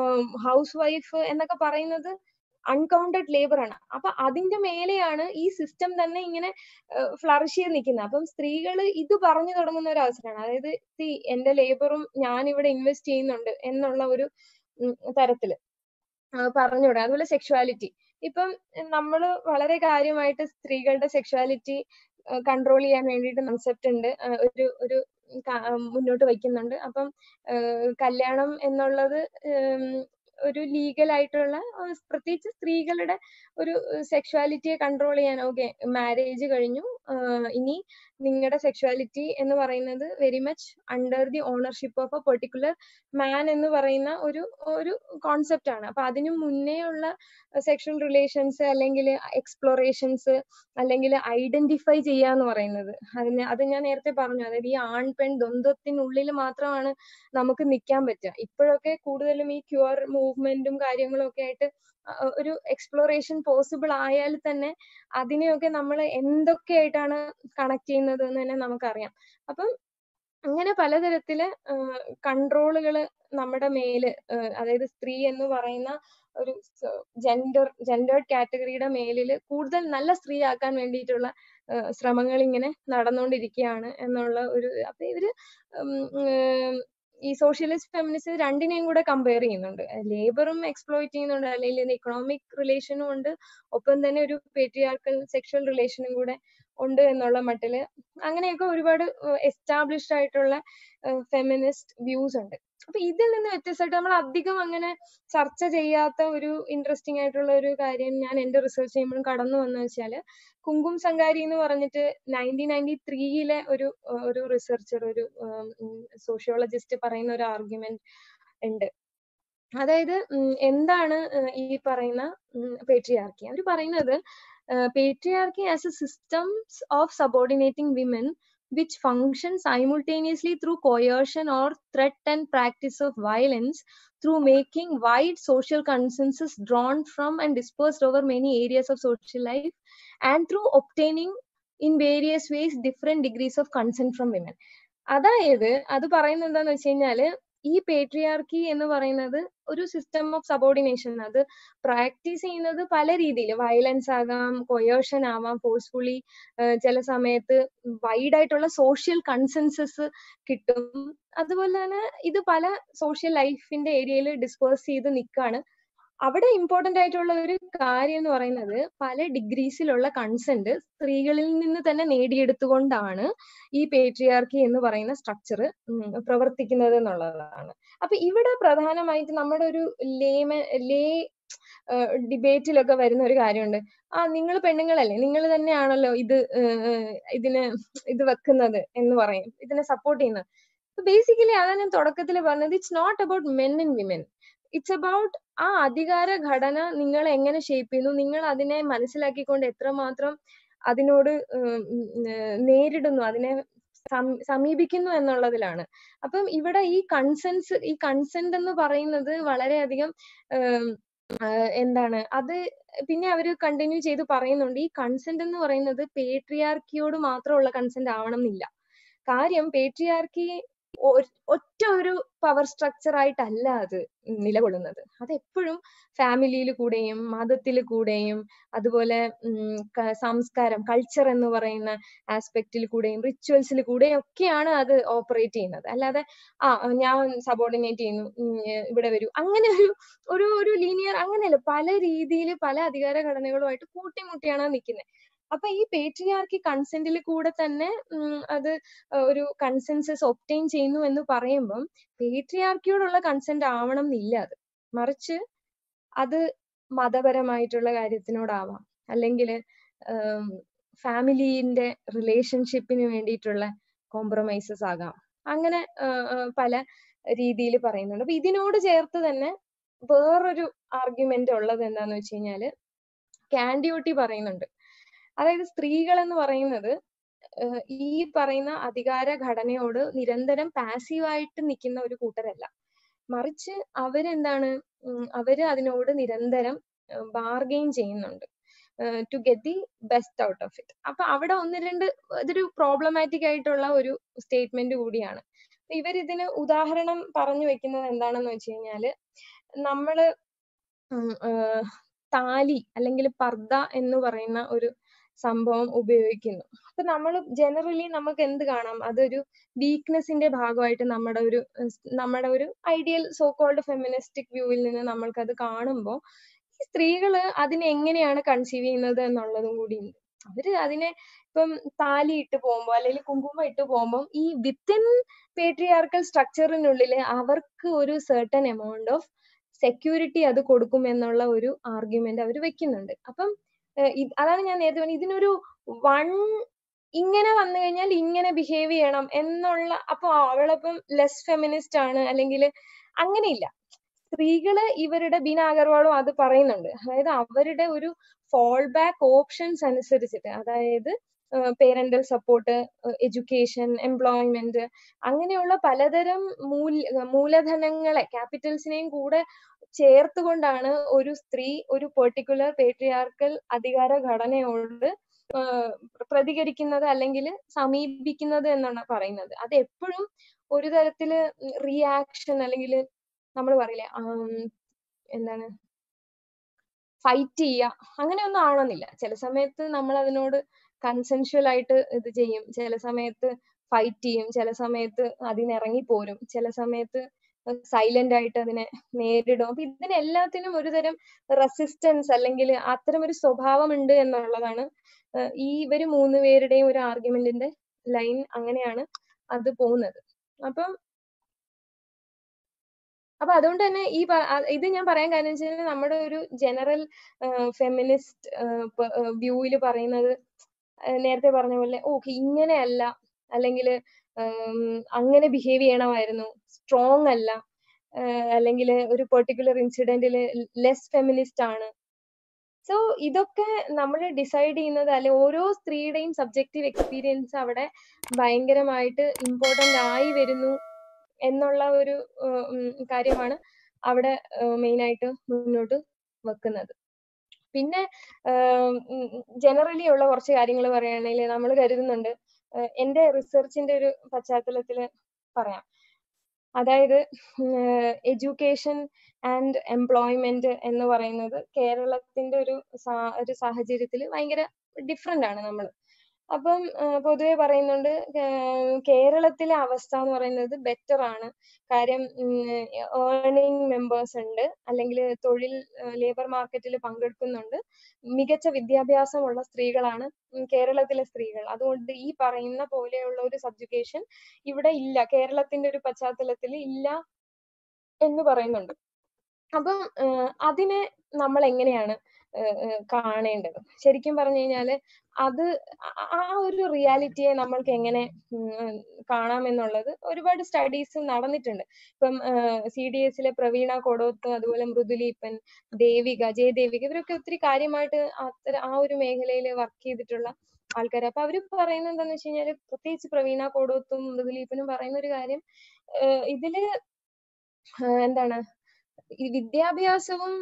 house wife എന്നൊക്കെ പറയുന്നത് അൺകൗണ്ടഡ് ലേബർ ആണ് അപ്പൊ അതിന്റെ മേലെയാണ് ഈ സിസ്റ്റം തന്നെ ഇങ്ങനെ ഫ്ലറിഷ് ചെയ്ത് നിൽക്കുന്നത് അപ്പം സ്ത്രീകൾ ഇത് പറഞ്ഞു തുടങ്ങുന്ന ഒരു അവസരമാണ് അതായത് എന്റെ ലേബറും ഞാൻ ഇവിടെ ഇൻവെസ്റ്റ് ചെയ്യുന്നുണ്ട് എന്നുള്ള ഒരു തരത്തില് പറഞ്ഞു തുടങ്ങും അതുപോലെ സെക്ഷുവാലിറ്റി ഇപ്പം നമ്മൾ വളരെ കാര്യമായിട്ട് സ്ത്രീകളുടെ സെക്ഷുവാലിറ്റി കൺട്രോൾ ചെയ്യാൻ വേണ്ടിയിട്ട് കൺസെപ്റ്റ് ഉണ്ട് ഒരു ഒരു മുന്നോട്ട് വയ്ക്കുന്നുണ്ട് അപ്പം കല്യാണം എന്നുള്ളത് ഒരു ലീഗൽ ആയിട്ടുള്ള പ്രത്യേകിച്ച് സ്ത്രീകളുടെ ഒരു സെക്ഷുവാലിറ്റിയെ കൺട്രോൾ ചെയ്യാൻ ഓക്കെ മാരേജ് കഴിഞ്ഞു ഇനി നിങ്ങളുടെ സെക്ഷുവാലിറ്റി എന്ന് പറയുന്നത് very much under the ownership of a particular man എന്ന് പറയുന്ന ഒരു ഒരു കോൺസെപ്റ്റ് ആണ് അപ്പൊ അതിനു മുന്നേ ഉള്ള സെക്ഷൽ റിലേഷൻസ് അല്ലെങ്കിൽ എക്സ്പ്ലോറേഷൻസ് അല്ലെങ്കിൽ ഐഡന്റിഫൈ ചെയ്യുക എന്ന് പറയുന്നത് അതിന് അത് ഞാൻ നേരത്തെ പറഞ്ഞു അതായത് ഈ ആൺ പെൺ ദ്വന്ദ്വത്തിനുള്ളിൽ മാത്രമാണ് നമുക്ക് നിൽക്കാൻ പറ്റുക ഇപ്പോഴൊക്കെ കൂടുതലും ഈ ക്യൂർ മൂവ്മെന്റും കാര്യങ്ങളും ഒക്കെ ആയിട്ട് ഒരു എക്സ്പ്ലോറേഷൻ പോസിബിൾ ആയാൽ തന്നെ അതിനെയൊക്കെ നമ്മൾ എന്തൊക്കെയായിട്ടാണ് കണക്ട് ചെയ്യുന്നത് എന്ന് തന്നെ നമുക്കറിയാം അപ്പം അങ്ങനെ പലതരത്തില് കൺട്രോളുകൾ നമ്മുടെ മേല് അതായത് സ്ത്രീ എന്ന് പറയുന്ന ഒരു ജെൻഡർ ജെൻഡേർഡ് കാറ്റഗറിയുടെ മേലില് കൂടുതൽ നല്ല സ്ത്രീ ആക്കാൻ വേണ്ടിയിട്ടുള്ള ശ്രമങ്ങൾ ഇങ്ങനെ നടന്നുകൊണ്ടിരിക്കുകയാണ് എന്നുള്ള ഒരു അപ്പൊ ഇവര് ഈ സോഷ്യലിസ്റ്റ് ഫെമിനിസ്റ്റ് രണ്ടിനെയും കൂടെ കമ്പയർ ചെയ്യുന്നുണ്ട് ലേബറും എക്സ്പ്ലോയിറ്റ് ചെയ്യുന്നുണ്ട് അല്ലെങ്കിൽ ഇക്കണോമിക് റിലേഷനും ഉണ്ട് ഒപ്പം തന്നെ ഒരു പേട്രിയാർക്കൽ സെക്ഷൽ റിലേഷനും കൂടെ ഉണ്ട് എന്നുള്ള മട്ടില് അങ്ങനെയൊക്കെ ഒരുപാട് എസ്റ്റാബ്ലിഷ്ഡ് ആയിട്ടുള്ള ഫെമിനിസ്റ്റ് വ്യൂസ് ഉണ്ട് അപ്പൊ ഇതിൽ നിന്ന് വ്യത്യസ്തമായിട്ട് നമ്മൾ അധികം അങ്ങനെ ചർച്ച ചെയ്യാത്ത ഒരു ഇൻട്രസ്റ്റിംഗ് ആയിട്ടുള്ള ഒരു കാര്യം ഞാൻ എന്റെ റിസർച്ച് ചെയ്യുമ്പോഴും കടന്നു വന്നു വെച്ചാല് കുങ്കും സംഗാരി എന്ന് പറഞ്ഞിട്ട് നയൻറ്റീൻ നയൻറ്റി ത്രീയിലെ ഒരു ഒരു റിസർച്ചർ ഒരു സോഷ്യോളജിസ്റ്റ് പറയുന്ന ഒരു ആർഗ്യുമെന്റ് ഉണ്ട് അതായത് എന്താണ് ഈ പറയുന്ന പേട്രിയാർക്കി അവർ പറയുന്നത് patriarchy as a systems of subordinating women which function simultaneously through coercion or threat and practice of violence through making wide social consensus drawn from and dispersed over many areas of social life and through obtaining in various ways different degrees of consent from women അതായത് അത് പറയുന്നത് എന്താന്ന് വെച്ച് കഴിഞ്ഞാല് ഈ patriarchy എന്ന് പറയുന്നത് ഒരു സിസ്റ്റം ഓഫ് സബോർഡിനേഷൻ അത് പ്രാക്ടീസ് ചെയ്യുന്നത് പല രീതിയിൽ വയലൻസ് ആകാം കൊയേഷൻ ആവാം ഫോഴ്സ്ഫുള്ളി ചില സമയത്ത് വൈഡ് ആയിട്ടുള്ള സോഷ്യൽ കൺസെൻസസ് കിട്ടും അതുപോലെ തന്നെ ഇത് പല സോഷ്യൽ ലൈഫിന്റെ ഏരിയയിൽ ഡിസ്പേഴ്സ് ചെയ്ത് നിൽക്കാണ് അവിടെ ഇമ്പോർട്ടന്റ് ആയിട്ടുള്ള ഒരു കാര്യം എന്ന് പറയുന്നത് പല ഡിഗ്രീസിലുള്ള കൺസെന്റ് സ്ത്രീകളിൽ നിന്ന് തന്നെ നേടിയെടുത്തുകൊണ്ടാണ് ഈ പേട്രിയാർക്കി എന്ന് പറയുന്ന സ്ട്രക്ചർ പ്രവർത്തിക്കുന്നത് എന്നുള്ളതാണ് അപ്പൊ ഇവിടെ പ്രധാനമായിട്ട് നമ്മുടെ ഒരു ലേമ ലേ ഡിബേറ്റിലൊക്കെ വരുന്ന ഒരു കാര്യമുണ്ട് ആ നിങ്ങൾ പെണ്ണുങ്ങളല്ലേ നിങ്ങൾ തന്നെയാണല്ലോ ഇത് ഇതിന് ഇത് വെക്കുന്നത് എന്ന് പറയും ഇതിനെ സപ്പോർട്ട് ചെയ്യുന്നത് ബേസിക്കലി അതാണ് ഞാൻ തുടക്കത്തിൽ പറഞ്ഞത് it's not about men and women it's about ആ അധികാര ഘടന നിങ്ങൾ എങ്ങനെ ഷേപ്പ് ചെയ്യുന്നു നിങ്ങൾ അതിനെ മനസ്സിലാക്കിക്കൊണ്ട് എത്രമാത്രം അതിനോട് നേരിടുന്നു അതിനെ സമീപിക്കുന്നു എന്നുള്ളതിലാണ് അപ്പം ഇവിടെ ഈ കൺസെൻസ് ഈ കൺസെന്റ് എന്ന് പറയുന്നത് വളരെയധികം എന്താണ് അത് പിന്നെ അവർ കണ്ടിന്യൂ ചെയ്ത് പറയുന്നുണ്ട് ഈ കൺസെന്റ് എന്ന് പറയുന്നത് പേട്രിയാർക്കിയോട് മാത്രമുള്ള കൺസെന്റ് ആവണം എന്നില്ല കാര്യം പേട്രിയാർക്കി ഒറ്റ ഒരു പവർ സ്ട്രക്ചർ ആയിട്ടല്ല അത് നിലകൊള്ളുന്നത് അത് എപ്പോഴും ഫാമിലിയിൽ കൂടെയും മതത്തിൽ കൂടെയും അതുപോലെ സംസ്കാരം കൾച്ചർ എന്ന് പറയുന്ന ആസ്പെക്റ്റിൽ കൂടെയും റിച്വൽസിൽ കൂടെയും ഒക്കെയാണ് അത് ഓപ്പറേറ്റ് ചെയ്യുന്നത് അല്ലാതെ ആ ഞാൻ സബോർഡിനേറ്റ് ചെയ്യുന്നു ഇവിടെ വരൂ അങ്ങനെ ഒരു ഒരു ഒരു ലീനിയർ അങ്ങനെയല്ല പല രീതിയിൽ പല അധികാര ഘടനകളുമായിട്ട് കൂട്ടിമുട്ടിയാണ് നിൽക്കുന്നത് അപ്പൊ ഈ പേട്രിയാർക്കി കൺസെന്റിൽ കൂടെ തന്നെ അത് ഒരു കൺസെൻസസ് ഒപ്റ്റെയിൻ ചെയ്യുന്നു എന്ന് പറയുമ്പം പേട്രിയാർക്കിയോടുള്ള കൺസെന്റ് ആവണം എന്നില്ല അത് മറിച്ച് അത് മതപരമായിട്ടുള്ള കാര്യത്തിനോടാവാം അല്ലെങ്കിൽ ഫാമിലിന്റെ റിലേഷൻഷിപ്പിന് വേണ്ടിയിട്ടുള്ള കോംപ്രമൈസസ് ആകാം അങ്ങനെ പല രീതിയിൽ പറയുന്നുണ്ട് അപ്പൊ ഇതിനോട് ചേർത്ത് തന്നെ വേറൊരു ആർഗ്യുമെന്റ് ഉള്ളത് എന്താന്ന് വെച്ച് കഴിഞ്ഞാല് കാൻഡ്യൂട്ടി പറയുന്നുണ്ട് അതായത് സ്ത്രീകൾ എന്ന് പറയുന്നത് ഈ പറയുന്ന അധികാര ഘടനയോട് നിരന്തരം പാസീവായിട്ട് നിൽക്കുന്ന ഒരു കൂട്ടരല്ല മറിച്ച് അവരെന്താണ് അവര് അതിനോട് നിരന്തരം ബാർഗെയിൻ ചെയ്യുന്നുണ്ട് to get the best out of it അപ്പൊ അവിടെ ഒന്ന് രണ്ട് ഇതൊരു പ്രോബ്ലമാറ്റിക് ആയിട്ടുള്ള ഒരു സ്റ്റേറ്റ്മെന്റ് കൂടിയാണ് ഇവരിതിന് ഉദാഹരണം പറഞ്ഞു വെക്കുന്നത് എന്താണെന്ന് വെച്ച് കഴിഞ്ഞാല് നമ്മള് താലി അല്ലെങ്കിൽ പർദ്ദ എന്ന് പറയുന്ന ഒരു സംഭവം ഉപയോഗിക്കുന്നു അപ്പൊ നമ്മൾ ജനറലി നമുക്ക് എന്ത് കാണാം അതൊരു വീക്ക്നെസിന്റെ ഭാഗമായിട്ട് നമ്മുടെ ഒരു നമ്മുടെ ഒരു ഐഡിയൽ സോ കോൾഡ് ഫെമിനിസ്റ്റിക് വ്യൂവിൽ നിന്ന് നമ്മൾക്കത് കാണുമ്പോൾ ഈ സ്ത്രീകള് അതിനെ എങ്ങനെയാണ് കൺസീവ് ചെയ്യുന്നത് എന്നുള്ളതും കൂടി ഉണ്ട് അവര് അതിനെ ഇപ്പം താലി ഇട്ട് പോകുമ്പോൾ അല്ലെങ്കിൽ കുങ്കുമം ഇട്ട് പോകുമ്പോൾ ഈ വിത്തിൻ പേട്രിയാർക്കൽ സ്ട്രക്ചറിനുള്ളിൽ അവർക്ക് ഒരു സെർട്ടൺ എമൗണ്ട് ഓഫ് സെക്യൂരിറ്റി അത് കൊടുക്കും എന്നുള്ള ഒരു ആർഗ്യുമെന്റ് അവർ വെക്കുന്നുണ്ട് അപ്പം അതാണ് ഞാൻ നേരത്തെ പറഞ്ഞത് ഇതിനൊരു വൺ ഇങ്ങനെ വന്നു കഴിഞ്ഞാൽ ഇങ്ങനെ ബിഹേവ് ചെയ്യണം എന്നുള്ള അപ്പൊ അവളപ്പം ലെസ് ഫെമിനിസ്റ്റ് ആണ് അല്ലെങ്കിൽ അങ്ങനെയില്ല സ്ത്രീകള് ഇവരുടെ ബീന അഗർവാളും അത് പറയുന്നുണ്ട് അതായത് അവരുടെ ഒരു ഫോൾ ബാക്ക് ഓപ്ഷൻസ് അനുസരിച്ചിട്ട് അതായത് പേരന്റൽ സപ്പോർട്ട് എഡ്യൂക്കേഷൻ എംപ്ലോയ്മെന്റ് അങ്ങനെയുള്ള പലതരം മൂല മൂലധനങ്ങളെ ക്യാപിറ്റൽസിനെയും കൂടെ ചേർത്തുകൊണ്ടാണ് ഒരു സ്ത്രീ ഒരു പെർട്ടിക്കുലർ പേട്രിയാർക്കൽ അധികാര ഘടനയോട് പ്രതികരിക്കുന്നത് അല്ലെങ്കിൽ സമീപിക്കുന്നത് എന്നാണ് പറയുന്നത് അത് എപ്പോഴും ഒരു തരത്തില് റിയാക്ഷൻ അല്ലെങ്കിൽ നമ്മൾ പറയില്ലേ എന്താണ് ഫൈറ്റ് ചെയ്യുക അങ്ങനെയൊന്നും ആവണമെന്നില്ല ചില സമയത്ത് നമ്മൾ അതിനോട് കൺസെൻഷ്വൽ ആയിട്ട് ഇത് ചെയ്യും ചില സമയത്ത് ഫൈറ്റ് ചെയ്യും ചില സമയത്ത് അതിനിറങ്ങി പോരും ചില സമയത്ത് സൈലന്റ് ആയിട്ട് അതിനെ നേരിടും അപ്പൊ ഇതിനെല്ലാത്തിനും ഒരു തരം റെസിസ്റ്റൻസ് അല്ലെങ്കിൽ അത്തരം ഒരു സ്വഭാവം ഉണ്ട് എന്നുള്ളതാണ് ഈ ഇവര് മൂന്ന് പേരുടെയും ഒരു ആർഗ്യുമെന്റിന്റെ ലൈൻ അങ്ങനെയാണ് അത് പോകുന്നത് അപ്പം അപ്പൊ അതുകൊണ്ട് തന്നെ ഈ ഇത് ഞാൻ പറയാൻ കാരണം വെച്ചാൽ നമ്മുടെ ഒരു ജനറൽ ഫെമിനിസ്റ്റ് വ്യൂവിൽ പറയുന്നത് നേരത്തെ പറഞ്ഞ പോലെ ഓക്കെ ഇങ്ങനെയല്ല അല്ലെങ്കിൽ അങ്ങനെ ബിഹേവ് ചെയ്യണമായിരുന്നു സ്ട്രോങ് അല്ല അല്ലെങ്കിൽ ഒരു പെർട്ടിക്കുലർ ഇൻസിഡന്റിൽ ലെസ് ഫെമിനിസ്റ്റ് ആണ് സോ ഇതൊക്കെ നമ്മൾ ഡിസൈഡ് ചെയ്യുന്നത് അല്ലെ ഓരോ സ്ത്രീയുടെയും സബ്ജക്റ്റീവ് എക്സ്പീരിയൻസ് അവിടെ ഭയങ്കരമായിട്ട് ഇമ്പോർട്ടന്റ് ആയി വരുന്നു എന്നുള്ള ഒരു കാര്യമാണ് അവിടെ മെയിൻ ആയിട്ട് മുന്നോട്ട് വെക്കുന്നത് പിന്നെ ജനറലി ഉള്ള കുറച്ച് കാര്യങ്ങൾ പറയുകയാണെങ്കിൽ നമ്മൾ കരുതുന്നുണ്ട് എന്റെ റിസർച്ചിന്റെ ഒരു പശ്ചാത്തലത്തിൽ പറയാം അതായത് എഡ്യൂക്കേഷൻ ആൻഡ് എംപ്ലോയ്മെന്റ് എന്ന് പറയുന്നത് കേരളത്തിന്റെ ഒരു ഒരു സാഹചര്യത്തിൽ ഭയങ്കര ഡിഫറെന്റ് ആണ് നമ്മൾ അപ്പം പൊതുവെ പറയുന്നുണ്ട് കേരളത്തിലെ അവസ്ഥ എന്ന് പറയുന്നത് ബെറ്റർ ആണ് കാര്യം ഏർണിംഗ് മെമ്പേഴ്സ് ഉണ്ട് അല്ലെങ്കിൽ തൊഴിൽ ലേബർ മാർക്കറ്റിൽ പങ്കെടുക്കുന്നുണ്ട് മികച്ച വിദ്യാഭ്യാസമുള്ള സ്ത്രീകളാണ് കേരളത്തിലെ സ്ത്രീകൾ അതുകൊണ്ട് ഈ പറയുന്ന പോലെയുള്ള ഒരു സബ്ജുക്കേഷൻ ഇവിടെ ഇല്ല കേരളത്തിന്റെ ഒരു പശ്ചാത്തലത്തിൽ ഇല്ല എന്ന് പറയുന്നുണ്ട് അപ്പം അതിനെ നമ്മൾ എങ്ങനെയാണ് കാണേണ്ടത് ശരിക്കും പറഞ്ഞു കഴിഞ്ഞാല് അത് ആ ഒരു റിയാലിറ്റിയെ നമ്മൾക്ക് എങ്ങനെ കാണാം എന്നുള്ളത് ഒരുപാട് സ്റ്റഡീസ് നടന്നിട്ടുണ്ട് ഇപ്പം സി ഡി എസിലെ പ്രവീണ കൊടോത്ത് അതുപോലെ മൃദുലീപ്പൻ ദേവിക ജയദേവിക ഇവരൊക്കെ ഒത്തിരി കാര്യമായിട്ട് അത്തരം ആ ഒരു മേഖലയിൽ വർക്ക് ചെയ്തിട്ടുള്ള ആൾക്കാർ അപ്പൊ അവര് പറയുന്നത് എന്താന്ന് വെച്ച് കഴിഞ്ഞാല് പ്രത്യേകിച്ച് പ്രവീണ കോടോത്തും മൃദുലീപ്പനും പറയുന്ന ഒരു കാര്യം ഇതില് എന്താണ് ഈ വിദ്യാഭ്യാസവും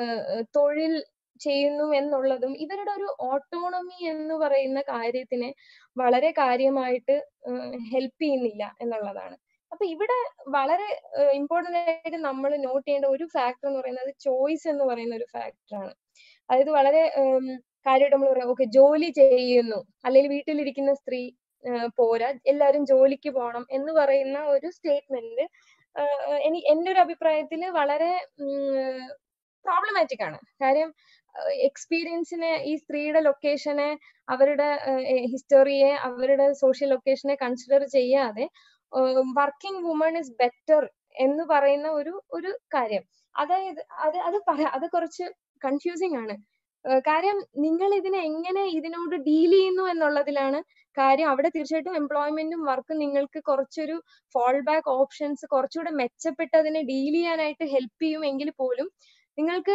തൊഴിൽ ചെയ്യുന്നു എന്നുള്ളതും ഇവരുടെ ഒരു ഓട്ടോണമി എന്ന് പറയുന്ന കാര്യത്തിനെ വളരെ കാര്യമായിട്ട് ഹെൽപ്പ് ചെയ്യുന്നില്ല എന്നുള്ളതാണ് അപ്പൊ ഇവിടെ വളരെ ഇമ്പോർട്ടന്റ് ആയിട്ട് നമ്മൾ നോട്ട് ചെയ്യേണ്ട ഒരു ഫാക്ടർ എന്ന് പറയുന്നത് ചോയ്സ് എന്ന് പറയുന്ന ഒരു ഫാക്ടറാണ് അതായത് വളരെ കാര്യമായിട്ട് നമ്മൾ പറയാം ഓക്കെ ജോലി ചെയ്യുന്നു അല്ലെങ്കിൽ വീട്ടിലിരിക്കുന്ന സ്ത്രീ പോരാ എല്ലാവരും ജോലിക്ക് പോകണം എന്ന് പറയുന്ന ഒരു സ്റ്റേറ്റ്മെന്റ് എനി എൻ്റെ ഒരു അഭിപ്രായത്തിൽ വളരെ പ്രോബ്ലമാറ്റിക് ആണ് കാര്യം എക്സ്പീരിയൻസിനെ ഈ സ്ത്രീയുടെ ലൊക്കേഷനെ അവരുടെ ഹിസ്റ്ററിയെ അവരുടെ സോഷ്യൽ ലൊക്കേഷനെ കൺസിഡർ ചെയ്യാതെ വർക്കിംഗ് വുമൺ ഇസ് ബെറ്റർ എന്ന് പറയുന്ന ഒരു ഒരു കാര്യം അതായത് അത് അത് പറ അത് കുറച്ച് കൺഫ്യൂസിങ് ആണ് കാര്യം നിങ്ങൾ ഇതിനെ എങ്ങനെ ഇതിനോട് ഡീൽ ചെയ്യുന്നു എന്നുള്ളതിലാണ് കാര്യം അവിടെ തീർച്ചയായിട്ടും എംപ്ലോയ്മെന്റും വർക്കും നിങ്ങൾക്ക് കുറച്ചൊരു ഫോൾ ബാക്ക് ഓപ്ഷൻസ് കുറച്ചുകൂടെ മെച്ചപ്പെട്ട് അതിനെ ഡീൽ ചെയ്യാനായിട്ട് ഹെൽപ്പ് ചെയ്യുമെങ്കിൽ പോലും നിങ്ങൾക്ക്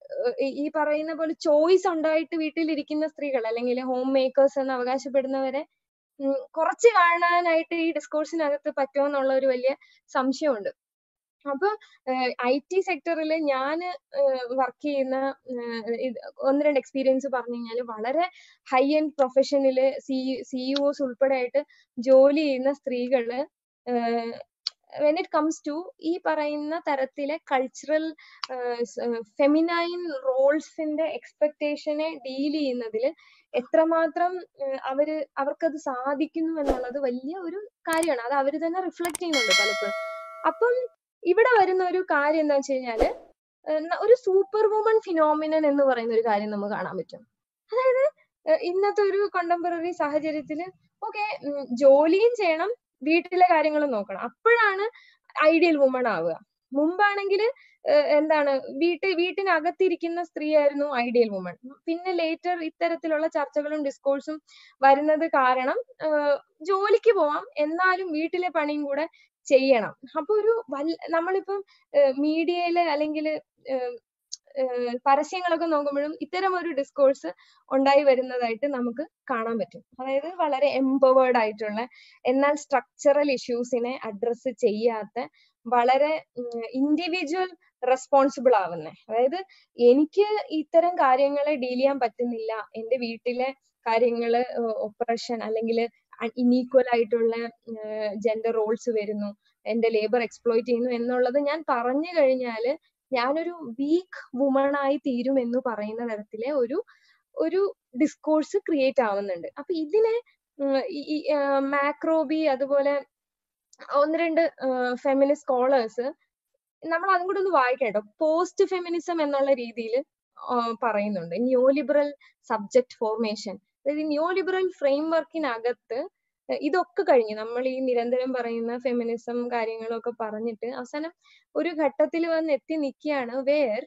ഈ പറയുന്ന പോലെ ചോയ്സ് ഉണ്ടായിട്ട് വീട്ടിലിരിക്കുന്ന സ്ത്രീകൾ അല്ലെങ്കിൽ ഹോം മേക്കേഴ്സ് എന്ന് അവകാശപ്പെടുന്നവരെ കുറച്ച് കാണാനായിട്ട് ഈ ഡിസ്കോഴ്സിനകത്ത് പറ്റുമോ എന്നുള്ള ഒരു വലിയ സംശയമുണ്ട് അപ്പൊ ഐ ടി സെക്ടറിൽ ഞാൻ വർക്ക് ചെയ്യുന്ന ഒന്ന് രണ്ട് എക്സ്പീരിയൻസ് പറഞ്ഞു കഴിഞ്ഞാൽ വളരെ ഹൈ എൻഡ് പ്രൊഫഷനില് സി സിഇഒസ് ഉൾപ്പെടെ ആയിട്ട് ജോലി ചെയ്യുന്ന സ്ത്രീകള് വെൻ ഇറ്റ് കംസ് ടു ഈ പറയുന്ന തരത്തിലെ കൾച്ചറൽ ഫെമിനൈൻ റോൾസിന്റെ എക്സ്പെക്ടേഷനെ ഡീൽ ചെയ്യുന്നതിൽ എത്രമാത്രം അവര് അവർക്കത് സാധിക്കുന്നു എന്നുള്ളത് വലിയ ഒരു കാര്യമാണ് അത് അവർ തന്നെ റിഫ്ലക്ട് ചെയ്യുന്നുണ്ട് പലപ്പോഴും അപ്പം ഇവിടെ വരുന്ന ഒരു കാര്യം എന്താ വെച്ച് കഴിഞ്ഞാല് ഒരു സൂപ്പർ വുമൺ ഫിനോമിനൻ എന്ന് പറയുന്ന ഒരു കാര്യം നമുക്ക് കാണാൻ പറ്റും അതായത് ഇന്നത്തെ ഒരു കണ്ടംപററി സാഹചര്യത്തിൽ ഓക്കെ ജോലിയും ചെയ്യണം വീട്ടിലെ കാര്യങ്ങളും നോക്കണം അപ്പോഴാണ് ഐഡിയൽ വുമൺ ആവുക മുമ്പാണെങ്കിൽ എന്താണ് വീട്ട് വീട്ടിനകത്തിരിക്കുന്ന സ്ത്രീ ആയിരുന്നു ഐഡിയൽ വുമൺ പിന്നെ ലേറ്റർ ഇത്തരത്തിലുള്ള ചർച്ചകളും ഡിസ്കോഴ്സും വരുന്നത് കാരണം ജോലിക്ക് പോവാം എന്നാലും വീട്ടിലെ പണിയും കൂടെ ചെയ്യണം അപ്പൊ ഒരു വല്ല നമ്മളിപ്പം മീഡിയയില് അല്ലെങ്കിൽ പരസ്യങ്ങളൊക്കെ നോക്കുമ്പോഴും ഇത്തരം ഒരു ഡിസ്കോഴ്സ് ഉണ്ടായി വരുന്നതായിട്ട് നമുക്ക് കാണാൻ പറ്റും അതായത് വളരെ എംപവേർഡ് ആയിട്ടുള്ള എന്നാൽ സ്ട്രക്ചറൽ ഇഷ്യൂസിനെ അഡ്രസ്സ് ചെയ്യാത്ത വളരെ ഇൻഡിവിജ്വൽ റെസ്പോൺസിബിൾ ആവുന്നത് അതായത് എനിക്ക് ഇത്തരം കാര്യങ്ങളെ ഡീൽ ചെയ്യാൻ പറ്റുന്നില്ല എന്റെ വീട്ടിലെ കാര്യങ്ങള് ഒപ്രഷൻ അല്ലെങ്കിൽ ഇനീക്വൽ ആയിട്ടുള്ള ജെൻഡർ റോൾസ് വരുന്നു എന്റെ ലേബർ എക്സ്പ്ലോയിറ്റ് ചെയ്യുന്നു എന്നുള്ളത് ഞാൻ പറഞ്ഞു കഴിഞ്ഞാല് ഞാനൊരു വീക്ക് വുമൺ ആയി തീരും എന്ന് പറയുന്ന തരത്തിലെ ഒരു ഒരു ഡിസ്കോഴ്സ് ക്രിയേറ്റ് ആവുന്നുണ്ട് അപ്പൊ ഇതിനെ ഈ മാക്രോബി അതുപോലെ ഒന്ന് രണ്ട് ഫെമിനിസ്റ്റ് സ്കോളേഴ്സ് നമ്മൾ അതും കൂടെ ഒന്ന് വായിക്കട്ടോ പോസ്റ്റ് ഫെമിനിസം എന്നുള്ള രീതിയിൽ പറയുന്നുണ്ട് ന്യൂ ലിബറൽ സബ്ജക്ട് ഫോർമേഷൻ അതായത് ന്യൂ ലിബറൽ ഫ്രെയിം വർക്കിനകത്ത് ഇതൊക്കെ കഴിഞ്ഞ് നമ്മൾ ഈ നിരന്തരം പറയുന്ന ഫെമിനിസം കാര്യങ്ങളൊക്കെ പറഞ്ഞിട്ട് അവസാനം ഒരു ഘട്ടത്തിൽ വന്ന് എത്തി നിൽക്കുകയാണ് വേർ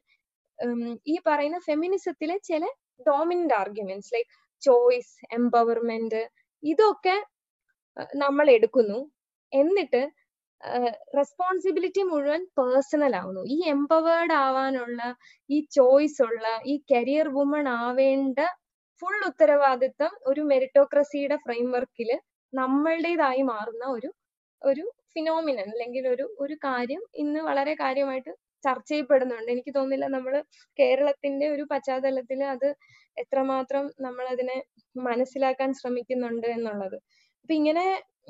ഈ പറയുന്ന ഫെമിനിസത്തിലെ ചില dominant arguments like choice empowerment ഇതൊക്കെ നമ്മൾ എടുക്കുന്നു എന്നിട്ട് റെസ്പോൺസിബിലിറ്റി മുഴുവൻ പേഴ്സണൽ ആവുന്നു ഈ എംപവേർഡ് ആവാനുള്ള ഈ ചോയ്സ് ഉള്ള ഈ കരിയർ വുമൺ ആവേണ്ട ഫുൾ ഉത്തരവാദിത്തം ഒരു മെറിറ്റോക്രസിയുടെ ഫ്രെയിംവർക്കിൽ നമ്മളുടേതായി മാറുന്ന ഒരു ഒരു ഫിനോമിനൻ അല്ലെങ്കിൽ ഒരു ഒരു കാര്യം ഇന്ന് വളരെ കാര്യമായിട്ട് ചർച്ച ചെയ്യപ്പെടുന്നുണ്ട് എനിക്ക് തോന്നുന്നില്ല നമ്മൾ കേരളത്തിന്റെ ഒരു പശ്ചാത്തലത്തിൽ അത് എത്രമാത്രം നമ്മൾ അതിനെ മനസ്സിലാക്കാൻ ശ്രമിക്കുന്നുണ്ട് എന്നുള്ളത് അപ്പൊ ഇങ്ങനെ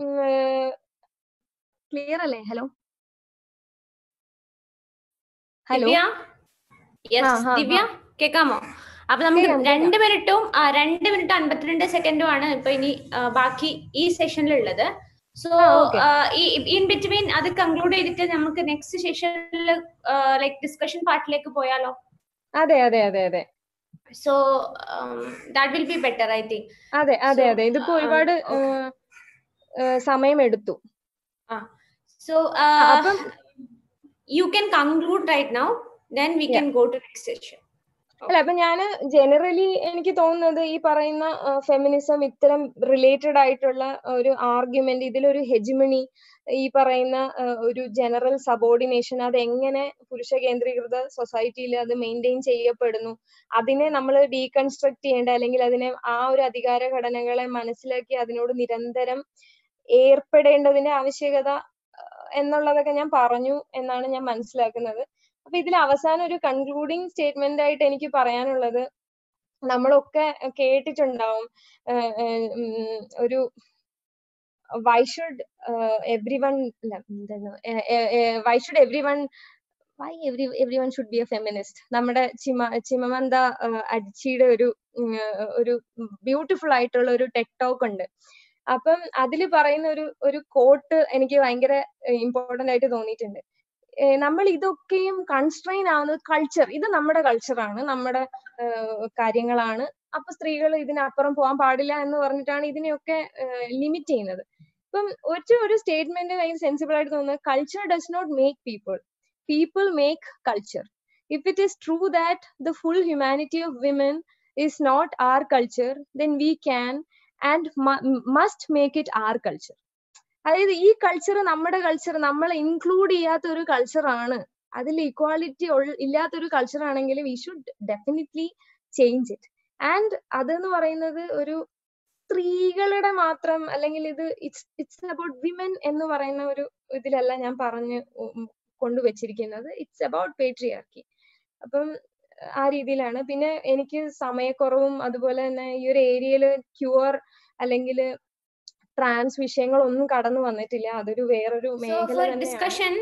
ക്ലിയർ അല്ലേ ഹലോ ഹലോ ദിവ്യ കേക്കാമോ അപ്പൊ നമുക്ക് കേൾക്കാം, രണ്ട് മിനിറ്റും രണ്ട് മിനിറ്റ് അൻപത്തിരണ്ട് സെക്കൻഡും ആണ് ഇപ്പൊ ഇനി ആ, ബാക്കി ഈ സെഷനിൽ ഉള്ളത് so ah, okay. In between അത് കൺക്ലൂഡ് ചെയ്തിട്ട് നമുക്ക് നെക്സ്റ്റ് സെഷനിൽ ലൈക് ഡിസ്കഷൻ പാർട്ടിലേക്ക് പോയാലോ അതെ അതെ അതെ അതെ so that will be better I think അതെ അതെ So, അതെ ഇതിപ്പോ ആ, ഒരുപാട് okay. ഏഹ്, ഏഹ്, സമയം എടുത്തു സോ അപ്പം you can conclude right now then we Yeah. Can go to next session അല്ല അപ്പൊ ഞാന് ജനറലി എനിക്ക് തോന്നുന്നത് ഈ പറയുന്ന ഫെമിനിസം ഇത്തരം റിലേറ്റഡ് ആയിട്ടുള്ള ഒരു ആർഗ്യുമെന്റ് ഇതിലൊരു ഹെജിമണി ഈ പറയുന്ന ആ, ഒരു ജനറൽ സബോർഡിനേഷൻ അത് എങ്ങനെ പുരുഷ കേന്ദ്രീകൃത സൊസൈറ്റിയിൽ അത് മെയിൻറ്റെയിൻ ചെയ്യപ്പെടുന്നു അതിനെ നമ്മൾ ഡീകൺസ്ട്രക്ട് ചെയ്യേണ്ട അല്ലെങ്കിൽ അതിനെ ആ ഒരു അധികാര ഘടനകളെ മനസ്സിലാക്കി അതിനോട് നിരന്തരം ഏർപ്പെടേണ്ടതിന്റെ ആവശ്യകത ആ, എന്നുള്ളതൊക്കെ ഞാൻ പറഞ്ഞു എന്നാണ് ഞാൻ മനസ്സിലാക്കുന്നത് അപ്പൊ ഇതിൽ അവസാനം ഒരു കൺക്ലൂഡിങ് സ്റ്റേറ്റ്മെന്റ് ആയിട്ട് എനിക്ക് പറയാനുള്ളത് നമ്മളൊക്കെ കേട്ടിട്ടുണ്ടാവും ഏഹ് ഏഹ് ഉം ഒരു വൈ ഷുഡ് എവ്രി വൺ എന്താണ് why should everyone why every everyone should be a feminist നമ്മുടെ ചിമ ചിമമന്ത അഡിച്ചിയുടെ ഒരു ഉം, ഏഹ് ഒരു ബ്യൂട്ടിഫുൾ ആയിട്ടുള്ള ഒരു ടെക് ടോക്ക് ഉണ്ട് അപ്പം അതിൽ പറയുന്ന ഒരു ഒരു കോട്ട് എനിക്ക് ഭയങ്കര ഇമ്പോർട്ടന്റ് ആയിട്ട് തോന്നിയിട്ടുണ്ട് ഏഹ് നമ്മൾ ഇതൊക്കെയും കൺസ്ട്രെയിൻ ആവുന്നത് കൾച്ചർ ഇത് നമ്മുടെ കൾച്ചറാണ് നമ്മുടെ ഏഹ് കാര്യങ്ങളാണ് അപ്പൊ സ്ത്രീകൾ ഇതിനപ്പുറം പോകാൻ പാടില്ല എന്ന് പറഞ്ഞിട്ടാണ് ഇതിനെയൊക്കെ ലിമിറ്റ് ചെയ്യുന്നത് ഇപ്പം ഒറ്റ ഒരു സ്റ്റേറ്റ്മെന്റ് ഭയങ്കര സെൻസിബിൾ ആയിട്ട് തോന്നുന്നത് culture does not make people people make culture if it is true that the full humanity of women is not our culture then we can and must make it our culture അതായത് ഈ culture നമ്മുടെ culture നമ്മൾ include ചെയ്യാത്ത ഒരു culture ആണ് അതിൽ equality ഇല്ലാത്ത ഒരു കൾച്ചർ ആണെങ്കിൽ we should definitely change it and അതെന്ന് പറയുന്നത് ഒരു സ്ത്രീകളുടെ മാത്രം അല്ലെങ്കിൽ ഇത് ഇറ്റ്സ് ഇറ്റ്സ് അബൌട്ട് വിമൻ എന്ന് പറയുന്ന ഒരു ഇതിലല്ല ഞാൻ പറഞ്ഞ് ഉം കൊണ്ടുവച്ചിരിക്കുന്നത് ഇറ്റ്സ് അബൌട്ട് പേട്രിയാർക്കി അപ്പം ആ രീതിയിലാണ് പിന്നെ എനിക്ക് സമയക്കുറവും അതുപോലെ തന്നെ ഈ ഒരു ഏരിയയിൽ ക്യൂർ അല്ലെങ്കിൽ ട്രാൻസ് വിഷയങ്ങളൊന്നും കടന്നു വന്നിട്ടില്ല അതൊരു വേറൊരു സോ മേഖല ഫോർ തന്നെയാണ് ഡിസ്കഷൻ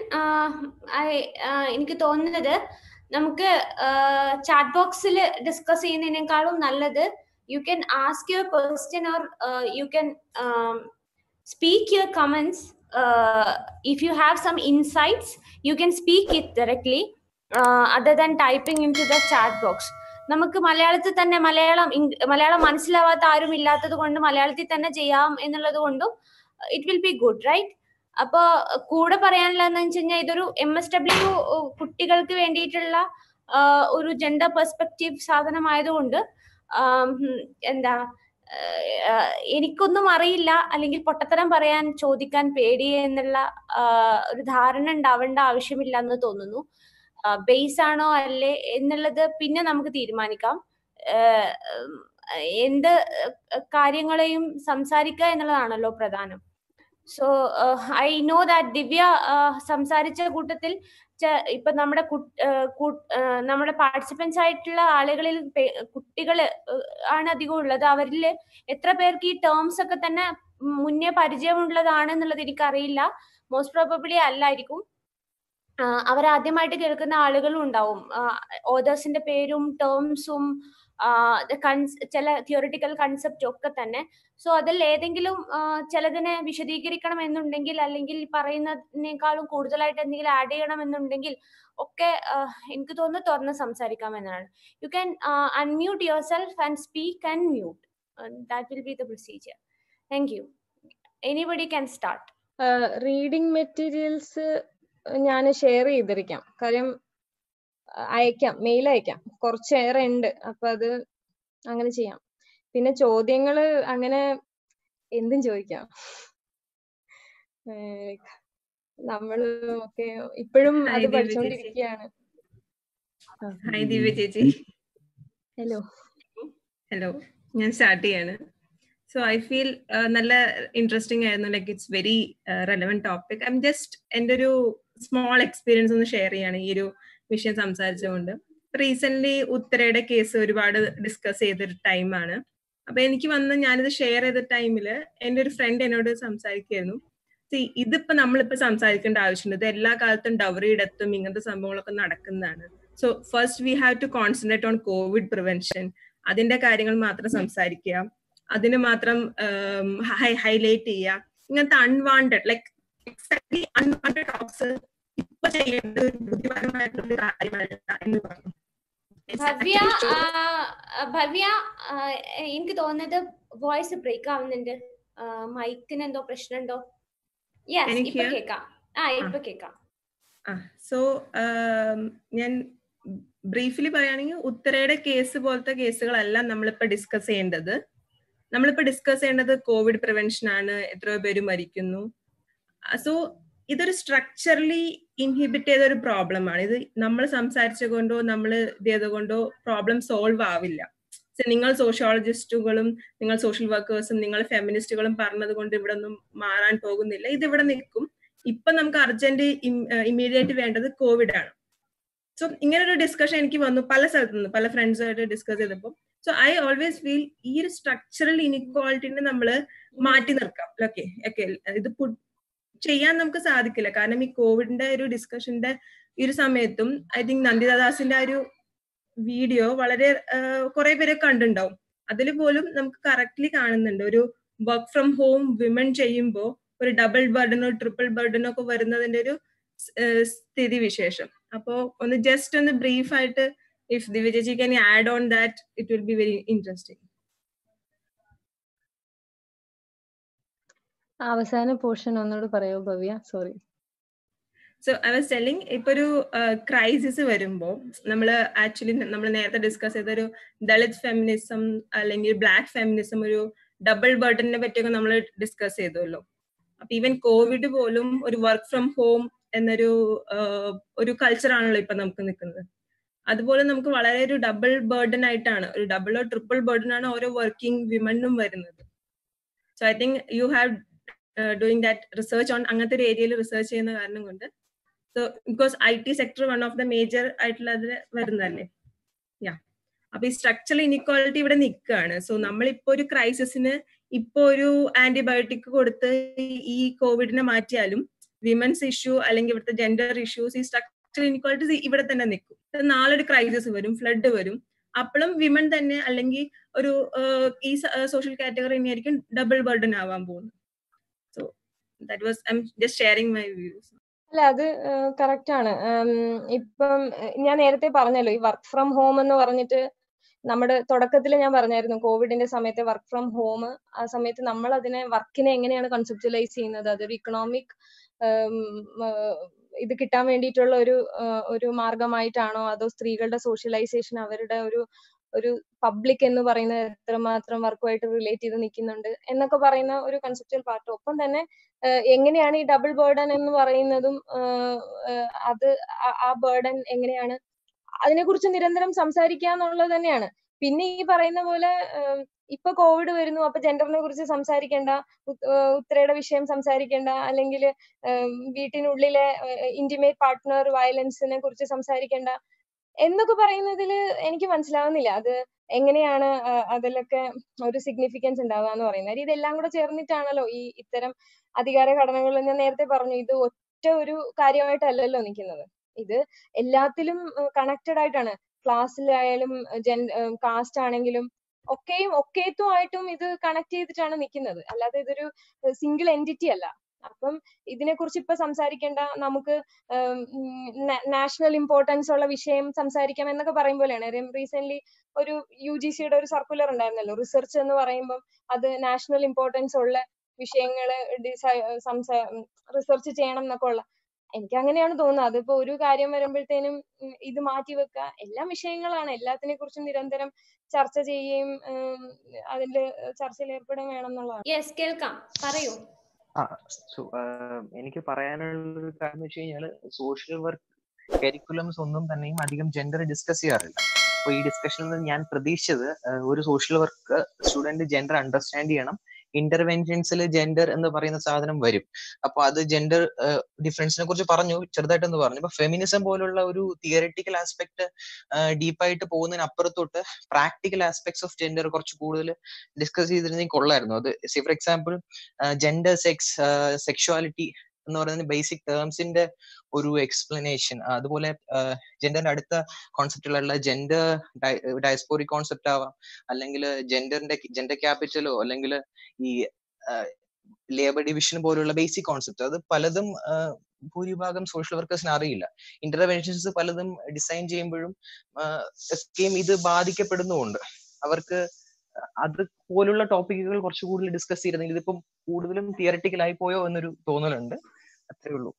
എനിക്ക് തോന്നുന്നത് നമുക്ക് ചാറ്റ് ബോക്സിൽ ഡിസ്കസ് ചെയ്യുന്നതിനേക്കാളും നല്ലത് you can ask your question or you can speak your comments if you have some insights you can speak it directly other than typing into the chat box നമുക്ക് മലയാളത്തിൽ തന്നെ മലയാളം ഇംഗ്- മലയാളം മനസ്സിലാവാത്ത ആരും ഇല്ലാത്തത് കൊണ്ട് മലയാളത്തിൽ തന്നെ ചെയ്യാം എന്നുള്ളത് കൊണ്ടും it will be good right അപ്പൊ കൂടെ പറയാനുള്ളതെന്ന് വെച്ച് കഴിഞ്ഞാൽ ഇതൊരു എം എസ് ഡബ്ല്യു കുട്ടികൾക്ക് വേണ്ടിയിട്ടുള്ള ആ, ഒരു ജെൻഡർ പെർസ്പെക്റ്റീവ് സാധനമായതുകൊണ്ട് ആം, ഉം, എന്താ ആ, എനിക്കൊന്നും അറിയില്ല അല്ലെങ്കിൽ പൊട്ടത്തരം പറയാൻ ചോദിക്കാൻ പേടി എന്നുള്ള ആ, ഒരു ധാരണ ഉണ്ടാവേണ്ട ആവശ്യമില്ല എന്ന് തോന്നുന്നു ബേസ് ആണോ അല്ലേ എന്നുള്ളത് പിന്നെ നമുക്ക് തീരുമാനിക്കാം ഏഹ് ഉം, എന്ത് കാര്യങ്ങളെയും സംസാരിക്കുക എന്നുള്ളതാണല്ലോ പ്രധാനം so I know that Divya ah, സംസാരിച്ച കൂട്ടത്തിൽ ചെ- ഇപ്പൊ നമ്മുടെ കു- ആഹ് കു- ആഹ് നമ്മുടെ പാർട്ടിസിപ്പൻസ് ആയിട്ടുള്ള ആളുകളിൽ പെ- കുട്ടികള് ആഹ് ആണ് അധികം ഉള്ളത് അവരിൽ എത്ര പേർക്ക് ഈ ടേംസ് ഒക്കെ തന്നെ മുന്നേ പരിചയമുള്ളതാണെന്നുള്ളത് എനിക്കറിയില്ല മോസ്റ്റ് പ്രോബബിളി അല്ലായിരിക്കും ആഹ് അവരാദ്യമായിട്ട് കേൾക്കുന്ന ആളുകളും ഉണ്ടാവും ഓതേഴ്സിന്റെ പേരും ടേംസും ചില തിയോറിറ്റിക്കൽ കൺസെപ്റ്റും ഒക്കെ തന്നെ സോ അതിൽ ഏതെങ്കിലും ആഹ് ചിലതിനെ വിശദീകരിക്കണം എന്നുണ്ടെങ്കിൽ അല്ലെങ്കിൽ ഈ പറയുന്നതിനേക്കാളും കൂടുതലായിട്ട് എന്തെങ്കിലും ആഡ് ചെയ്യണം എന്നുണ്ടെങ്കിൽ ഒക്കെ ആഹ് എനിക്ക് തോന്നുന്നു തുറന്ന് സംസാരിക്കാം എന്നാണ് you can unmute yourself and speak and mute that will be the procedure thank you anybody can start reading materials ഞാൻ ഷെയർ ചെയ്തിരിക്കാം കാര്യം അഹ് അയക്കാം മെയിൽ അയക്കാം കുറച്ചേറെ ഉണ്ട് അപ്പൊ അത് അങ്ങനെ ചെയ്യാം പിന്നെ ചോദ്യങ്ങള് അങ്ങനെ എന്തും ചോദിക്കാം ഏഹ് നമ്മള് ഒക്കെ ഇപ്പോഴും Hi, അത് ദിവ്യ ചേച്ചി. പഠിച്ചുകൊണ്ടിരിക്കുകയാണ് ഹായ് ദിവ്യ ചേച്ചി ഹലോ ഹലോ ഞാൻ സ്റ്റാർട്ട് ചെയ്യാണ് സോ ഐ ഫീൽ നല്ല ഇൻട്രസ്റ്റിംഗ് ആയിരുന്നു like it's very relevant topic I'm just എൻ്റെ ഒരു സ്മോൾ എക്സ്പീരിയൻസ് ഒന്ന് ഷെയർ ചെയ്യാണ് ഈ ഒരു വിഷയം സംസാരിച്ചുകൊണ്ട് റീസെന്റ് ഉത്തരയുടെ കേസ് ഒരുപാട് ഡിസ്കസ് ചെയ്തൊരു ടൈമാണ് അപ്പൊ എനിക്ക് വന്ന് ഞാനിത് ഷെയർ ചെയ്ത ടൈമില് എൻ്റെ ഒരു ഫ്രണ്ട് എന്നോട് സംസാരിക്കായിരുന്നു See, ഇതിപ്പോ നമ്മളിപ്പോ സംസാരിക്കേണ്ട ആവശ്യമുണ്ട് ഇത് എല്ലാ കാലത്തും ഡൗറിയുടെ എത്തും ഇങ്ങനത്തെ സംഭവങ്ങളൊക്കെ നടക്കുന്നതാണ് so first we have to concentrate on COVID prevention അതിന്റെ കാര്യങ്ങൾ മാത്രം സംസാരിക്കുക അതിന് മാത്രം ഹൈലൈറ്റ് ചെയ്യുക ഇങ്ങനത്തെ unwanted like exactly unwanted talks ഇപ്പൊ ചെയ്യേണ്ടത് ഒരു ബുദ്ധിപരമായിട്ടുള്ള കാര്യമല്ല എന്ന് പറഞ്ഞു ഭവ്യ ഭവ്യ എനിക്ക് തോന്നുന്നത് വോയിസ് ബ്രേക്ക് ആവുന്നുണ്ട് മൈക്കിന് എന്തോ പ്രശ്നമുണ്ടോ യെസ് ഇപ്പൊ കേക്കാം ആ ഇപ്പൊ കേക്കാം സോ ഞാൻ ബ്രീഫ്ലി പറയുകയാണെങ്കിൽ ഉത്തരയുടെ കേസ് പോലത്തെ കേസുകളെല്ലാം നമ്മളിപ്പോ ഡിസ്കസ് ചെയ്യേണ്ടത് നമ്മളിപ്പോ ഡിസ്കസ് ചെയ്യേണ്ടത് കോവിഡ് പ്രിവെൻഷൻ ആണ് എത്രയോ പേര് മരിക്കുന്നു സോ ഇതൊരു സ്ട്രക്ചറലി ഇൻഹിബിറ്റ് ചെയ്ത ഒരു പ്രോബ്ലം ആണ് ഇത് നമ്മൾ സംസാരിച്ച കൊണ്ടോ നമ്മൾ ഇത് ചെയ്തുകൊണ്ടോ പ്രോബ്ലം സോൾവ് ആവില്ല നിങ്ങൾ സോഷ്യോളജിസ്റ്റുകളും നിങ്ങൾ സോഷ്യൽ വർക്കേഴ്സും നിങ്ങൾ ഫെമിനിസ്റ്റുകളും പറഞ്ഞത് കൊണ്ട് ഇവിടെ ഒന്നും മാറാൻ പോകുന്നില്ല ഇത് ഇവിടെ നിൽക്കും ഇപ്പൊ നമുക്ക് അർജന്റ് ഇമ്മീഡിയറ്റ് വേണ്ടത് കോവിഡ് ആണ് സോ ഇങ്ങനെ ഒരു ഡിസ്കഷൻ എനിക്ക് വന്നു പല സ്ഥലത്തു നിന്ന് പല ഫ്രണ്ട്സുമായിട്ട് ഡിസ്കസ് ചെയ്തപ്പോൾ സോ ഐ ഓൾവേസ് ഫീൽ ഈ ഒരു സ്ട്രക്ചറൽ ഇനിക്വാളിറ്റിനെ നമ്മൾ മാറ്റി നിർക്കാം ഓക്കെ ഓക്കെ ഇത് ചെയ്യാൻ നമുക്ക് സാധിക്കില്ല കാരണം ഈ കോവിഡിന്റെ ഒരു ഡിസ്കഷന്റെ ഈ ഒരു സമയത്തും ഐ തിങ്ക് നന്ദിതാദാസിന്റെ ആ ഒരു വീഡിയോ വളരെ കുറെ പേരെ കണ്ടിട്ടുണ്ടാവും അതിൽ പോലും നമുക്ക് കറക്റ്റ്ലി കാണുന്നുണ്ട് ഒരു വർക്ക് ഫ്രം ഹോം വിമൻ ചെയ്യുമ്പോൾ ഒരു ഡബിൾ ബർഡനോ ട്രിപ്പിൾ ബർഡനോ ഒക്കെ വരുന്നതിന്റെ ഒരു സ്ഥിതി വിശേഷം അപ്പോ ഒന്ന് ജസ്റ്റ് ഒന്ന് ബ്രീഫ് ആയിട്ട് if Divyaji can add on that it will be very interesting അവസാന പോർഷൻ ഒന്നുകൂടി പറയോ Bhavya sorry so I was telling ഇപ്പൊ ഒരു ക്രൈസിസ് വരുമ്പോൾ നമ്മൾ ആക്ച്വലി നമ്മൾ നേരത്തെ ഡിസ്കസ് ചെയ്ത ഒരു ദളിത് ഫെമിനിസം അല്ലെങ്കിൽ ബ്ലാക്ക് ഫെമിനിസം ഒരു ഡബിൾ ബർഡനെ പറ്റിയൊക്കെ നമ്മൾ ഡിസ്കസ് ചെയ്തല്ലോ അപ്പൊ ഈവൻ കോവിഡ് പോലും ഒരു വർക്ക് ഫ്രം ഹോം എന്നൊരു ഒരു കൾച്ചർ ആണല്ലോ ഇപ്പൊ നമുക്ക് നിൽക്കുന്നത് അതുപോലെ നമുക്ക് വളരെ ഒരു ഡബിൾ ബേർഡൻ ആയിട്ടാണ് ഒരു ഡബിളോ ട്രിപ്പിൾ ബേർഡൻ ആണ് ഓരോ വർക്കിംഗ് വിമനും വരുന്നത് so I think you have doing that research on അങ്ങനത്തെ ഒരു ഏരിയയിൽ റിസർച്ച് ചെയ്യുന്ന കാരണം കൊണ്ട് so because IT sector one of the major ആയിട്ടുള്ള അതിൽ വരുന്നതല്ലേ യാ അപ്പൊ ഈ സ്ട്രക്ചറൽ ഇനിക്വാളിറ്റി ഇവിടെ നിൽക്കുകയാണ് സോ നമ്മളിപ്പോ ഒരു ക്രൈസിസിന് ഇപ്പോ ഒരു ആന്റിബയോട്ടിക് കൊടുത്ത് ഈ കോവിഡിനെ മാറ്റിയാലും വിമൻസ് ഇഷ്യൂ അല്ലെങ്കിൽ ഇവിടുത്തെ ജെൻഡർ ഇഷ്യൂസ് ഈ സ്ട്രക്ചറൽ ഇനിക്വാളിറ്റീസ് ഇവിടെ തന്നെ നിൽക്കും നാളെ ഒരു ക്രൈസിസ് വരും ഫ്ലഡ് വരും അപ്പോഴും വിമൻ തന്നെ അല്ലെങ്കിൽ ഒരു ഈ സോഷ്യൽ കാറ്റഗറി തന്നെയായിരിക്കും ഡബിൾ ബർഡൻ ആവാൻ പോകുന്നത് so that was I'm just sharing my views അല്ല അത് കറക്റ്റ് ആണ് ഇപ്പം ഞാൻ നേരത്തെ പറഞ്ഞല്ലോ ഈ വർക്ക് ഫ്രം ഹോം എന്ന് പറഞ്ഞിട്ട് നമ്മുടെ തുടക്കത്തിൽ ഞാൻ പറഞ്ഞായിരുന്നു കോവിഡിന്റെ സമയത്ത് വർക്ക് ഫ്രം ഹോം ആ സമയത്ത് നമ്മൾ അതിനെ വർക്കിനെ എങ്ങനെയാണ് കൺസെപ്റ്റലൈസ് ചെയ്യുന്നത് അതൊരു ഇക്കണോമിക് ഇത് കിട്ടാൻ വേണ്ടിയിട്ടുള്ള ഒരു ഒരു മാർഗമായിട്ടാണോ അതോ സ്ത്രീകളുടെ സോഷ്യലൈസേഷൻ അവരുടെ ഒരു ഒരു പബ്ലിക് എന്ന് പറയുന്നത് എത്രമാത്രം വർക്കുമായിട്ട് റിലേറ്റ് ചെയ്ത് നിൽക്കുന്നുണ്ട് എന്നൊക്കെ പറയുന്ന ഒരു കൺസെപ്റ്റൽ പാർട്ട് ഒപ്പം തന്നെ എങ്ങനെയാണ് ഈ ഡബിൾ ബേർഡൻ എന്ന് പറയുന്നതും അത് ആ ബേർഡൻ എങ്ങനെയാണ് അതിനെക്കുറിച്ച് നിരന്തരം സംസാരിക്കുക എന്നുള്ളത് തന്നെയാണ് പിന്നെ ഈ പറയുന്ന പോലെ ഇപ്പൊ കോവിഡ് വരുന്നു അപ്പൊ ജെൻഡറിനെ കുറിച്ച് സംസാരിക്കേണ്ട ഉത്തരയുടെ വിഷയം സംസാരിക്കേണ്ട അല്ലെങ്കിൽ വീട്ടിനുള്ളിലെ ഇന്റിമേറ്റ് പാർട്ട്ണർ വയലൻസിനെ കുറിച്ച് സംസാരിക്കേണ്ട എന്നൊക്കെ പറയുന്നതിൽ എനിക്ക് മനസ്സിലാവുന്നില്ല അത് എങ്ങനെയാണ് അതിലൊക്കെ ഒരു സിഗ്നിഫിക്കൻസ് ഉണ്ടാവുക എന്ന് പറയുന്നത് ഇതെല്ലാം കൂടെ ചേർന്നിട്ടാണല്ലോ ഈ ഇത്തരം അധികാര ഘടനകൾ ഞാൻ നേരത്തെ പറഞ്ഞു ഇത് ഒറ്റ ഒരു കാര്യമായിട്ടല്ലല്ലോ നിൽക്കുന്നത് ഇത് എല്ലാത്തിലും കണക്റ്റഡ് ആയിട്ടാണ് ക്ലാസ്സിലായാലും ജെൻ കാസ്റ്റ് ആണെങ്കിലും ഒക്കെയും ഒക്കേത്തുമായിട്ടും ഇത് കണക്ട് ചെയ്തിട്ടാണ് നിൽക്കുന്നത് അല്ലാതെ ഇതൊരു സിംഗിൾ എൻറ്റിറ്റി അല്ല അപ്പം ഇതിനെക്കുറിച്ച് ഇപ്പൊ സംസാരിക്കേണ്ട നമുക്ക് നാഷണൽ ഇമ്പോർട്ടൻസ് ഉള്ള വിഷയം സംസാരിക്കാം എന്നൊക്കെ പറയും പോലെയാണ് റീസെന്റ് ഒരു യു ജി സിയുടെ ഒരു സർക്കുലർ ഉണ്ടായിരുന്നല്ലോ റിസർച്ച് എന്ന് പറയുമ്പോൾ അത് നാഷണൽ ഇമ്പോർട്ടൻസ് ഉള്ള വിഷയങ്ങള് റിസർച്ച് ചെയ്യണം എന്നൊക്കെ ഉള്ള എനിക്ക് അങ്ങനെയാണ് തോന്നുന്നത് അതിപ്പോ ഒരു കാര്യം വരുമ്പോഴത്തേനും ഇത് മാറ്റി വെക്കുക എല്ലാ വിഷയങ്ങളാണ് എല്ലാത്തിനെ കുറിച്ചും നിരന്തരം ചർച്ച ചെയ്യുകയും അതില് ചർച്ചയിൽ ഏർപ്പെടുകയും വേണം എന്നുള്ളതാണ് യെസ് കേൾക്കാം പറയൂ ആ എനിക്ക് പറയാനുള്ള കാര്യം വെച്ച് കഴിഞ്ഞാൽ സോഷ്യൽ വർക്ക് കരിക്കുലംസ് ഒന്നും തന്നെയും അധികം ജെൻഡർ ഡിസ്കസ് ചെയ്യാറില്ല അപ്പൊ ഈ ഡിസ്കഷനിൽ നിന്ന് ഞാൻ പ്രതീക്ഷിച്ചത് ഒരു social work student gender understand ചെയ്യണം ഇന്റർവെൻഷൻസിൽ ജെൻഡർ എന്ന് പറയുന്ന സാധനം വരും അപ്പൊ അത് ജെൻഡർ ഡിഫറൻസിനെ കുറിച്ച് പറഞ്ഞു ചെറുതായിട്ടൊന്ന് പറഞ്ഞു അപ്പൊ ഫെമിനിസം പോലുള്ള ഒരു തിയറിറ്റിക്കൽ ആസ്പെക്ട് ഡീപ്പായിട്ട് പോകുന്നതിന് അപ്പുറത്തോട്ട് പ്രാക്ടിക്കൽ ആസ്പെക്ട്സ് ഓഫ് ജെൻഡർ കുറച്ച് കൂടുതൽ ഡിസ്കസ് ചെയ്തിരുന്നെങ്കിൽ കൊള്ളായിരുന്നു അത് see for example gender sex sexuality എന്ന് പറയുന്ന ബേസിക് ടേംസിന്റെ ഒരു എക്സ്പ്ലനേഷൻ അതുപോലെ ജെൻഡറിന്റെ അടുത്ത കോൺസെപ്റ്റുകളുള്ള ജെൻഡർ ഡയസ്പോറിക് കോൺസെപ്റ്റ് ആവാം അല്ലെങ്കിൽ ജെൻഡറിന്റെ ജെൻഡർ ക്യാപിറ്റലോ അല്ലെങ്കിൽ ഈ ലേബർ ഡിവിഷൻ പോലുള്ള ബേസിക് കോൺസെപ്റ്റ് അത് പലതും ഭൂരിഭാഗം സോഷ്യൽ വർക്കേഴ്സിന് അറിയില്ല ഇന്റർവെൻഷൻസ് പലതും ഡിസൈൻ ചെയ്യുമ്പോഴും ഒക്കെയും ഇത് ബാധിക്കപ്പെടുന്നുമുണ്ട് അവർക്ക് അത് പോലുള്ള ടോപ്പിക്കുകൾ കുറച്ച് കൂടുതൽ ഡിസ്കസ് ചെയ്തിരുന്നെങ്കിൽ ഇതിപ്പം കൂടുതലും തിയറട്ടിക്കൽ ആയി പോയോ എന്നൊരു തോന്നലുണ്ട് അത്രേ ഉള്ളൂ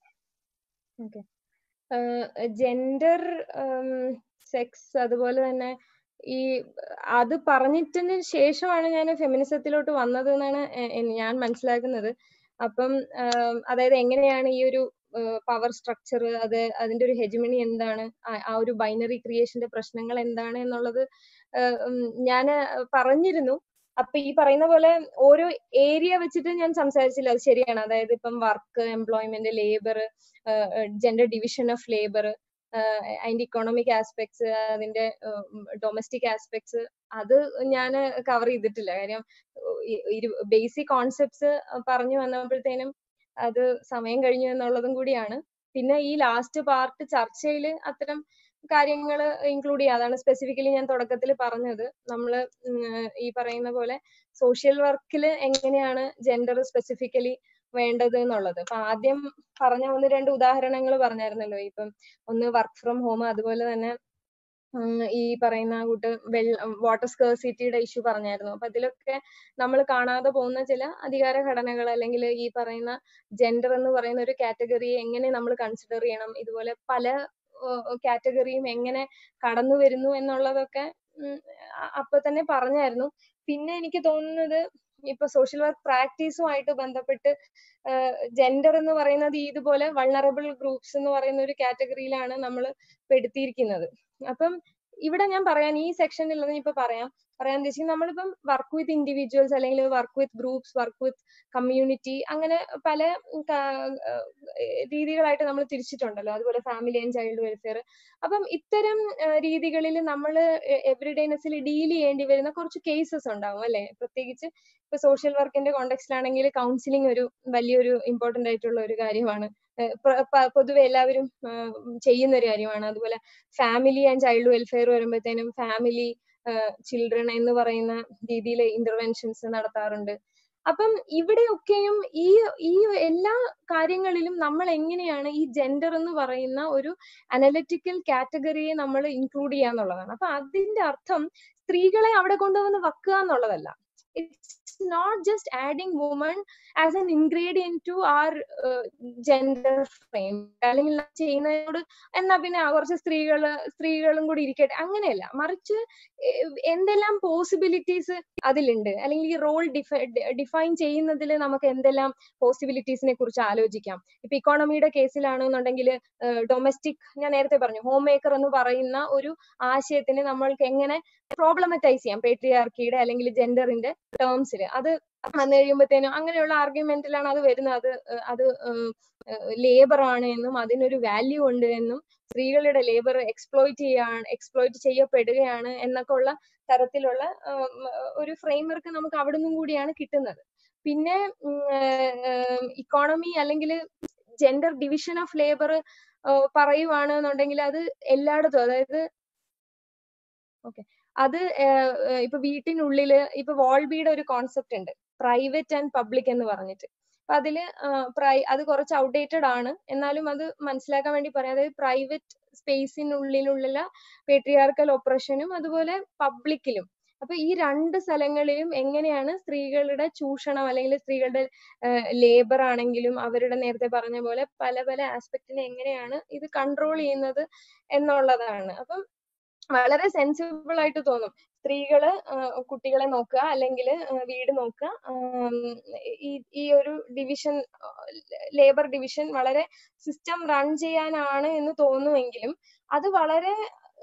ജെൻഡർ സെക്സ് അതുപോലെ തന്നെ ഈ അത് പറഞ്ഞിട്ടതിന് ശേഷമാണ് ഞാൻ ഫെമിനിസത്തിലോട്ട് വന്നത് എന്നാണ് ഞാൻ മനസ്സിലാക്കുന്നത് അപ്പം അതായത് എങ്ങനെയാണ് ഈ ഒരു പവർ സ്ട്രക്ചർ അത് അതിന്റെ ഒരു ഹെജിമണി എന്താണ് ആ ഒരു ബൈനറി ക്രിയേഷന്റെ പ്രശ്നങ്ങൾ എന്താണ് എന്നുള്ളത് ഞാൻ പറഞ്ഞിരുന്നു അപ്പൊ ഈ പറയുന്ന പോലെ ഓരോ ഏരിയ വെച്ചിട്ട് ഞാൻ സംസാരിച്ചില്ല അത് ശരിയാണ് അതായത് ഇപ്പം work employment labour gender division of labour അതിന്റെ ഇക്കോണമിക് ആസ്പെക്ട്സ് അതിന്റെ ഡൊമസ്റ്റിക് ആസ്പെക്ട്സ് അത് ഞാൻ കവർ ചെയ്തിട്ടില്ല കാര്യം ബേസിക് കോൺസെപ്റ്റ്സ് പറഞ്ഞു വന്നപ്പോഴത്തേനും അത് സമയം കഴിഞ്ഞു എന്നുള്ളതും കൂടിയാണ് പിന്നെ ഈ ലാസ്റ്റ് പാർട്ട് ചർച്ചയിൽ അത്തരം കാര്യങ്ങൾ ഇൻക്ലൂഡ് ചെയ്യുക അതാണ് സ്പെസിഫിക്കലി ഞാൻ തുടക്കത്തിൽ പറഞ്ഞത് നമ്മൾ ഈ പറയുന്ന പോലെ സോഷ്യൽ വർക്കിൽ എങ്ങനെയാണ് ജെൻഡർ സ്പെസിഫിക്കലി വേണ്ടത് എന്നുള്ളത് അപ്പൊ ആദ്യം പറഞ്ഞ ഒന്ന് രണ്ട് ഉദാഹരണങ്ങൾ പറഞ്ഞായിരുന്നല്ലോ ഇപ്പം ഒന്ന് വർക്ക് ഫ്രം ഹോം അതുപോലെ തന്നെ ഈ പറയുന്ന കൂട്ട് വെള്ള വാട്ടർ സ്കേഴ്സിറ്റിയുടെ ഇഷ്യൂ പറഞ്ഞായിരുന്നു അപ്പൊ അതിലൊക്കെ നമ്മൾ കാണാതെ പോകുന്ന ചില അധികാര ഘടനകൾ അല്ലെങ്കിൽ ഈ പറയുന്ന ജെൻഡർ എന്ന് പറയുന്ന ഒരു കാറ്റഗറിയെ എങ്ങനെ നമ്മൾ കൺസിഡർ ചെയ്യണം ഇതുപോലെ പല കാറ്റഗറിയും എങ്ങനെ കടന്നു വരുന്നു എന്നുള്ളതൊക്കെ അപ്പൊ തന്നെ പറഞ്ഞായിരുന്നു പിന്നെ എനിക്ക് തോന്നുന്നത് ഇപ്പൊ സോഷ്യൽ വർക്ക് പ്രാക്ടീസുമായിട്ട് ബന്ധപ്പെട്ട് ജെൻഡർ എന്ന് പറയുന്നത് ഇതുപോലെ വൾണറബിൾ ഗ്രൂപ്പ്സ് എന്ന് പറയുന്ന ഒരു കാറ്റഗറിയിലാണ് നമ്മൾ പെടുത്തിയിരിക്കുന്നത് അപ്പം ഇവിടെ ഞാൻ പറയാൻ ഈ സെക്ഷനിൽ ഇപ്പൊ പറയാം പറയാൻ ഉദ്ദേശിക്കുന്നത് നമ്മളിപ്പം വർക്ക് വിത്ത് ഇൻഡിവിജ്വൽസ് അല്ലെങ്കിൽ work with groups work with community അങ്ങനെ പല രീതികളായിട്ട് നമ്മൾ തിരിച്ചിട്ടുണ്ടല്ലോ അതുപോലെ ഫാമിലി ആൻഡ് ചൈൽഡ് വെൽഫെയർ അപ്പം ഇത്തരം രീതികളിൽ നമ്മൾ എവറിഡേനെസ്സിൽ ഡീൽ ചെയ്യേണ്ടി വരുന്ന കുറച്ച് കേസസ് ഉണ്ടാവും അല്ലെ പ്രത്യേകിച്ച് ഇപ്പൊ സോഷ്യൽ വർക്കിന്റെ കോണ്ടെക്സ്റ്റിലാണെങ്കിൽ കൗൺസിലിംഗ് ഒരു വലിയൊരു ഇമ്പോർട്ടന്റ് ആയിട്ടുള്ള ഒരു കാര്യമാണ് പൊതുവെ എല്ലാവരും ചെയ്യുന്ന ഒരു കാര്യമാണ് അതുപോലെ ഫാമിലി ആൻഡ് ചൈൽഡ് വെൽഫെയർ വരുമ്പോഴത്തേനും ഫാമിലി ചിൽഡ്രൻ എന്ന് പറയുന്ന രീതിയിൽ ഇന്റർവെൻഷൻസ് നടത്താറുണ്ട് അപ്പം ഇവിടെയൊക്കെയും ഈ ഈ എല്ലാ കാര്യങ്ങളിലും നമ്മൾ എങ്ങനെയാണ് ഈ ജെൻഡർ എന്ന് പറയുന്ന ഒരു അനലിറ്റിക്കൽ കാറ്റഗറിയെ നമ്മൾ ഇൻക്ലൂഡ് ചെയ്യാന്നുള്ളതാണ് അപ്പൊ അതിന്റെ അർത്ഥം സ്ത്രീകളെ അവിടെ കൊണ്ടുവന്ന് വെക്കുക എന്നുള്ളതല്ല it's not just adding woman as an ingredient to our gender frame അല്ലെങ്കിൽ ചെയ്യുന്നതിനോട് എന്നാ പിന്നെ കുറച്ച് സ്ത്രീകള് സ്ത്രീകളും കൂടി ഇരിക്കട്ടെ അങ്ങനെയല്ല മറിച്ച് എന്തെല്ലാം പോസിബിലിറ്റീസ് അതിലുണ്ട് അല്ലെങ്കിൽ ഈ റോൾ ഡിഫൈൻ ചെയ്യുന്നതിൽ നമുക്ക് എന്തെല്ലാം പോസിബിലിറ്റീസിനെ കുറിച്ച് ആലോചിക്കാം ഇപ്പൊ ഇക്കോണമിയുടെ കേസിലാണെന്നുണ്ടെങ്കിൽ ഡൊമസ്റ്റിക് ഞാൻ നേരത്തെ പറഞ്ഞു ഹോം മേക്കർ എന്ന് പറയുന്ന ഒരു ആശയത്തിന് നമ്മൾക്ക് എങ്ങനെ പ്രോബ്ലമറ്റൈസ് ചെയ്യാം പേട്രിയാർക്കിയുടെ അല്ലെങ്കിൽ ജെൻഡറിന്റെ ടേംസിൽ അത് വന്നു കഴിയുമ്പോഴത്തേനും അങ്ങനെയുള്ള ആർഗ്യുമെന്റിലാണ് അത് വരുന്നത് അത് അത് ലേബർ ആണ് എന്നും അതിനൊരു വാല്യൂ ഉണ്ട് എന്നും സ്ത്രീകളുടെ ലേബർ എക്സ്പ്ലോയിറ്റ് ചെയ്യാണ് എക്സ്പ്ലോയിറ്റ് ചെയ്യപ്പെടുകയാണ് എന്നൊക്കെ ഉള്ള തരത്തിലുള്ള ഒരു ഫ്രെയിംവർക്ക് നമുക്ക് അവിടെ നിന്നും കൂടിയാണ് കിട്ടുന്നത് പിന്നെ ഇക്കോണമി അല്ലെങ്കിൽ ജെൻഡർ ഡിവിഷൻ ഓഫ് ലേബർ പറയുവാണ് എന്നുണ്ടെങ്കിൽ അത് എല്ലായിടത്തും അതായത് ഓക്കെ അത് ഇപ്പൊ വീട്ടിനുള്ളില് ഇപ്പൊ വോൾബിയുടെ ഒരു കോൺസെപ്റ്റ് ഉണ്ട് പ്രൈവറ്റ് ആൻഡ് പബ്ലിക് എന്ന് പറഞ്ഞിട്ട് അപ്പൊ അതില് പ്രൈ അത് കുറച്ച് ഔട്ട്ഡേറ്റഡ് ആണ് എന്നാലും അത് മനസ്സിലാക്കാൻ വേണ്ടി പറയാം അതായത് പ്രൈവറ്റ് സ്പേസിനുള്ളിലുള്ള പേട്രിയാർക്കൽ ഒപ്രഷനും അതുപോലെ പബ്ലിക്കിലും അപ്പൊ ഈ രണ്ട് സ്ഥലങ്ങളിലും എങ്ങനെയാണ് സ്ത്രീകളുടെ ചൂഷണം അല്ലെങ്കിൽ സ്ത്രീകളുടെ ലേബർ ആണെങ്കിലും അവരുടെ നേരത്തെ പറഞ്ഞ പോലെ പല പല ആസ്പെക്റ്റിനെ എങ്ങനെയാണ് ഇത് കൺട്രോൾ ചെയ്യുന്നത് എന്നുള്ളതാണ് അപ്പം വളരെ സെൻസിബിൾ ആയിട്ട് തോന്നും സ്ത്രീകള് കുട്ടികളെ നോക്കുക അല്ലെങ്കിൽ വീട് നോക്കുക ഈ ഈ ഒരു ഡിവിഷൻ ലേബർ ഡിവിഷൻ വളരെ സിസ്റ്റം റൺ ചെയ്യാനാണ് എന്ന് തോന്നുമെങ്കിലും അത് വളരെ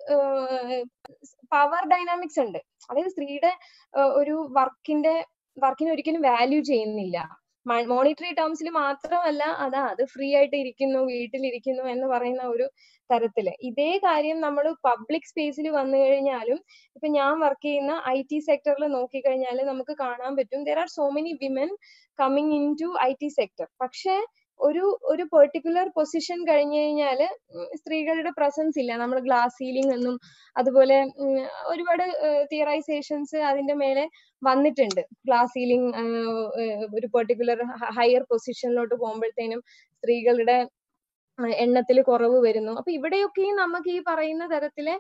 പവർ ഡൈനാമിക്സ് ഉണ്ട് അതായത് സ്ത്രീയുടെ ഒരു വർക്കിന്റെ വർക്കിനെ ഒരിക്കലും വാല്യൂ ചെയ്യുന്നില്ല മോണിറ്ററി ടേംസിൽ മാത്രമല്ല അതാ അത് ഫ്രീ ആയിട്ട് ഇരിക്കുന്നു വീട്ടിലിരിക്കുന്നു എന്ന് പറയുന്ന ഒരു തരത്തില് ഇതേ കാര്യം നമ്മൾ പബ്ലിക് സ്പേസിൽ വന്നു കഴിഞ്ഞാലും ഇപ്പൊ ഞാൻ വർക്ക് ചെയ്യുന്ന ഐ ടി സെക്ടറിൽ നോക്കിക്കഴിഞ്ഞാൽ നമുക്ക് കാണാൻ പറ്റും there are so many women coming into IT sector പക്ഷേ ഒരു ഒരു പെർട്ടിക്കുലർ പൊസിഷൻ കഴിഞ്ഞു കഴിഞ്ഞാൽ സ്ത്രീകളുടെ പ്രസൻസ് ഇല്ല നമ്മൾ ഗ്ലാസ് സീലിംഗ് എന്നും അതുപോലെ ഒരുപാട് തിയറൈസേഷൻസ് അതിന്റെ മേലെ വന്നിട്ടുണ്ട് ഗ്ലാസ് സീലിംഗ് ഒരു പെർട്ടിക്കുലർ ഹയർ പൊസിഷനിലോട്ട് പോകുമ്പോഴത്തേനും സ്ത്രീകളുടെ എണ്ണത്തിൽ കുറവ് വരുന്നു അപ്പൊ ഇവിടെയൊക്കെയും നമുക്ക് ഈ പറയുന്ന തരത്തിലെ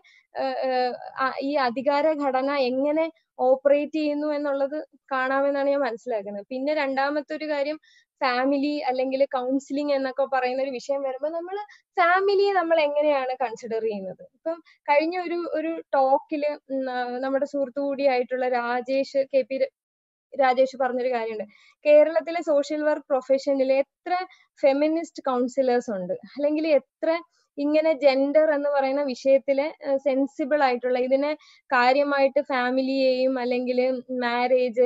ഈ അധികാര ഘടന എങ്ങനെ ഓപ്പറേറ്റ് ചെയ്യുന്നു എന്നുള്ളത് കാണാമെന്നാണ് ഞാൻ മനസ്സിലാക്കുന്നത് പിന്നെ രണ്ടാമത്തെ ഒരു കാര്യം ഫാമിലി അല്ലെങ്കിൽ കൗൺസിലിംഗ് എന്നൊക്കെ പറയുന്ന ഒരു വിഷയം വരുമ്പോൾ നമ്മൾ ഫാമിലിയെ നമ്മൾ എങ്ങനെയാണ് കൺസിഡർ ചെയ്യുന്നത് ഇപ്പം കഴിഞ്ഞ ഒരു ഒരു ടോക്കില് നമ്മുടെ സുഹൃത്തു കൂടിയായിട്ടുള്ള രാജേഷ് കെ പി രാജേഷ് പറഞ്ഞൊരു കാര്യമുണ്ട് കേരളത്തിലെ സോഷ്യൽ വർക്ക് പ്രൊഫഷനിൽ എത്ര ഫെമിനിസ്റ്റ് കൗൺസിലേഴ്സ് ഉണ്ട് അല്ലെങ്കിൽ എത്ര ഇങ്ങനെ ജെൻഡർ എന്ന് പറയുന്ന വിഷയത്തില് സെൻസിബിൾ ആയിട്ടുള്ള ഇതിനെ കാര്യമായിട്ട് ഫാമിലിയെയും അല്ലെങ്കിൽ മാരേജ്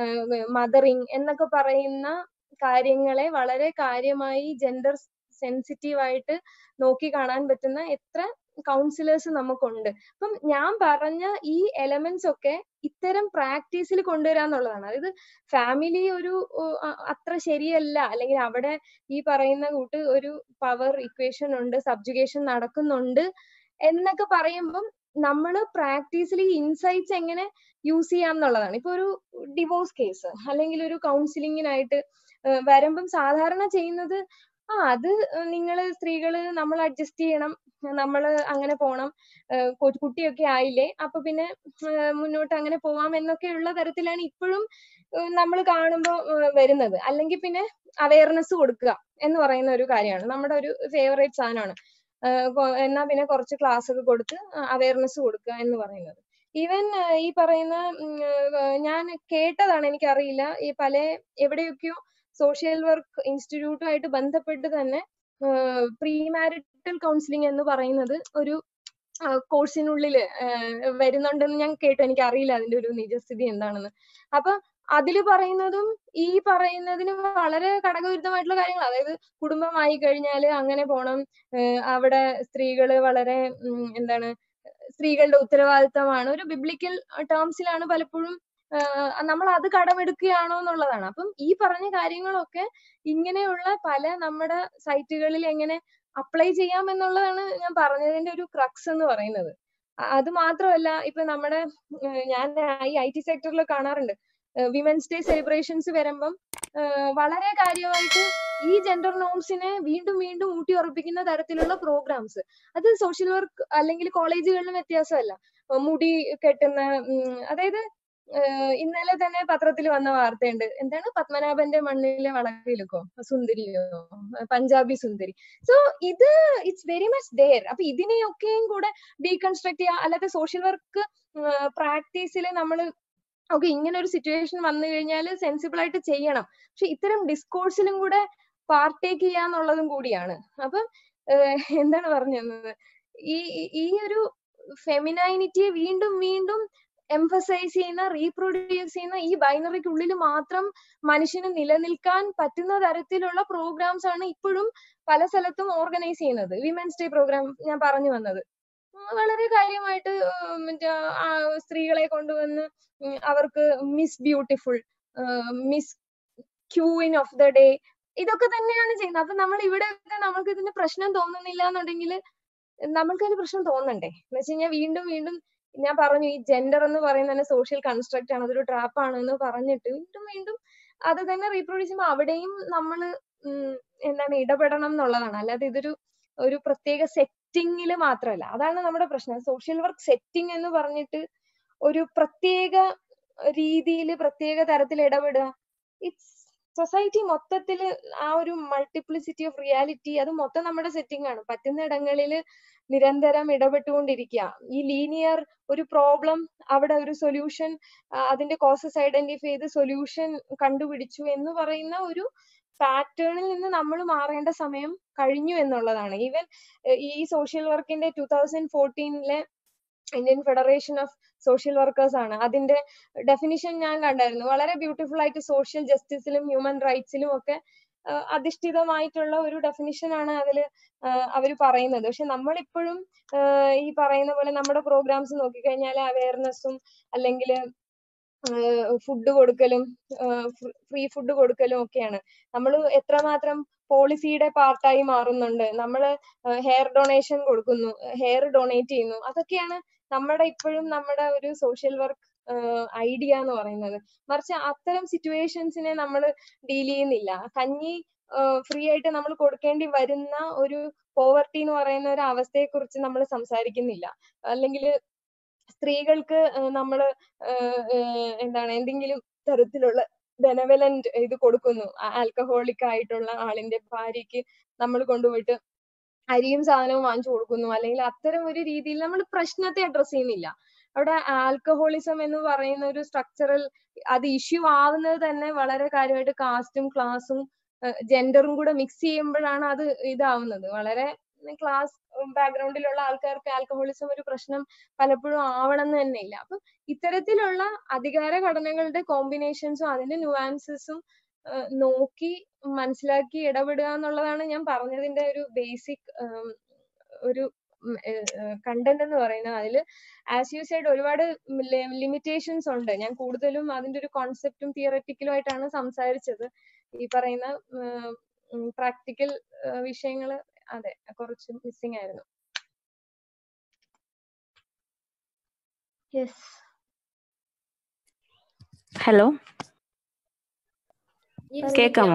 മദറിങ് എന്നൊക്കെ പറയുന്ന കാര്യങ്ങളെ വളരെ കാര്യമായി ജെൻഡർ സെൻസിറ്റീവ് ആയിട്ട് നോക്കി കാണാൻ പറ്റുന്ന എത്ര കൗൺസിലേഴ്സ് നമുക്കുണ്ട് അപ്പം ഞാൻ പറഞ്ഞ ഈ എലമെന്റ്സ് ഒക്കെ ഇത്തരം പ്രാക്ടീസിൽ കൊണ്ടുവരാന്നുള്ളതാണ് അതായത് ഫാമിലി ഒരു അത്ര ശരിയല്ല അല്ലെങ്കിൽ അവിടെ ഈ പറയുന്ന കൂട്ട് ഒരു പവർ ഇക്വേഷൻ ഉണ്ട് സബ്ജുഗേഷൻ നടക്കുന്നുണ്ട് എന്നൊക്കെ പറയുമ്പം നമ്മൾ പ്രാക്ടീസിൽ ഈ ഇൻസൈറ്റ്സ് എങ്ങനെ യൂസ് ചെയ്യാം എന്നുള്ളതാണ് ഇപ്പൊ ഒരു ഡിവോഴ്സ് കേസ് അല്ലെങ്കിൽ ഒരു കൗൺസിലിങ്ങിനായിട്ട് വരുമ്പം സാധാരണ ചെയ്യുന്നത് ആ അത് നിങ്ങൾ സ്ത്രീകള് നമ്മൾ അഡ്ജസ്റ്റ് ചെയ്യണം നമ്മൾ അങ്ങനെ പോണം കുട്ടിയൊക്കെ ആയില്ലേ അപ്പൊ പിന്നെ മുന്നോട്ട് അങ്ങനെ പോവാം എന്നൊക്കെയുള്ള തരത്തിലാണ് ഇപ്പോഴും നമ്മൾ കാണുമ്പോൾ വരുന്നത് അല്ലെങ്കിൽ പിന്നെ അവയർനെസ് കൊടുക്കുക എന്ന് പറയുന്ന ഒരു കാര്യമാണ് നമ്മുടെ ഒരു ഫേവറേറ്റ് സാധനമാണ് എന്നാ പിന്നെ കുറച്ച് ക്ലാസ് ഒക്കെ കൊടുത്ത് അവയർനെസ് കൊടുക്കുക എന്ന് പറയുന്നത് ഈവൻ ഈ പറയുന്ന ഞാൻ കേട്ടതാണ് എനിക്കറിയില്ല ഈ പല എവിടെയൊക്കെയോ സോഷ്യൽ വർക്ക് ഇൻസ്റ്റിറ്റ്യൂട്ടുമായിട്ട് ബന്ധപ്പെട്ട് തന്നെ പ്രീ മാരിറ്റൽ കൗൺസിലിംഗ് എന്ന് പറയുന്നത് ഒരു കോഴ്സിനുള്ളിൽ വരുന്നുണ്ടെന്ന് ഞാൻ കേട്ടു എനിക്ക് അറിയില്ല അതിന്റെ ഒരു നിജസ്ഥിതി എന്താണെന്ന് അപ്പൊ അതില് പറയുന്നതും ഈ പറയുന്നതിന് വളരെ ഘടകവിരുദ്ധമായിട്ടുള്ള കാര്യങ്ങൾ അതായത് കുടുംബമായി കഴിഞ്ഞാൽ അങ്ങനെ പോണം അവിടെ സ്ത്രീകള് വളരെ എന്താണ് സ്ത്രീകളുടെ ഉത്തരവാദിത്തമാണ് ഒരു ബിബ്ലിക്കൽ ടേംസിലാണ് പലപ്പോഴും നമ്മൾ അത് കടമെടുക്കുകയാണോ എന്നുള്ളതാണ് അപ്പം ഈ പറഞ്ഞ കാര്യങ്ങളൊക്കെ ഇങ്ങനെയുള്ള പല നമ്മുടെ സൈറ്റുകളിൽ എങ്ങനെ അപ്ലൈ ചെയ്യാം എന്നുള്ളതാണ് ഞാൻ പറഞ്ഞതിന്റെ ഒരു ക്രക്സ് എന്ന് പറയുന്നത് അത് മാത്രമല്ല ഇപ്പൊ നമ്മുടെ ഞാൻ ഈ ഐ ടി സെക്ടറിൽ കാണാറുണ്ട് വിമൻസ് ഡേ സെലിബ്രേഷൻസ് വരുമ്പം വളരെ കാര്യമായിട്ട് ഈ ജെൻഡർ നോംസിനെ വീണ്ടും വീണ്ടും ഊട്ടി ഉറപ്പിക്കുന്ന തരത്തിലുള്ള പ്രോഗ്രാംസ് അത് സോഷ്യൽ വർക്ക് അല്ലെങ്കിൽ കോളേജുകളിലും വ്യത്യാസമല്ല മുടി കെട്ടുന്ന അതായത് ഇന്നലെ തന്നെ പത്രത്തിൽ വന്ന വാർത്തയുണ്ട് എന്താണ് പത്മനാഭന്റെ മണ്ണിലെ വളവിലൊക്കോ സുന്ദരിയോ പഞ്ചാബി സുന്ദരി സോ ഇത് ഇറ്റ്സ് വെരി മച്ച് ദെയർ അപ്പൊ ഇതിനെയൊക്കെയും കൂടെ ഡീകൺസ്ട്രക്ട് ചെയ്യുക അല്ലാതെ സോഷ്യൽ വർക്ക് പ്രാക്ടീസിൽ നമ്മൾ ഓക്കെ ഇങ്ങനെ ഒരു സിറ്റുവേഷൻ വന്നു കഴിഞ്ഞാൽ സെൻസിബിൾ ആയിട്ട് ചെയ്യണം പക്ഷെ ഇത്തരം ഡിസ്കോഴ്സിലും കൂടെ പാർട്ടേക്ക് ചെയ്യാന്നുള്ളതും കൂടിയാണ് അപ്പം എന്താണ് പറഞ്ഞത് ഈ ഈ ഒരു ഫെമിനൈനിറ്റിയെ വീണ്ടും വീണ്ടും എംഫസൈസ് ചെയ്യുന്ന റീപ്രൊഡ്യൂസ് ചെയ്യുന്ന ഈ ബൈനറിക്കുള്ളിൽ മാത്രം മനുഷ്യന് നിലനിൽക്കാൻ പറ്റുന്ന തരത്തിലുള്ള പ്രോഗ്രാംസ് ആണ് ഇപ്പോഴും പല സ്ഥലത്തും ഓർഗനൈസ് ചെയ്യുന്നത് വിമൻസ് ഡേ പ്രോഗ്രാം ഞാൻ പറഞ്ഞു വന്നത് വളരെ കാര്യമായിട്ട് മറ്റേ സ്ത്രീകളെ കൊണ്ടുവന്ന് അവർക്ക് miss beautiful miss queen of the day ഇതൊക്കെ തന്നെയാണ് ചെയ്യുന്നത് അപ്പൊ നമ്മൾ ഇവിടെയൊക്കെ നമുക്ക് ഇതിന് പ്രശ്നം തോന്നുന്നില്ല എന്നുണ്ടെങ്കിൽ നമ്മൾക്കൊരു പ്രശ്നം തോന്നണ്ടേ എന്ന് വെച്ച് കഴിഞ്ഞാൽ വീണ്ടും വീണ്ടും ഞാൻ പറഞ്ഞു ഈ ജെൻഡർ എന്ന് പറയുന്നത് തന്നെ സോഷ്യൽ കൺസ്ട്രക്ട് ആണ് അതൊരു ട്രാപ്പ് ആണ് എന്ന് പറഞ്ഞിട്ട് വീണ്ടും വീണ്ടും അത് തന്നെ റീപ്രൊഡ്യൂസ് ചെയ്യുമ്പോൾ അവിടെയും നമ്മൾ എന്താണ് ഇടപെടണം എന്നുള്ളതാണ് അല്ലാതെ ഇതൊരു ഒരു പ്രത്യേക സെറ്റിങ്ങിൽ മാത്രമല്ല അതാണ് നമ്മുടെ പ്രശ്നം സോഷ്യൽ വർക്ക് സെറ്റിംഗ് എന്ന് പറഞ്ഞിട്ട് ഒരു പ്രത്യേക രീതിയിൽ പ്രത്യേക തരത്തിൽ ഇടപെടുക ഇറ്റ്സ് സൊസൈറ്റി മൊത്തത്തിൽ ആ ഒരു മൾട്ടിപ്ലിസിറ്റി ഓഫ് റിയാലിറ്റി അത് മൊത്തം നമ്മുടെ സെറ്റിംഗ് ആണ് പറ്റുന്ന ഇടങ്ങളിൽ നിരന്തരം ഇടപെട്ടുകൊണ്ടിരിക്കുക ഈ ലീനിയർ ഒരു പ്രോബ്ലം അവിടെ ഒരു സൊല്യൂഷൻ അതിന്റെ കോസസ് ഐഡന്റിഫൈ ചെയ്ത് സൊല്യൂഷൻ കണ്ടുപിടിച്ചു എന്ന് പറയുന്ന ഒരു പാറ്റേണിൽ നിന്ന് നമ്മൾ മാറേണ്ട സമയം കഴിഞ്ഞു എന്നുള്ളതാണ് ഈവൻ ഈ സോഷ്യൽ വർക്കിന്റെ ടൂ തൗസൻഡ് ഫോർട്ടീനിലെ Indian Federation of Social Workers ആണ് അതിന്റെ ഡെഫിനിഷൻ ഞാൻ കണ്ടായിരുന്നു വളരെ ബ്യൂട്ടിഫുൾ ആയിട്ട് സോഷ്യൽ ജസ്റ്റിസിലും ഹ്യൂമൻ റൈറ്റ്സിലും ഒക്കെ അധിഷ്ഠിതമായിട്ടുള്ള ഒരു ഡെഫിനിഷൻ ആണ് അതിൽ അവർ പറയുന്നത് പക്ഷെ നമ്മളിപ്പോഴും ഈ പറയുന്ന പോലെ നമ്മുടെ പ്രോഗ്രാംസ് നോക്കിക്കഴിഞ്ഞാൽ അവയർനെസ്സും അല്ലെങ്കിൽ ഫുഡ് കൊടുക്കലും ഫ്രീ ഫുഡ് കൊടുക്കലും ഒക്കെയാണ് നമ്മൾ എത്രമാത്രം പോളിസിയുടെ പാർട്ടായി മാറുന്നുണ്ട് നമ്മൾ ഹെയർ ഡൊണേഷൻ കൊടുക്കുന്നു ഹെയർ ഡൊണേറ്റ് ചെയ്യുന്നു അതൊക്കെയാണ് നമ്മുടെ ഇപ്പോഴും നമ്മുടെ ഒരു സോഷ്യൽ വർക്ക് ഐഡിയ എന്ന് പറയുന്നത് മറിച്ച് അത്തരം സിറ്റുവേഷൻസിനെ നമ്മൾ ഡീൽ ചെയ്യുന്നില്ല കഞ്ഞി ഫ്രീ ആയിട്ട് നമ്മൾ കൊടുക്കേണ്ടി വരുന്ന ഒരു പോവർട്ടി എന്ന് പറയുന്ന ഒരു അവസ്ഥയെ കുറിച്ച് നമ്മൾ സംസാരിക്കുന്നില്ല അല്ലെങ്കിൽ സ്ത്രീകൾക്ക് നമ്മൾ എന്താണ് എന്തെങ്കിലും തരത്തിലുള്ള ബെനവലന്റ് ഇത് കൊടുക്കുന്നു ആൽക്കഹോളിക് ആയിട്ടുള്ള ആളിന്റെ ഭാര്യയ്ക്ക് നമ്മൾ കൊണ്ടുപോയിട്ട് അരിയും സാധനവും വാങ്ങിച്ചു കൊടുക്കുന്നു അല്ലെങ്കിൽ അത്തരം ഒരു രീതിയിൽ നമ്മൾ പ്രശ്നത്തെ അഡ്രസ് ചെയ്യുന്നില്ല അവിടെ ആൽക്കഹോളിസം എന്ന് പറയുന്ന ഒരു സ്ട്രക്ചറൽ അത് ഇഷ്യൂ ആവുന്നത് തന്നെ വളരെ കാര്യമായിട്ട് കാസ്റ്റും ക്ലാസും ജെൻഡറും കൂടെ മിക്സ് ചെയ്യുമ്പോഴാണ് അത് ഇതാവുന്നത് വളരെ ക്ലാസ് ബാക്ക്ഗ്രൗണ്ടിലുള്ള ആൾക്കാർക്ക് ആൽക്കഹോളിസം ഒരു പ്രശ്നം പലപ്പോഴും ആവണം എന്ന് തന്നെ ഇല്ല അപ്പൊ ഇത്തരത്തിലുള്ള അധികാര ഘടനകളുടെ കോമ്പിനേഷൻസും അതിന്റെ ന്യൂആൻസസും നോക്കി മനസ്സിലാക്കി ഇടപെടുക എന്നുള്ളതാണ് ഞാൻ പറഞ്ഞതിന്റെ ഒരു ബേസിക് ഒരു കണ്ടന്റ് എന്ന് പറയുന്നത് അതിൽ ആസ് യു സൈഡ് ഒരുപാട് ലിമിറ്റേഷൻസ് ഉണ്ട് ഞാൻ കൂടുതലും അതിന്റെ ഒരു കോൺസെപ്റ്റും തിയററ്റിക്കലും ആയിട്ടാണ് സംസാരിച്ചത് ഈ പറയുന്ന പ്രാക്ടിക്കൽ വിഷയങ്ങൾ അതെ കുറച്ച് മിസ്സിംഗ് ആയിരുന്നു യെസ് ഹലോ കേക്കാമോ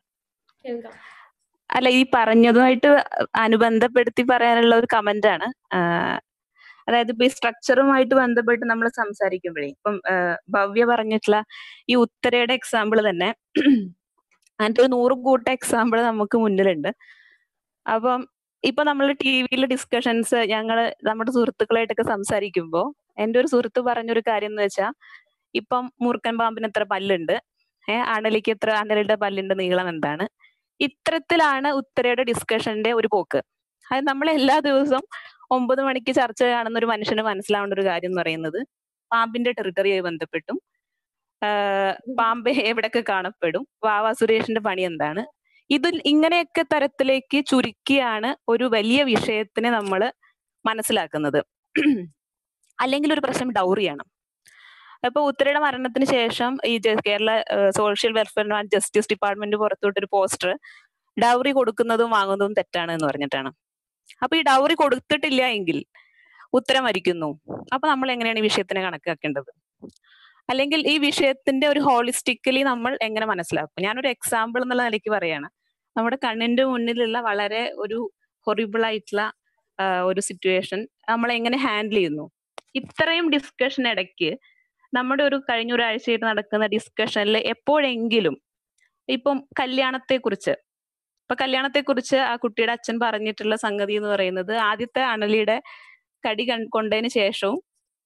അല്ല ഈ പറഞ്ഞതുമായിട്ട് അനുബന്ധപ്പെടുത്തി പറയാനുള്ള ഒരു കമന്റ് ആണ് അതായത് ഇപ്പൊ ഈ സ്ട്രക്ചറുമായിട്ട് ബന്ധപ്പെട്ട് നമ്മൾ സംസാരിക്കുമ്പോഴേ ഇപ്പം ഭവ്യ പറഞ്ഞിട്ടുള്ള ഈ ഉത്തരയുടെ എക്സാമ്പിൾ തന്നെ അങ്ങനത്തെ ഒരു നൂറ് കൂട്ട എക്സാമ്പിൾ നമുക്ക് മുന്നിലുണ്ട് അപ്പം ഇപ്പൊ നമ്മൾ ടി വിയിൽ ഡിസ്കഷൻസ് ഞങ്ങൾ നമ്മുടെ സുഹൃത്തുക്കളായിട്ടൊക്കെ സംസാരിക്കുമ്പോൾ എൻ്റെ ഒരു സുഹൃത്ത് പറഞ്ഞൊരു കാര്യം എന്ന് വെച്ചാൽ ഇപ്പം മൂർഖൻ പാമ്പിന് എത്ര പല്ലുണ്ട് ഏഹ് അണലിക്ക് എത്ര അണലിയുടെ പല്ലിന്റെ നീളം എന്താണ് ഇത്തരത്തിലാണ് ഉത്തരയുടെ ഡിസ്കഷന്റെ ഒരു പോക്ക് അത് നമ്മൾ എല്ലാ ദിവസവും ഒമ്പത് മണിക്ക് ചർച്ച കാണുന്ന ഒരു മനുഷ്യന് മനസ്സിലാവേണ്ട ഒരു കാര്യം എന്ന് പറയുന്നത് പാമ്പിന്റെ ടെറിട്ടറിയായി ബന്ധപ്പെട്ടും പാമ്പ് എവിടെയൊക്കെ കാണപ്പെടും വാവാ സുരേഷിന്റെ പണി എന്താണ് ഇത് ഇങ്ങനെയൊക്കെ തരത്തിലേക്ക് ചുരുക്കിയാണ് ഒരു വലിയ വിഷയത്തിനെ നമ്മൾ മനസ്സിലാക്കുന്നത് അല്ലെങ്കിൽ ഒരു പ്രശ്നം ഡൗറിയാണ് അപ്പൊ ഉത്തരയുടെ മരണത്തിന് ശേഷം ഈ Kerala social welfare and justice department പുറത്തുവിട്ടൊരു പോസ്റ്റർ ഡൗറി കൊടുക്കുന്നതും വാങ്ങുന്നതും തെറ്റാണ് എന്ന് പറഞ്ഞിട്ടാണ് അപ്പൊ ഈ ഡൗറി കൊടുത്തിട്ടില്ല എങ്കിൽ ഉത്തരം മരിക്കുന്നു അപ്പൊ നമ്മൾ എങ്ങനെയാണ് ഈ വിഷയത്തിനെ കണക്കാക്കേണ്ടത് അല്ലെങ്കിൽ ഈ വിഷയത്തിന്റെ ഒരു ഹോളിസ്റ്റിക്കലി നമ്മൾ എങ്ങനെ മനസ്സിലാക്കും ഞാനൊരു എക്സാമ്പിൾ എന്നുള്ള നിലയ്ക്ക് പറയാണ് നമ്മുടെ കണ്ണിന്റെ മുന്നിലുള്ള വളരെ ഒരു ഹൊറിബിൾ ആയിട്ടുള്ള ഒരു സിറ്റുവേഷൻ നമ്മൾ എങ്ങനെ ഹാൻഡിൽ ചെയ്യുന്നു ഇത്രയും ഡിസ്കഷൻ ഇടയ്ക്ക് നമ്മുടെ ഒരു കഴിഞ്ഞ ഒരാഴ്ചയായിട്ട് നടക്കുന്ന ഡിസ്കഷനിൽ എപ്പോഴെങ്കിലും ഇപ്പം കല്യാണത്തെ കുറിച്ച് ഇപ്പൊ കല്യാണത്തെ കുറിച്ച് ആ കുട്ടിയുടെ അച്ഛൻ പറഞ്ഞിട്ടുള്ള സംഗതി എന്ന് പറയുന്നത് ആദ്യത്തെ അണലിയുടെ കടി കൊണ്ടതിന് ശേഷവും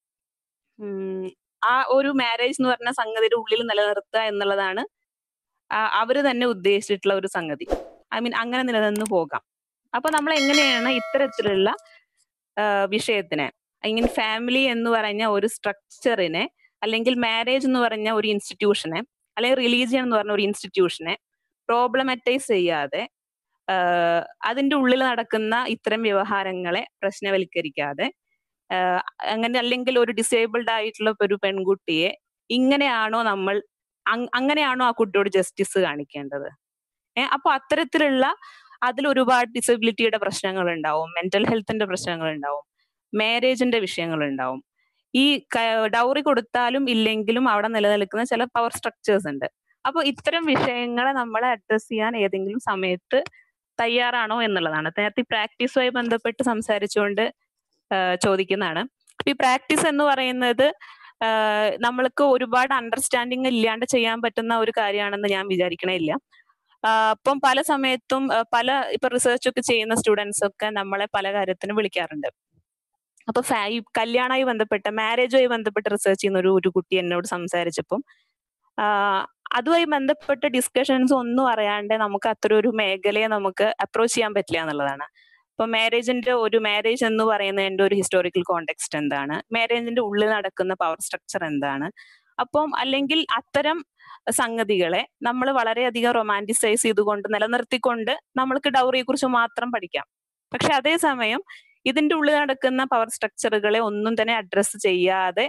ആ ഒരു മാരേജ് എന്ന് പറഞ്ഞ സംഗതിയുടെ ഉള്ളിൽ നിലനിർത്തുക എന്നുള്ളതാണ് അവര് തന്നെ ഉദ്ദേശിച്ചിട്ടുള്ള ഒരു സംഗതി ഐ മീൻ അങ്ങനെ നിലനിന്ന് പോകാം അപ്പൊ നമ്മൾ എങ്ങനെയാണ് ഇത്തരത്തിലുള്ള വിഷയത്തിനെ ഐ മീൻ ഫാമിലി എന്ന് പറഞ്ഞ ഒരു സ്ട്രക്ചറിനെ അല്ലെങ്കിൽ മാരേജ് എന്ന് പറഞ്ഞ ഒരു ഇൻസ്റ്റിറ്റ്യൂഷനെ അല്ലെങ്കിൽ റിലീജിയൻ എന്ന് പറഞ്ഞ ഒരു ഇൻസ്റ്റിറ്റ്യൂഷനെ പ്രോബ്ലമറ്റൈസ് ചെയ്യാതെ അതിന്റെ ഉള്ളിൽ നടക്കുന്ന ഇത്തരം വ്യവഹാരങ്ങളെ പ്രശ്നവൽക്കരിക്കാതെ അങ്ങനെ അല്ലെങ്കിൽ ഒരു ഡിസേബിൾഡ് ആയിട്ടുള്ള ഒരു പെൺകുട്ടിയെ ഇങ്ങനെയാണോ നമ്മൾ അങ്ങനെയാണോ ആ കുട്ടിയോട് ജസ്റ്റിസ് കാണിക്കേണ്ടത് ഏഹ് അപ്പൊ അത്തരത്തിലുള്ള അതിൽ ഒരുപാട് ഡിസബിലിറ്റിയുടെ പ്രശ്നങ്ങൾ ഉണ്ടാവും മെന്റൽ ഹെൽത്തിന്റെ പ്രശ്നങ്ങൾ ഉണ്ടാവും മാരേജിന്റെ വിഷയങ്ങൾ ഉണ്ടാവും ഈ ഡൗറി കൊടുത്താലും ഇല്ലെങ്കിലും അവിടെ നിലനിൽക്കുന്ന ചില പവർ സ്ട്രക്ചേഴ്സ് ഉണ്ട് അപ്പൊ ഇത്തരം വിഷയങ്ങളെ നമ്മളെ അഡ്രസ് ചെയ്യാൻ ഏതെങ്കിലും സമയത്ത് തയ്യാറാണോ എന്നുള്ളതാണ് നേരത്തെ പ്രാക്ടീസുമായി ബന്ധപ്പെട്ട് സംസാരിച്ചുകൊണ്ട് ചോദിക്കുന്നതാണ് ഈ പ്രാക്ടീസ് എന്ന് പറയുന്നത് നമ്മൾക്ക് ഒരുപാട് അണ്ടർസ്റ്റാൻഡിങ് ഇല്ലാണ്ട് ചെയ്യാൻ പറ്റുന്ന ഒരു കാര്യമാണെന്ന് ഞാൻ വിചാരിക്കണില്ല അപ്പം പല സമയത്തും പല ഇപ്പൊ റിസർച്ച് ഒക്കെ ചെയ്യുന്ന സ്റ്റുഡൻസ് ഒക്കെ നമ്മളെ പല കാര്യത്തിനും വിളിക്കാറുണ്ട് അപ്പൊ ഈ കല്യാണമായി ബന്ധപ്പെട്ട മാരേജുമായി ബന്ധപ്പെട്ട് റിസർച്ച് ചെയ്യുന്ന ഒരു ഒരു കുട്ടി എന്നോട് സംസാരിച്ചപ്പം അതുമായി ബന്ധപ്പെട്ട ഡിസ്കഷൻസ് ഒന്നും അറിയാണ്ട് നമുക്ക് അത്ര ഒരു മേഖലയെ നമുക്ക് അപ്രോച്ച് ചെയ്യാൻ പറ്റില്ല എന്നുള്ളതാണ് ഇപ്പൊ മാരേജിന്റെ ഒരു മാരേജ് എന്ന് പറയുന്നതിന്റെ ഒരു ഹിസ്റ്റോറിക്കൽ കോണ്ടെക്സ്റ്റ് എന്താണ് മാരേജിന്റെ ഉള്ളിൽ നടക്കുന്ന പവർ സ്ട്രക്ചർ എന്താണ് അപ്പം അല്ലെങ്കിൽ അത്തരം സംഗതികളെ നമ്മൾ വളരെയധികം റൊമാൻറ്റിസൈസ് ചെയ്തുകൊണ്ട് നിലനിർത്തിക്കൊണ്ട് നമ്മൾക്ക് ഡൗറിയെ കുറിച്ച് മാത്രം പഠിക്കാം പക്ഷെ അതേസമയം ഇതിന്റെ ഉള്ളിൽ നടക്കുന്ന പവർ സ്ട്രക്ചറുകളെ ഒന്നും തന്നെ അഡ്രസ്സ് ചെയ്യാതെ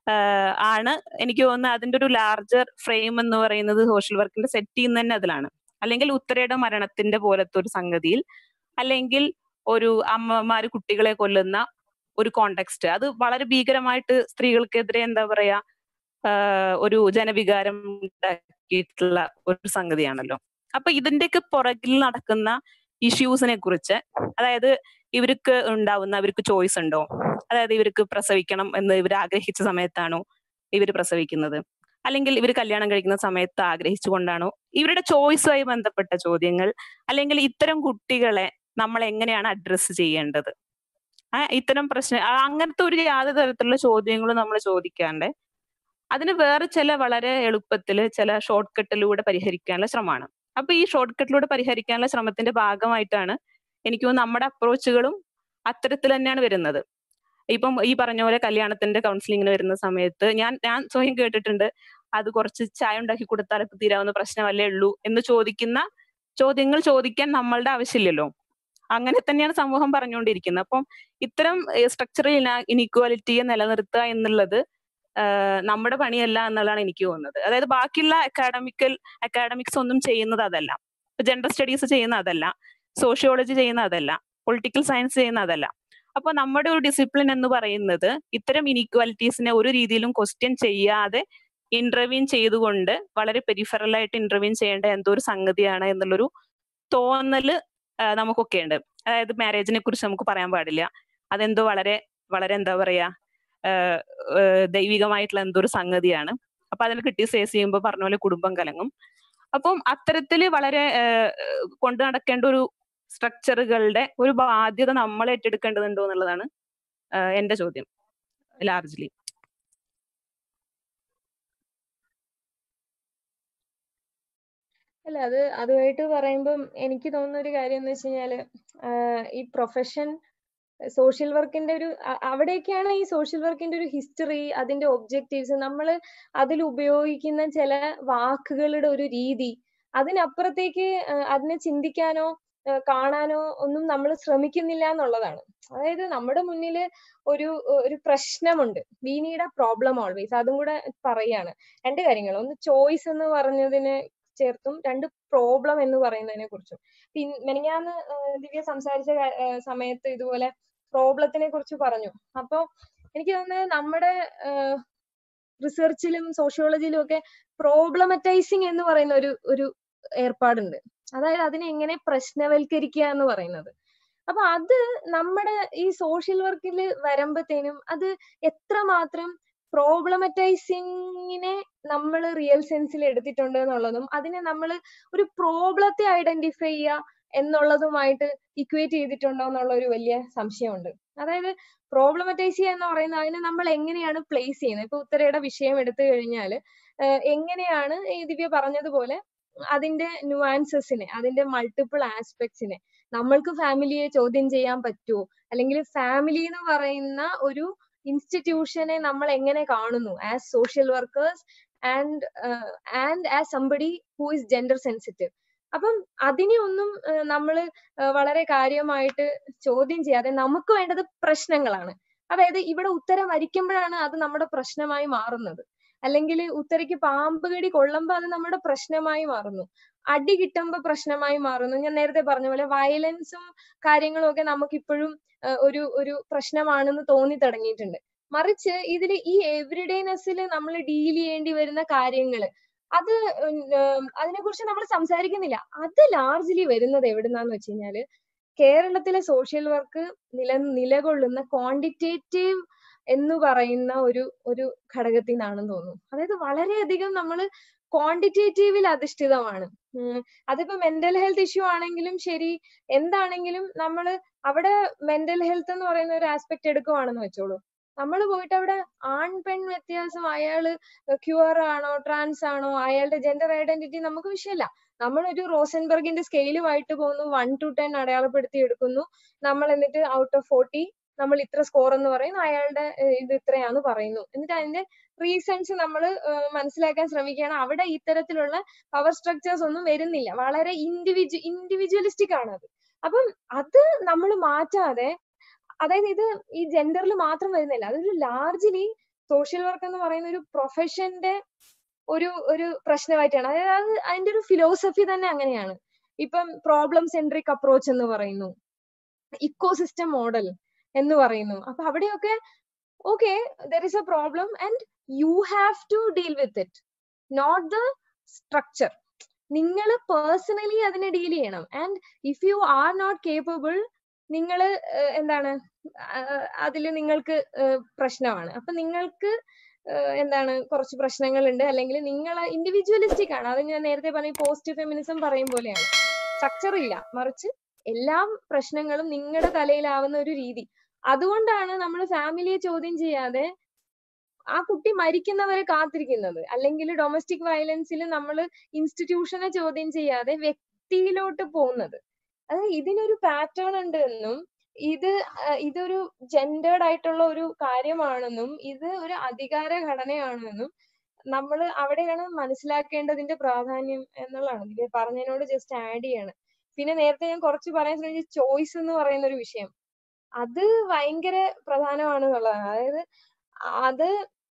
ആണ് എനിക്ക് തോന്നുന്നത് അതിന്റെ ഒരു ലാർജർ ഫ്രെയിം എന്ന് പറയുന്നത് സോഷ്യൽ വർക്കിന്റെ സെറ്റ് ചെയ്യുന്ന തന്നെ അതിലാണ് അല്ലെങ്കിൽ ഉത്തരയുടെ മരണത്തിന്റെ പോലത്തെ ഒരു സംഗതിയിൽ അല്ലെങ്കിൽ ഒരു അമ്മമാര് കുട്ടികളെ കൊല്ലുന്ന ഒരു കോണ്ടെക്സ്റ്റ് അത് വളരെ ഭീകരമായിട്ട് സ്ത്രീകൾക്കെതിരെ എന്താ പറയാ ഒരു ജനവികാരം ഉണ്ടാക്കിയിട്ടുള്ള ഒരു സംഗതിയാണല്ലോ അപ്പൊ ഇതിന്റെയൊക്കെ പുറകിൽ നടക്കുന്ന ഇഷ്യൂസിനെ കുറിച്ച് അതായത് ഇവർക്ക് ഉണ്ടാവുന്ന ഇവർക്ക് ചോയ്സ് ഉണ്ടോ അതായത് ഇവർക്ക് പ്രസവിക്കണം എന്ന് ഇവർ ആഗ്രഹിച്ച സമയത്താണോ ഇവർ പ്രസവിക്കുന്നത് അല്ലെങ്കിൽ ഇവർ കല്യാണം കഴിക്കുന്ന സമയത്ത് ആഗ്രഹിച്ചുകൊണ്ടാണോ ഇവരുടെ ചോയ്സുമായി ബന്ധപ്പെട്ട ചോദ്യങ്ങൾ അല്ലെങ്കിൽ ഇത്തരം കുട്ടികളെ നമ്മൾ എങ്ങനെയാണ് അഡ്രസ്സ് ചെയ്യേണ്ടത് ആ ഇത്തരം പ്രശ്നം അങ്ങനത്തെ ഒരു യാതൊരു തരത്തിലുള്ള ചോദ്യങ്ങളും നമ്മൾ ചോദിക്കാണ്ട് അതിന് വേറെ ചില വളരെ എളുപ്പത്തിൽ ചില ഷോർട്ട് കട്ടിലൂടെ പരിഹരിക്കാനുള്ള ശ്രമമാണ് അപ്പൊ ഈ ഷോർട്ട് കട്ടിലൂടെ പരിഹരിക്കാനുള്ള ശ്രമത്തിന്റെ ഭാഗമായിട്ടാണ് എനിക്ക് തോന്നുന്നു നമ്മുടെ അപ്രോച്ചുകളും അത്തരത്തിൽ തന്നെയാണ് വരുന്നത് ഇപ്പം ഈ പറഞ്ഞ പോലെ കല്യാണത്തിന്റെ കൗൺസിലിങ്ങിന് വരുന്ന സമയത്ത് ഞാൻ ഞാൻ സ്വയം കേട്ടിട്ടുണ്ട് അത് കുറച്ച് ചായ ഉണ്ടാക്കി കൊടുത്താലൊക്കെ തീരാവുന്ന പ്രശ്നമല്ലേ ഉള്ളൂ എന്ന് ചോദിക്കുന്ന ചോദ്യങ്ങൾ ചോദിക്കാൻ നമ്മളുടെ ആവശ്യമില്ലല്ലോ അങ്ങനെ തന്നെയാണ് സമൂഹം പറഞ്ഞുകൊണ്ടിരിക്കുന്നത് അപ്പം ഇത്തരം സ്ട്രക്ചറൽ ഇനീക്വാലിറ്റിയെ നിലനിർത്തുക എന്നുള്ളത് നമ്മുടെ പണിയല്ല എന്നുള്ളതാണ് എനിക്ക് തോന്നുന്നത് അതായത് ബാക്കിയുള്ള അക്കാഡമിക്കൽ അക്കാഡമിക്സ് ഒന്നും ചെയ്യുന്നത് അതല്ല ജെൻഡർ സ്റ്റഡീസ് ചെയ്യുന്ന അതല്ല സോഷ്യോളജി ചെയ്യുന്ന അതല്ല പൊളിറ്റിക്കൽ സയൻസ് ചെയ്യുന്ന അതല്ല അപ്പൊ നമ്മുടെ ഒരു ഡിസിപ്ലിൻ എന്ന് പറയുന്നത് ഇത്തരം ഇനീക്വാലിറ്റീസിനെ ഒരു രീതിയിലും ക്വസ്റ്റ്യൻ ചെയ്യാതെ ഇന്റർവ്യൂൻ ചെയ്തുകൊണ്ട് വളരെ പെരിഫറൽ ആയിട്ട് ഇന്റർവ്യൂൻ ചെയ്യേണ്ട എന്തോ ഒരു സംഗതിയാണ് എന്നുള്ളൊരു തോന്നല് നമുക്കൊക്കെ ഉണ്ട് അതായത് മാരേജിനെ കുറിച്ച് നമുക്ക് പറയാൻ പാടില്ല അതെന്തോ വളരെ വളരെ എന്താ പറയാ ദൈവികമായിട്ടുള്ള എന്തോ ഒരു സംഗതിയാണ് അപ്പൊ അതിൽ ക്രിട്ടിസൈസ് ചെയ്യുമ്പോൾ പറഞ്ഞ പോലെ കുടുംബം കലങ്ങും അപ്പം അത്തരത്തില് വളരെ കൊണ്ടു നടക്കേണ്ട ഒരു സ്ട്രക്ചറുകളുടെ ഒരു ബാധ്യത നമ്മൾ ഏറ്റെടുക്കേണ്ടതുണ്ടോ എന്നുള്ളതാണ് എന്റെ ചോദ്യം ലാർജ്ലി അല്ല അത് അതുമായിട്ട് പറയുമ്പം എനിക്ക് തോന്നുന്ന ഒരു കാര്യം എന്ന് വെച്ച് കഴിഞ്ഞാല് ഈ പ്രൊഫഷൻ സോഷ്യൽ വർക്കിന്റെ ഒരു അവിടെയൊക്കെയാണ് ഈ സോഷ്യൽ വർക്കിന്റെ ഒരു ഹിസ്റ്ററി അതിന്റെ ഒബ്ജക്റ്റീവ്സ് നമ്മൾ അതിൽ ഉപയോഗിക്കുന്ന ചില വാക്കുകളുടെ ഒരു രീതി അതിനപ്പുറത്തേക്ക് അതിനെ ചിന്തിക്കാനോ കാണാനോ ഒന്നും നമ്മൾ ശ്രമിക്കുന്നില്ല എന്നുള്ളതാണ് അതായത് നമ്മുടെ മുന്നിൽ ഒരു ഒരു പ്രശ്നമുണ്ട് we need a problem always അതും കൂടെ പറയാണ് രണ്ട് കാര്യങ്ങൾ ഒന്ന് ചോയ്സ് എന്ന് പറഞ്ഞതിന് ചേർത്തും രണ്ട് പ്രോബ്ലം എന്ന് പറയുന്നതിനെ കുറിച്ചും പിന്നെ മെനങ്ങാന്ന് ദിവ്യ സംസാരിച്ച സമയത്ത് ഇതുപോലെ പ്രോബ്ലത്തിനെ കുറിച്ച് പറഞ്ഞു അപ്പൊ എനിക്ക് തോന്നുന്നത് നമ്മുടെ റിസർച്ചിലും സോഷ്യോളജിയിലും ഒക്കെ പ്രോബ്ലമറ്റൈസിങ് എന്ന് പറയുന്ന ഒരു ഒരു ഏർപ്പാടുണ്ട് അതായത് അതിനെ എങ്ങനെ പ്രശ്നവൽക്കരിക്കുക എന്ന് പറയുന്നത് അപ്പൊ അത് നമ്മുടെ ഈ സോഷ്യൽ വർക്കിൽ വരുമ്പത്തേനും അത് എത്രമാത്രം പ്രോബ്ലമറ്റൈസിങ്ങിനെ നമ്മൾ റിയൽ സെൻസിൽ എടുത്തിട്ടുണ്ട് എന്നുള്ളതും അതിനെ നമ്മൾ ഒരു പ്രോബ്ലത്തെ ഐഡന്റിഫൈ ചെയ്യുക എന്നുള്ളതുമായിട്ട് ഇക്വേറ്റ് ചെയ്തിട്ടുണ്ടോ എന്നുള്ള ഒരു വലിയ സംശയമുണ്ട് അതായത് പ്രോബ്ലമറ്റൈസ് ചെയ്യുക എന്ന് പറയുന്നത് അതിനെ നമ്മൾ എങ്ങനെയാണ് പ്ലേസ് ചെയ്യുന്നത് ഇപ്പൊ ഉത്തരയുടെ വിഷയം എടുത്തു കഴിഞ്ഞാൽ എങ്ങനെയാണ് ഈ ദിവ്യ പറഞ്ഞതുപോലെ അതിന്റെ ന്യൂആൻസസിനെ അതിന്റെ മൾട്ടിപ്പിൾ ആസ്പെക്ട്സിനെ നമ്മൾക്ക് ഫാമിലിയെ ചോദ്യം ചെയ്യാൻ പറ്റുമോ അല്ലെങ്കിൽ ഫാമിലി എന്ന് പറയുന്ന ഒരു ഇൻസ്റ്റിറ്റ്യൂഷനെ നമ്മൾ എങ്ങനെ കാണുന്നു as social workers and and as somebody who is gender sensitive അപ്പം അതിനെ ഒന്നും നമ്മൾ വളരെ കാര്യമായിട്ട് ചോദ്യം ചെയ്യാതെ നമുക്ക് വേണ്ടത് പ്രശ്നങ്ങളാണ് അതായത് ഇവിടെ ഉത്തരം വരിക്കുമ്പോഴാണ് അത് നമ്മുടെ പ്രശ്നമായി മാറുന്നത് അല്ലെങ്കിൽ ഉത്തരയ്ക്ക് പാമ്പ് കടി കൊള്ളുമ്പോൾ അത് നമ്മുടെ പ്രശ്നമായി മാറുന്നു അടി കിട്ടുമ്പോൾ പ്രശ്നമായി മാറുന്നു ഞാൻ നേരത്തെ പറഞ്ഞ പോലെ വയലൻസും കാര്യങ്ങളും ഒക്കെ നമുക്കിപ്പോഴും ഒരു ഒരു പ്രശ്നമാണെന്ന് തോന്നി തുടങ്ങിയിട്ടുണ്ട് മറിച്ച് ഇതിൽ ഈ എവറിഡേനെസ്സിൽ നമ്മൾ ഡീൽ ചെയ്യേണ്ടി വരുന്ന കാര്യങ്ങൾ അത് അതിനെക്കുറിച്ച് നമ്മൾ സംസാരിക്കുന്നില്ല അത് ലാർജ്ലി വരുന്നത് എവിടുന്നാന്ന് വെച്ച് കഴിഞ്ഞാല് കേരളത്തിലെ സോഷ്യൽ വർക്ക് നില നിലകൊള്ളുന്ന ക്വാണ്ടിറ്റേറ്റീവ് എന്ന് പറയുന്ന ഒരു ഒരു ഘടകത്തിൽ നിന്നാണെന്ന് തോന്നുന്നു അതായത് വളരെയധികം നമ്മൾ ക്വാണ്ടിറ്റേറ്റീവിൽ അധിഷ്ഠിതമാണ് അതിപ്പോ മെന്റൽ ഹെൽത്ത് ഇഷ്യൂ ആണെങ്കിലും ശരി എന്താണെങ്കിലും നമ്മൾ അവിടെ മെന്റൽ ഹെൽത്ത് എന്ന് പറയുന്ന ഒരു ആസ്പെക്ട് എടുക്കുവാണെന്ന് വെച്ചോളൂ നമ്മൾ പോയിട്ട് അവിടെ ആൺ പെൺ വ്യത്യാസം അയാള് ക്യൂർ ആണോ ട്രാൻസ് ആണോ അയാളുടെ ജെൻഡർ ഐഡന്റിറ്റി നമുക്ക് വിഷയമല്ല നമ്മൾ ഒരു റോസൻബർഗിന്റെ സ്കെയിലുമായിട്ട് പോകുന്നു വൺ ടു ടെൻ അടയാളപ്പെടുത്തി എടുക്കുന്നു നമ്മൾ എന്നിട്ട് ഔട്ട് ഓഫ് ഫോർട്ടി നമ്മൾ ഇത്ര സ്കോർ എന്ന് പറയുന്നു അയാളുടെ ഇത് ഇത്രയാന്ന് പറയുന്നു എന്നിട്ട് അതിന്റെ റീസൺസ് നമ്മൾ മനസ്സിലാക്കാൻ ശ്രമിക്കുകയാണ് അവിടെ ഇത്തരത്തിലുള്ള പവർ സ്ട്രക്ചേഴ്സ് ഒന്നും വരുന്നില്ല വളരെ ഇൻഡിവിജ്വ ഇൻഡിവിജ്വലിസ്റ്റിക് ആണ് അത് അപ്പം അത് നമ്മൾ മാറ്റാതെ അതായത് ഇത് ഈ ജെൻഡറിൽ മാത്രം വരുന്നില്ല അതൊരു ലാർജ്ലി സോഷ്യൽ വർക്ക് എന്ന് പറയുന്ന ഒരു പ്രൊഫഷന്റെ ഒരു ഒരു പ്രശ്നമായിട്ടാണ് അതായത് അതിന്റെ ഒരു ഫിലോസഫി തന്നെ അങ്ങനെയാണ് ഇപ്പം പ്രോബ്ലം സെൻട്രിക് അപ്രോച്ച് എന്ന് പറയുന്നു ഇക്കോസിസ്റ്റം മോഡൽ എന്ന് പറയുന്നു അപ്പൊ അവിടെയൊക്കെ okay there is a problem and you have to deal with it not the structure നിങ്ങൾ പേഴ്സണലി അതിനെ ഡീൽ ചെയ്യണം and if you are not capable നിങ്ങൾ എന്താണ് അതിൽ നിങ്ങൾക്ക് പ്രശ്നമാണ് അപ്പൊ നിങ്ങൾക്ക് എന്താണ് കുറച്ച് പ്രശ്നങ്ങളുണ്ട് അല്ലെങ്കിൽ നിങ്ങൾ ഇൻഡിവിജ്വലിസ്റ്റിക് ആണ് അത് ഞാൻ നേരത്തെ പറഞ്ഞ പോസ്റ്റ് ഫെമിനിസം പറയും പോലെയാണ് സ്ട്രക്ചർ ഇല്ല മറിച്ച് എല്ലാ പ്രശ്നങ്ങളും നിങ്ങളുടെ തലയിലാവുന്ന ഒരു രീതി അതുകൊണ്ടാണ് നമ്മൾ ഫാമിലിയെ ചോദ്യം ചെയ്യാതെ ആ കുട്ടി മരിക്കുന്നവരെ കാത്തിരിക്കുന്നത് അല്ലെങ്കിൽ ഡൊമസ്റ്റിക് വയലൻസിൽ നമ്മൾ ഇൻസ്റ്റിറ്റ്യൂഷനെ ചോദ്യം ചെയ്യാതെ വ്യക്തിയിലോട്ട് പോകുന്നത് അത് ഇതിനൊരു പാറ്റേൺ ഉണ്ട് എന്നും ഇത് ഇതൊരു ജെൻഡേർഡ് ആയിട്ടുള്ള ഒരു കാര്യമാണെന്നും ഇത് ഒരു അധികാര ഘടനയാണെന്നും നമ്മൾ അവിടെയാണ് മനസ്സിലാക്കേണ്ടതിന്റെ പ്രാധാന്യം എന്നുള്ളതാണ് ഇത് പറഞ്ഞതിനോട് ജസ്റ്റ് ആഡ് ചെയ്യാണ് പിന്നെ നേരത്തെ ഞാൻ കുറച്ച് പറയാൻ ശ്രമിച്ച ചോയ്സ് എന്ന് പറയുന്ന ഒരു വിഷയം അത് ഭയങ്കര പ്രധാനമാണ് എന്നുള്ളതാണ് അതായത് അത്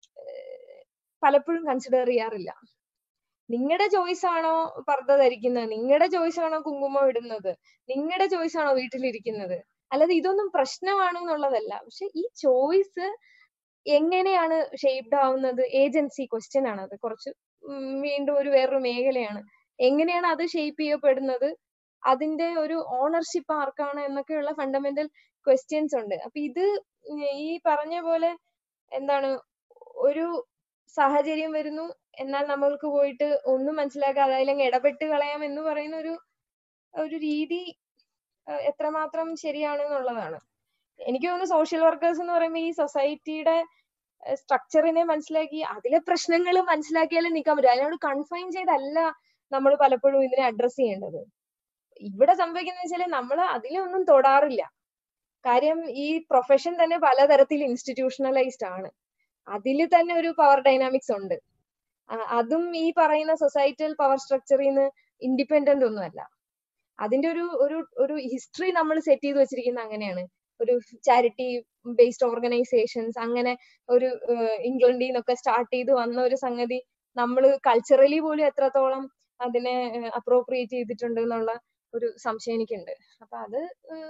പലപ്പോഴും കൺസിഡർ ചെയ്യാറില്ല നിങ്ങളുടെ ചോയ്സ് ആണോ പർദ്ദ ധരിക്കുന്നത് നിങ്ങളുടെ ചോയ്സ് ആണോ കുങ്കുമം ഇടുന്നത് നിങ്ങളുടെ ചോയ്സ് ആണോ വീട്ടിലിരിക്കുന്നത് അല്ലാതെ ഇതൊന്നും പ്രശ്നമാണ് എന്നുള്ളതല്ല പക്ഷെ ഈ ചോയ്സ് എങ്ങനെയാണ് ഷേപ്ഡ് ആവുന്നത് ഏജൻസി ക്വസ്റ്റ്യൻ ആണ് അത് കുറച്ച് വീണ്ടും ഒരു വേറൊരു മേഖലയാണ് എങ്ങനെയാണ് അത് ഷേപ്പ് ചെയ്യപ്പെടുന്നത് അതിന്റെ ഒരു ഓണർഷിപ്പ് ആർക്കാണ് എന്നൊക്കെയുള്ള ഫണ്ടമെന്റൽ ക്വസ്റ്റ്യൻസ് ഉണ്ട് അപ്പൊ ഇത് ഈ പറഞ്ഞ പോലെ എന്താണ് ഒരു സാഹചര്യം വരുന്നു എന്നാൽ നമ്മൾക്ക് പോയിട്ട് ഒന്നും മനസ്സിലാക്കാതെ അതിലങ്ങ് ഇടപെട്ട് കളയാം എന്ന് പറയുന്ന ഒരു ഒരു രീതി എത്രമാത്രം ശരിയാണ് എന്നുള്ളതാണ് എനിക്ക് തോന്നുന്നു സോഷ്യൽ വർക്കേഴ്സ് എന്ന് പറയുമ്പോൾ ഈ സൊസൈറ്റിയുടെ സ്ട്രക്ചറിനെ മനസ്സിലാക്കി അതിലെ പ്രശ്നങ്ങൾ മനസ്സിലാക്കിയാലേ നിൽക്കാൻ പറ്റും അതിനോട് കൺഫൈൻ ചെയ്തല്ല നമ്മൾ പലപ്പോഴും ഇതിനെ അഡ്രസ് ചെയ്യേണ്ടത് ഇവിടെ സംഭവിക്കുന്നത് വെച്ചാൽ നമ്മൾ അതിലൊന്നും തൊടാറില്ല കാര്യം ഈ പ്രൊഫഷൻ തന്നെ പലതരത്തിൽ ഇൻസ്റ്റിറ്റ്യൂഷണലൈസ്ഡ് ആണ് അതിൽ തന്നെ ഒരു പവർ ഡൈനാമിക്സ് ഉണ്ട് അതും ഈ പറയുന്ന സൊസൈറ്റൽ പവർ സ്ട്രക്ചറിൽ നിന്ന് ഇൻഡിപെൻഡന്റ് ഒന്നുമല്ല അതിന്റെ ഒരു ഒരു ഒരു ഹിസ്റ്ററി നമ്മൾ സെറ്റ് ചെയ്ത് വെച്ചിരിക്കുന്ന അങ്ങനെയാണ് ഒരു ചാരിറ്റി ബേസ്ഡ് ഓർഗനൈസേഷൻസ് അങ്ങനെ ഒരു ഇംഗ്ലണ്ടിൽ നിന്നൊക്കെ സ്റ്റാർട്ട് ചെയ്ത് വന്ന ഒരു സംഗതി നമ്മൾ കൾച്ചറലി പോലും എത്രത്തോളം അതിനെ അപ്രോപ്രിയേറ്റ് ചെയ്തിട്ടുണ്ട് എന്നുള്ള ഒരു സംശയം എനിക്കുണ്ട് അപ്പൊ അത്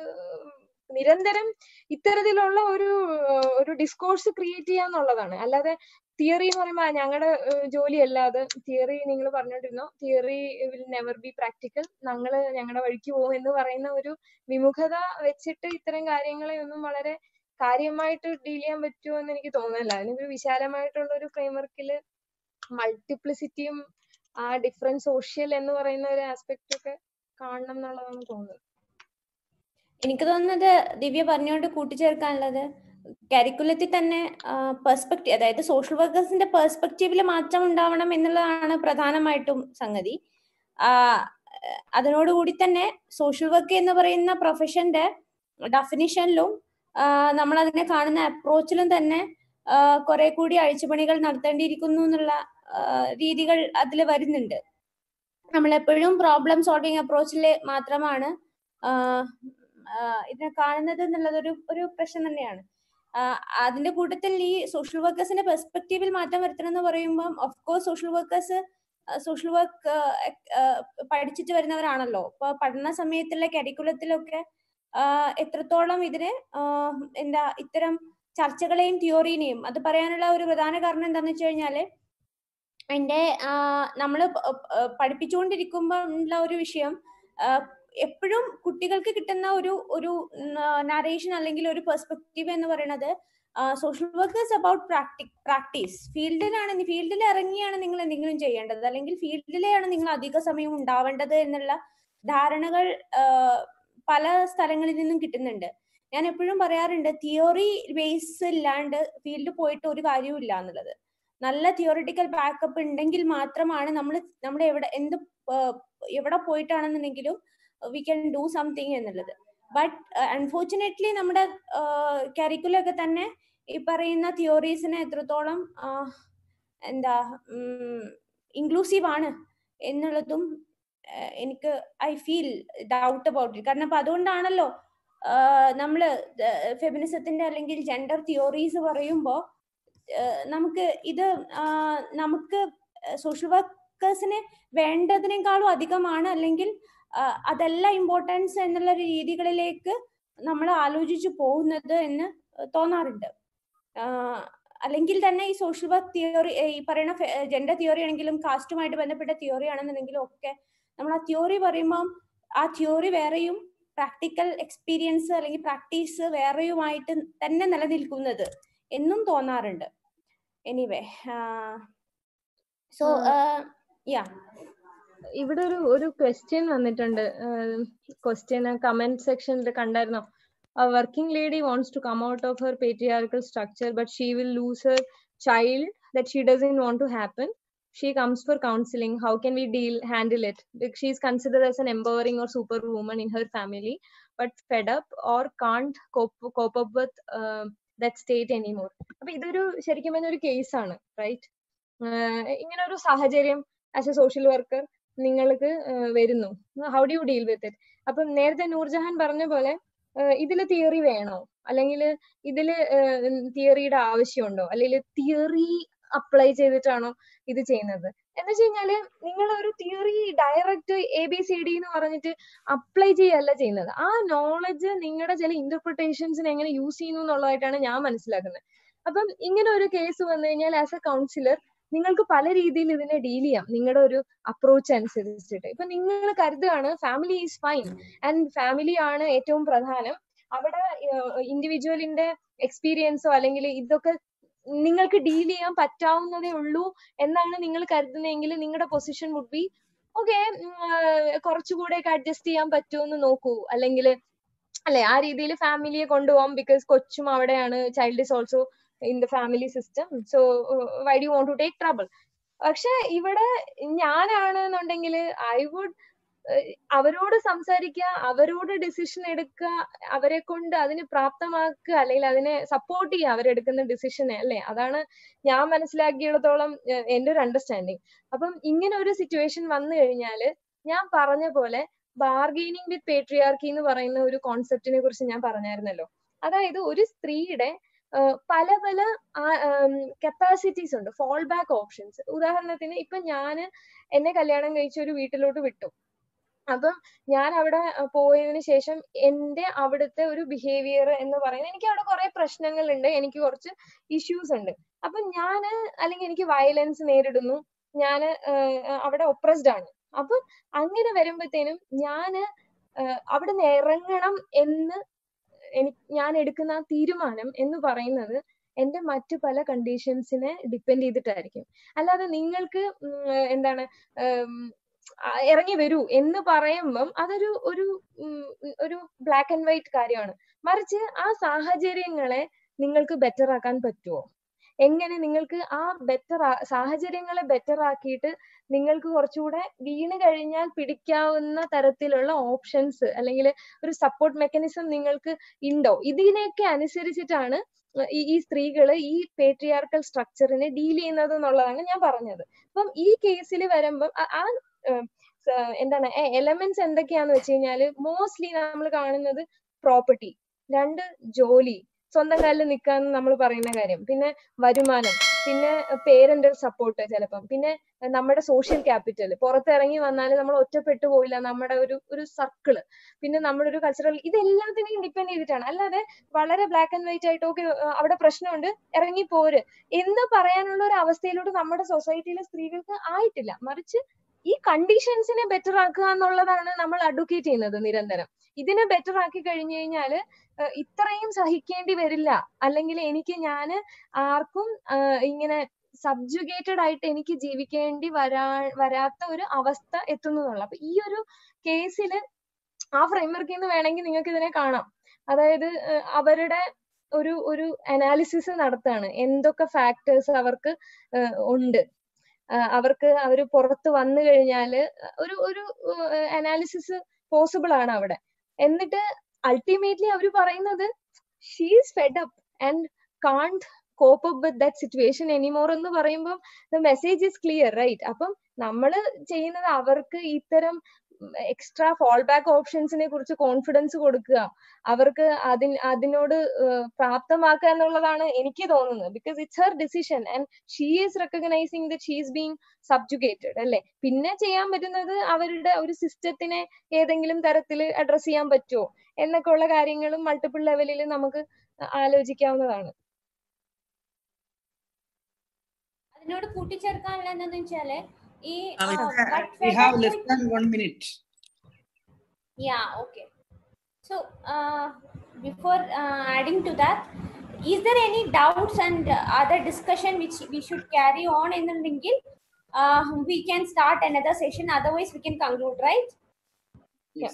നിരന്തരം ഇത്തരത്തിലുള്ള ഒരു ഒരു ഡിസ്കോഴ്സ് ക്രിയേറ്റ് ചെയ്യാന്നുള്ളതാണ് അല്ലാതെ തിയറി എന്ന് പറയുമ്പോൾ ഞങ്ങളുടെ ജോലി അല്ലാതെ തിയറി നിങ്ങൾ പറഞ്ഞോണ്ടിരുന്നോ theory will never be practical ഞങ്ങൾ ഞങ്ങളുടെ വഴിക്ക് പോകും എന്ന് പറയുന്ന ഒരു വിമുഖത വെച്ചിട്ട് ഇത്തരം കാര്യങ്ങളെ ഒന്നും വളരെ കാര്യമായിട്ട് ഡീൽ ചെയ്യാൻ പറ്റുമോ എന്ന് എനിക്ക് തോന്നുന്നില്ല അതിനൊരു വിശാലമായിട്ടുള്ള ഒരു ഫ്രെയിംവർക്കിൽ മൾട്ടിപ്ലിസിറ്റിയും ആ ഡിഫറെന്റ് സോഷ്യൽ എന്ന് പറയുന്ന ഒരു ആസ്പെക്ട് ഒക്കെ കാണണം എന്നുള്ളതാണ് തോന്നുന്നത് എനിക്ക് തോന്നുന്നത് ദിവ്യ പറഞ്ഞുകൊണ്ട് കൂട്ടിച്ചേർക്കാനുള്ളത് കരിക്കുലത്തിൽ തന്നെ പെർസ്പെക്റ്റീവ് അതായത് സോഷ്യൽ വർക്കേഴ്സിന്റെ പെർസ്പെക്റ്റീവിൽ മാറ്റം ഉണ്ടാവണം എന്നുള്ളതാണ് പ്രധാനമായിട്ടും സംഗതി അതിനോടുകൂടി തന്നെ സോഷ്യൽ വർക്ക് എന്ന് പറയുന്ന പ്രൊഫഷന്റെ ഡെഫിനിഷനിലും നമ്മൾ അതിനെ കാണുന്ന അപ്രോച്ചിലും തന്നെ കുറെ കൂടി അഴിച്ചുപണികൾ നടത്തേണ്ടിയിരിക്കുന്നു എന്നുള്ള രീതികൾ അതിൽ വരുന്നുണ്ട് നമ്മളെപ്പോഴും പ്രോബ്ലം സോൾവിങ് അപ്രോച്ചിൽ മാത്രമാണ് ഇതിനെ കാണുന്നത് എന്നുള്ളത് ഒരു ഒരു പ്രശ്നം തന്നെയാണ് അതിന്റെ കൂട്ടത്തിൽ ഈ സോഷ്യൽ വർക്കേഴ്സിന്റെ പെർസ്പെക്റ്റീവിൽ മാറ്റം വരുത്തണം എന്ന് പറയുമ്പോൾ of course social workers social work പഠിച്ചിട്ട് വരുന്നവരാണല്ലോ ഇപ്പൊ പഠന സമയത്തുള്ള കരിക്കുലത്തിലൊക്കെ എത്രത്തോളം ഇതിന് എന്താ ഇത്തരം ചർച്ചകളെയും തിയോറിനെയും അത് പറയാനുള്ള ഒരു പ്രധാന കാരണം എന്താണെന്ന് വെച്ച് കഴിഞ്ഞാല് എന്റെ നമ്മൾ പഠിപ്പിച്ചുകൊണ്ടിരിക്കുമ്പോൾ ഉള്ള ഒരു വിഷയം എപ്പോഴും കുട്ടികൾക്ക് കിട്ടുന്ന ഒരു ഒരു നറേഷൻ അല്ലെങ്കിൽ ഒരു പെർസ്പെക്റ്റീവ് എന്ന് പറയുന്നത് സോഷ്യൽ വർക്കേഴ്സ് അബൌട്ട് പ്രാക്ടിക് പ്രാക്ടീസ് ഫീൽഡിലാണ് ഫീൽഡിൽ ഇറങ്ങിയാണ് നിങ്ങൾ എന്തെങ്കിലും ചെയ്യേണ്ടത് അല്ലെങ്കിൽ ഫീൽഡിലെയാണ് നിങ്ങൾ അധിക സമയം ഉണ്ടാവേണ്ടത് എന്നുള്ള ധാരണകൾ പല സ്ഥലങ്ങളിൽ നിന്നും കിട്ടുന്നുണ്ട് ഞാൻ എപ്പോഴും പറയാറുണ്ട് തിയോറി ബേസ് ഇല്ലാണ്ട് ഫീൽഡിൽ പോയിട്ട് ഒരു കാര്യവും ഇല്ല എന്നുള്ളത് നല്ല തിയോറിറ്റിക്കൽ ബാക്കപ്പ് ഉണ്ടെങ്കിൽ മാത്രമാണ് നമ്മൾ നമ്മൾ എവിടെ എന്ത് എവിടെ പോയിട്ടാണെന്നുണ്ടെങ്കിലും വി ക്യാൻ ഡു സംതിങ് എന്നുള്ളത് ബട്ട് അൺഫോർച്ചുനേറ്റ്ലി നമ്മുടെ കരിക്കുലൊക്കെ തന്നെ ഈ പറയുന്ന തിയോറീസിനെ എത്രത്തോളം എന്താ ഇൻക്ലൂസീവ് ആണ് എന്നുള്ളതും എനിക്ക് I feel doubt about it കാരണം അപ്പൊ അതുകൊണ്ടാണല്ലോ നമ്മള് ഫെമിനിസത്തിന്റെ അല്ലെങ്കിൽ ജെൻഡർ തിയോറീസ് പറയുമ്പോൾ നമുക്ക് ഇത് നമുക്ക് സോഷ്യൽ വർക്കേഴ്സിന് വേണ്ടതിനേക്കാളും അധികമാണ് അല്ലെങ്കിൽ അതല്ല ഇമ്പോർട്ടൻസ് എന്നുള്ള രീതികളിലേക്ക് നമ്മൾ ആലോചിച്ചു പോകുന്നത് എന്ന് തോന്നാറുണ്ട് അല്ലെങ്കിൽ തന്നെ ഈ സോഷ്യൽ വർക്ക് തിയറി ഈ പറയുന്ന ജെൻഡർ തിയറി ആണെങ്കിലും കാസ്റ്റുമായിട്ട് ബന്ധപ്പെട്ട തിയറി ആണെന്നുണ്ടെങ്കിലും ഒക്കെ നമ്മൾ ആ തിയറി പറയുമ്പം ആ തിയറി വേറെയും പ്രാക്ടിക്കൽ എക്സ്പീരിയൻസ് അല്ലെങ്കിൽ പ്രാക്ടീസ് വേറെയുമായിട്ട് തന്നെ നിലനിൽക്കുന്നത് എന്നും തോന്നാറുണ്ട് എനിവേ സോ യാ ഇവിടെ ഒരു ഒരു ക്വസ്റ്റ്യൻ വന്നിട്ടുണ്ട് ക്വസ്റ്റ്യൻ കമന്റ് സെക്ഷനിൽ കണ്ടായിരുന്നോ a working lady wants to come out of her patriarchal structure but she will lose her child that she doesn't want to happen she comes for counseling how can we deal handle it she is considered as an empowering or superwoman in her family but fed up or can't cope, cope up with uh, that state anymore അപ്പൊ ഇതൊരു ശരിക്കും പറഞ്ഞ ഒരു കേസാണ് right ഇങ്ങനെ ഒരു സാഹചര്യം as A social worker നിങ്ങൾക്ക് വരുന്നു how do you deal with it അപ്പം നേരത്തെ നൂർജഹാൻ പറഞ്ഞ പോലെ ഇതില് തിയറി വേണോ അല്ലെങ്കിൽ ഇതില് തിയറിയുടെ ആവശ്യമുണ്ടോ അല്ലെങ്കിൽ തിയറി അപ്ലൈ ചെയ്തിട്ടാണോ ഇത് ചെയ്യുന്നത് എന്ന് വെച്ച് കഴിഞ്ഞാല് നിങ്ങൾ ഒരു theory direct A B C D എന്ന് പറഞ്ഞിട്ട് അപ്ലൈ ചെയ്യല്ല ചെയ്യുന്നത് ആ നോളജ് നിങ്ങളുടെ ചില ഇന്റർപ്രിട്ടേഷൻസിന് എങ്ങനെ യൂസ് ചെയ്യുന്നു എന്നുള്ളതായിട്ടാണ് ഞാൻ മനസ്സിലാക്കുന്നത് അപ്പം ഇങ്ങനെ ഒരു കേസ് വന്നു കഴിഞ്ഞാൽ ആസ് എ കൗൺസിലർ നിങ്ങൾക്ക് പല രീതിയിൽ ഇതിനെ ഡീൽ ചെയ്യാം നിങ്ങളുടെ ഒരു അപ്രോച്ച് അനുസരിച്ചിട്ട് ഇപ്പൊ നിങ്ങൾ കരുതുകയാണ് family is fine and family ആണ് ഏറ്റവും പ്രധാനം അവിടെ ഇൻഡിവിജ്വലിന്റെ എക്സ്പീരിയൻസോ അല്ലെങ്കിൽ ഇതൊക്കെ നിങ്ങൾക്ക് ഡീൽ ചെയ്യാൻ പറ്റാവുന്നതേ ഉള്ളൂ എന്നാണ് നിങ്ങൾ കരുതുന്നതെങ്കിൽ നിങ്ങളുടെ പൊസിഷൻ വുഡ് ബി ഓക്കെ കുറച്ചുകൂടെ ഒക്കെ അഡ്ജസ്റ്റ് ചെയ്യാൻ പറ്റുമോ എന്ന് നോക്കൂ അല്ലെങ്കിൽ അല്ലെ ആ രീതിയിൽ ഫാമിലിയെ കൊണ്ടുപോകാം ബിക്കോസ് കൊച്ചും അവിടെയാണ് child is also in the family system so why do want to take trouble പക്ഷെ ഇവിടെ ഞാനാണെന്നുണ്ടെങ്കിൽ ഐ വുഡ് അവരോട് സംസാരിക്കുക അവരോട് ഡിസിഷൻ എടുക്കുക അവരെ കൊണ്ട് അതിന് പ്രാപ്തമാക്കുക അല്ലെങ്കിൽ അതിനെ സപ്പോർട്ട് ചെയ്യുക അവരെടുക്കുന്ന ഡിസിഷനെ അല്ലെ അതാണ് ഞാൻ മനസ്സിലാക്കിയിടത്തോളം എന്റെ ഒരു അണ്ടർസ്റ്റാൻഡിങ് അപ്പം ഇങ്ങനെ ഒരു സിറ്റുവേഷൻ വന്നു കഴിഞ്ഞാൽ ഞാൻ പറഞ്ഞ പോലെ ബാർഗെയിനിങ് വിത്ത് പേട്രിയാർക്കി എന്ന് പറയുന്ന ഒരു കോൺസെപ്റ്റിനെ കുറിച്ച് ഞാൻ പറഞ്ഞായിരുന്നല്ലോ അതായത് ഒരു സ്ത്രീയുടെ പല പല കപ്പാസിറ്റീസ് ഉണ്ട് ഫോൾ ബാക്ക് ഓപ്ഷൻസ് ഉദാഹരണത്തിന് ഇപ്പൊ ഞാൻ എന്നെ കല്യാണം കഴിച്ച ഒരു വീട്ടിലോട്ട് വിട്ടു അപ്പം ഞാൻ അവിടെ പോയതിനു ശേഷം എന്റെ അവിടുത്തെ ഒരു ബിഹേവിയർ എന്ന് പറയുന്നത് എനിക്ക് അവിടെ കുറെ പ്രശ്നങ്ങളുണ്ട് എനിക്ക് കുറച്ച് ഇഷ്യൂസ് ഉണ്ട് അപ്പൊ ഞാന് അല്ലെങ്കിൽ എനിക്ക് വയലൻസ് നേരിടുന്നു ഞാൻ അവിടെ ഒപ്രസ്ഡ് ആണ് അപ്പൊ അങ്ങനെ വരുമ്പോഴത്തേനും ഞാന് അവിടെ നിന്ന് ഇറങ്ങണം എന്ന് എനിക്ക് ഞാൻ എടുക്കുന്ന ആ തീരുമാനം എന്ന് പറയുന്നത് എന്റെ മറ്റു പല കണ്ടീഷൻസിനെ ഡിപ്പെൻഡ് ചെയ്തിട്ടായിരിക്കും അല്ലാതെ നിങ്ങൾക്ക് എന്താണ് ഇറങ്ങി വരൂ എന്ന് പറയുമ്പം അതൊരു ഒരു ഒരു ബ്ലാക്ക് ആൻഡ് വൈറ്റ് കാര്യമാണ് മറിച്ച് ആ സാഹചര്യങ്ങളെ നിങ്ങൾക്ക് ബെറ്റർ ആക്കാൻ പറ്റുമോ എങ്ങനെ നിങ്ങൾക്ക് ആ ബെറ്റർ സാഹചര്യങ്ങളെ ബെറ്റർ ആക്കിയിട്ട് നിങ്ങൾക്ക് കുറച്ചുകൂടെ വീണ് കഴിഞ്ഞാൽ പിടിക്കാവുന്ന തരത്തിലുള്ള ഓപ്ഷൻസ് അല്ലെങ്കിൽ ഒരു സപ്പോർട്ട് മെക്കാനിസം നിങ്ങൾക്ക് ഉണ്ടോ ഇതിനെയൊക്കെ അനുസരിച്ചിട്ടാണ് ഈ ഈ സ്ത്രീകള് ഈ പേട്രിയാർക്കൽ സ്ട്രക്ചറിനെ ഡീൽ ചെയ്യുന്നത് എന്നുള്ളതാണ് ഞാൻ പറഞ്ഞത് അപ്പം ഈ കേസിൽ വരുമ്പം ആ എന്താണ് എലമെന്റ്സ് എന്തൊക്കെയാന്ന് വെച്ച് കഴിഞ്ഞാല് മോസ്റ്റ്ലി നമ്മൾ കാണുന്നത് പ്രോപ്പർട്ടി രണ്ട് ജോലി സ്വന്തം കാലിൽ നിൽക്കാന്ന് നമ്മൾ പറയുന്ന കാര്യം പിന്നെ വരുമാനം പിന്നെ പേരന്റൽ സപ്പോർട്ട് ചിലപ്പം പിന്നെ നമ്മുടെ സോഷ്യൽ ക്യാപിറ്റൽ പുറത്തിറങ്ങി വന്നാൽ നമ്മൾ ഒറ്റപ്പെട്ടു പോയില്ല നമ്മുടെ ഒരു ഒരു സർക്കിള് പിന്നെ നമ്മുടെ ഒരു കൾച്ചറൽ ഇതെല്ലാത്തിനെയും ഡിപ്പെൻഡ് ചെയ്തിട്ടാണ് അല്ലാതെ വളരെ ബ്ലാക്ക് ആൻഡ് വൈറ്റ് ആയിട്ട് ഓക്കെ അവിടെ പ്രശ്നമുണ്ട് ഇറങ്ങി പോര് എന്ന് പറയാനുള്ള ഒരു അവസ്ഥയിലോട്ട് നമ്മുടെ സൊസൈറ്റിയിലെ സ്ത്രീകൾക്ക് ആയിട്ടില്ല മറിച്ച് ഈ കണ്ടീഷൻസിനെ ബെറ്റർ ആക്കുക എന്നുള്ളതാണ് നമ്മൾ അഡ്വക്കേറ്റ് ചെയ്യുന്നത് നിരന്തരം ഇതിനെ ബെറ്റർ ആക്കി കഴിഞ്ഞു കഴിഞ്ഞാൽ ഇത്രയും സഹിക്കേണ്ടി വരില്ല അല്ലെങ്കിൽ എനിക്ക് ഞാൻ ആർക്കും ഇങ്ങനെ സബ്ജുഗേറ്റഡ് ആയിട്ട് എനിക്ക് ജീവിക്കേണ്ടി വരാ വരാത്ത ഒരു അവസ്ഥ എത്തുന്നു എന്നുള്ള അപ്പൊ ഈ ഒരു കേസിൽ ആ ഫ്രെയിംവർക്കിൽ നിന്ന് വേണമെങ്കിൽ നിങ്ങൾക്ക് ഇതിനെ കാണാം അതായത് അവരുടെ ഒരു ഒരു അനാലിസിസ് നടത്താണ് എന്തൊക്കെ ഫാക്ടേഴ്സ് അവർക്ക് ഉണ്ട് അവർക്ക് അവർ പുറത്ത് വന്നു കഴിഞ്ഞാല് ഒരു ഒരു അനാലിസിസ് പോസിബിൾ ആണ് അവിടെ എന്നിട്ട് അൾട്ടിമേറ്റ്ലി അവർ പറയുന്നത് she's fed up and can't cope up with that situation anymore എന്ന് പറയുമ്പോൾ the message is clear right അപ്പം നമ്മൾ ചെയ്യുന്നത് അവർക്ക് ഇത്തരം എക്സ്ട്രാ ഫോൾ ബാക്ക് ഓപ്ഷൻസിനെ കുറിച്ച് കോൺഫിഡൻസ് കൊടുക്കുക അവർക്ക് അതിന് അതിനോട് പ്രാപ്തമാക്കുക എന്നുള്ളതാണ് എനിക്ക് തോന്നുന്നത് because it's her decision and she is recognising that she is being subjugated അല്ലെ പിന്നെ ചെയ്യാൻ പറ്റുന്നത് അവരുടെ ഒരു സിസ്റ്റത്തിനെ ഏതെങ്കിലും തരത്തിൽ അഡ്രസ് ചെയ്യാൻ പറ്റുമോ എന്നൊക്കെ ഉള്ള കാര്യങ്ങളും മൾട്ടിപ്പിൾ ലെവലിൽ നമുക്ക് ആലോചിക്കാവുന്നതാണ് അതിനോട് കൂട്ടിച്ചേർക്കാനുള്ള എന്താന്ന് വെച്ചാല് ഈ we have less than one minute yeah okay so uh, before uh, adding to that is there any doubts and uh, other discussion which we should carry on in the ringil uh, we can start another session otherwise we can conclude right yes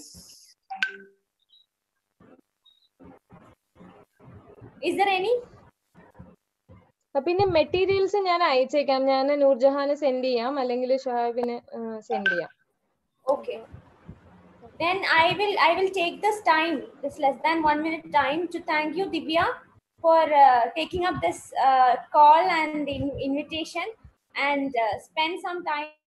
is there any പിന്നെ materials ഞാൻ അയച്ചേക്കാം ഞാൻ നൂർജഹാന് send ചെയ്യാം അല്ലെങ്കിൽ ഷുഹൈബിന് send ചെയ്യാം okay then i will i will take this time this less than one minute time to thank you divya for uh, taking up this uh, call and in- invitation and uh, spend some time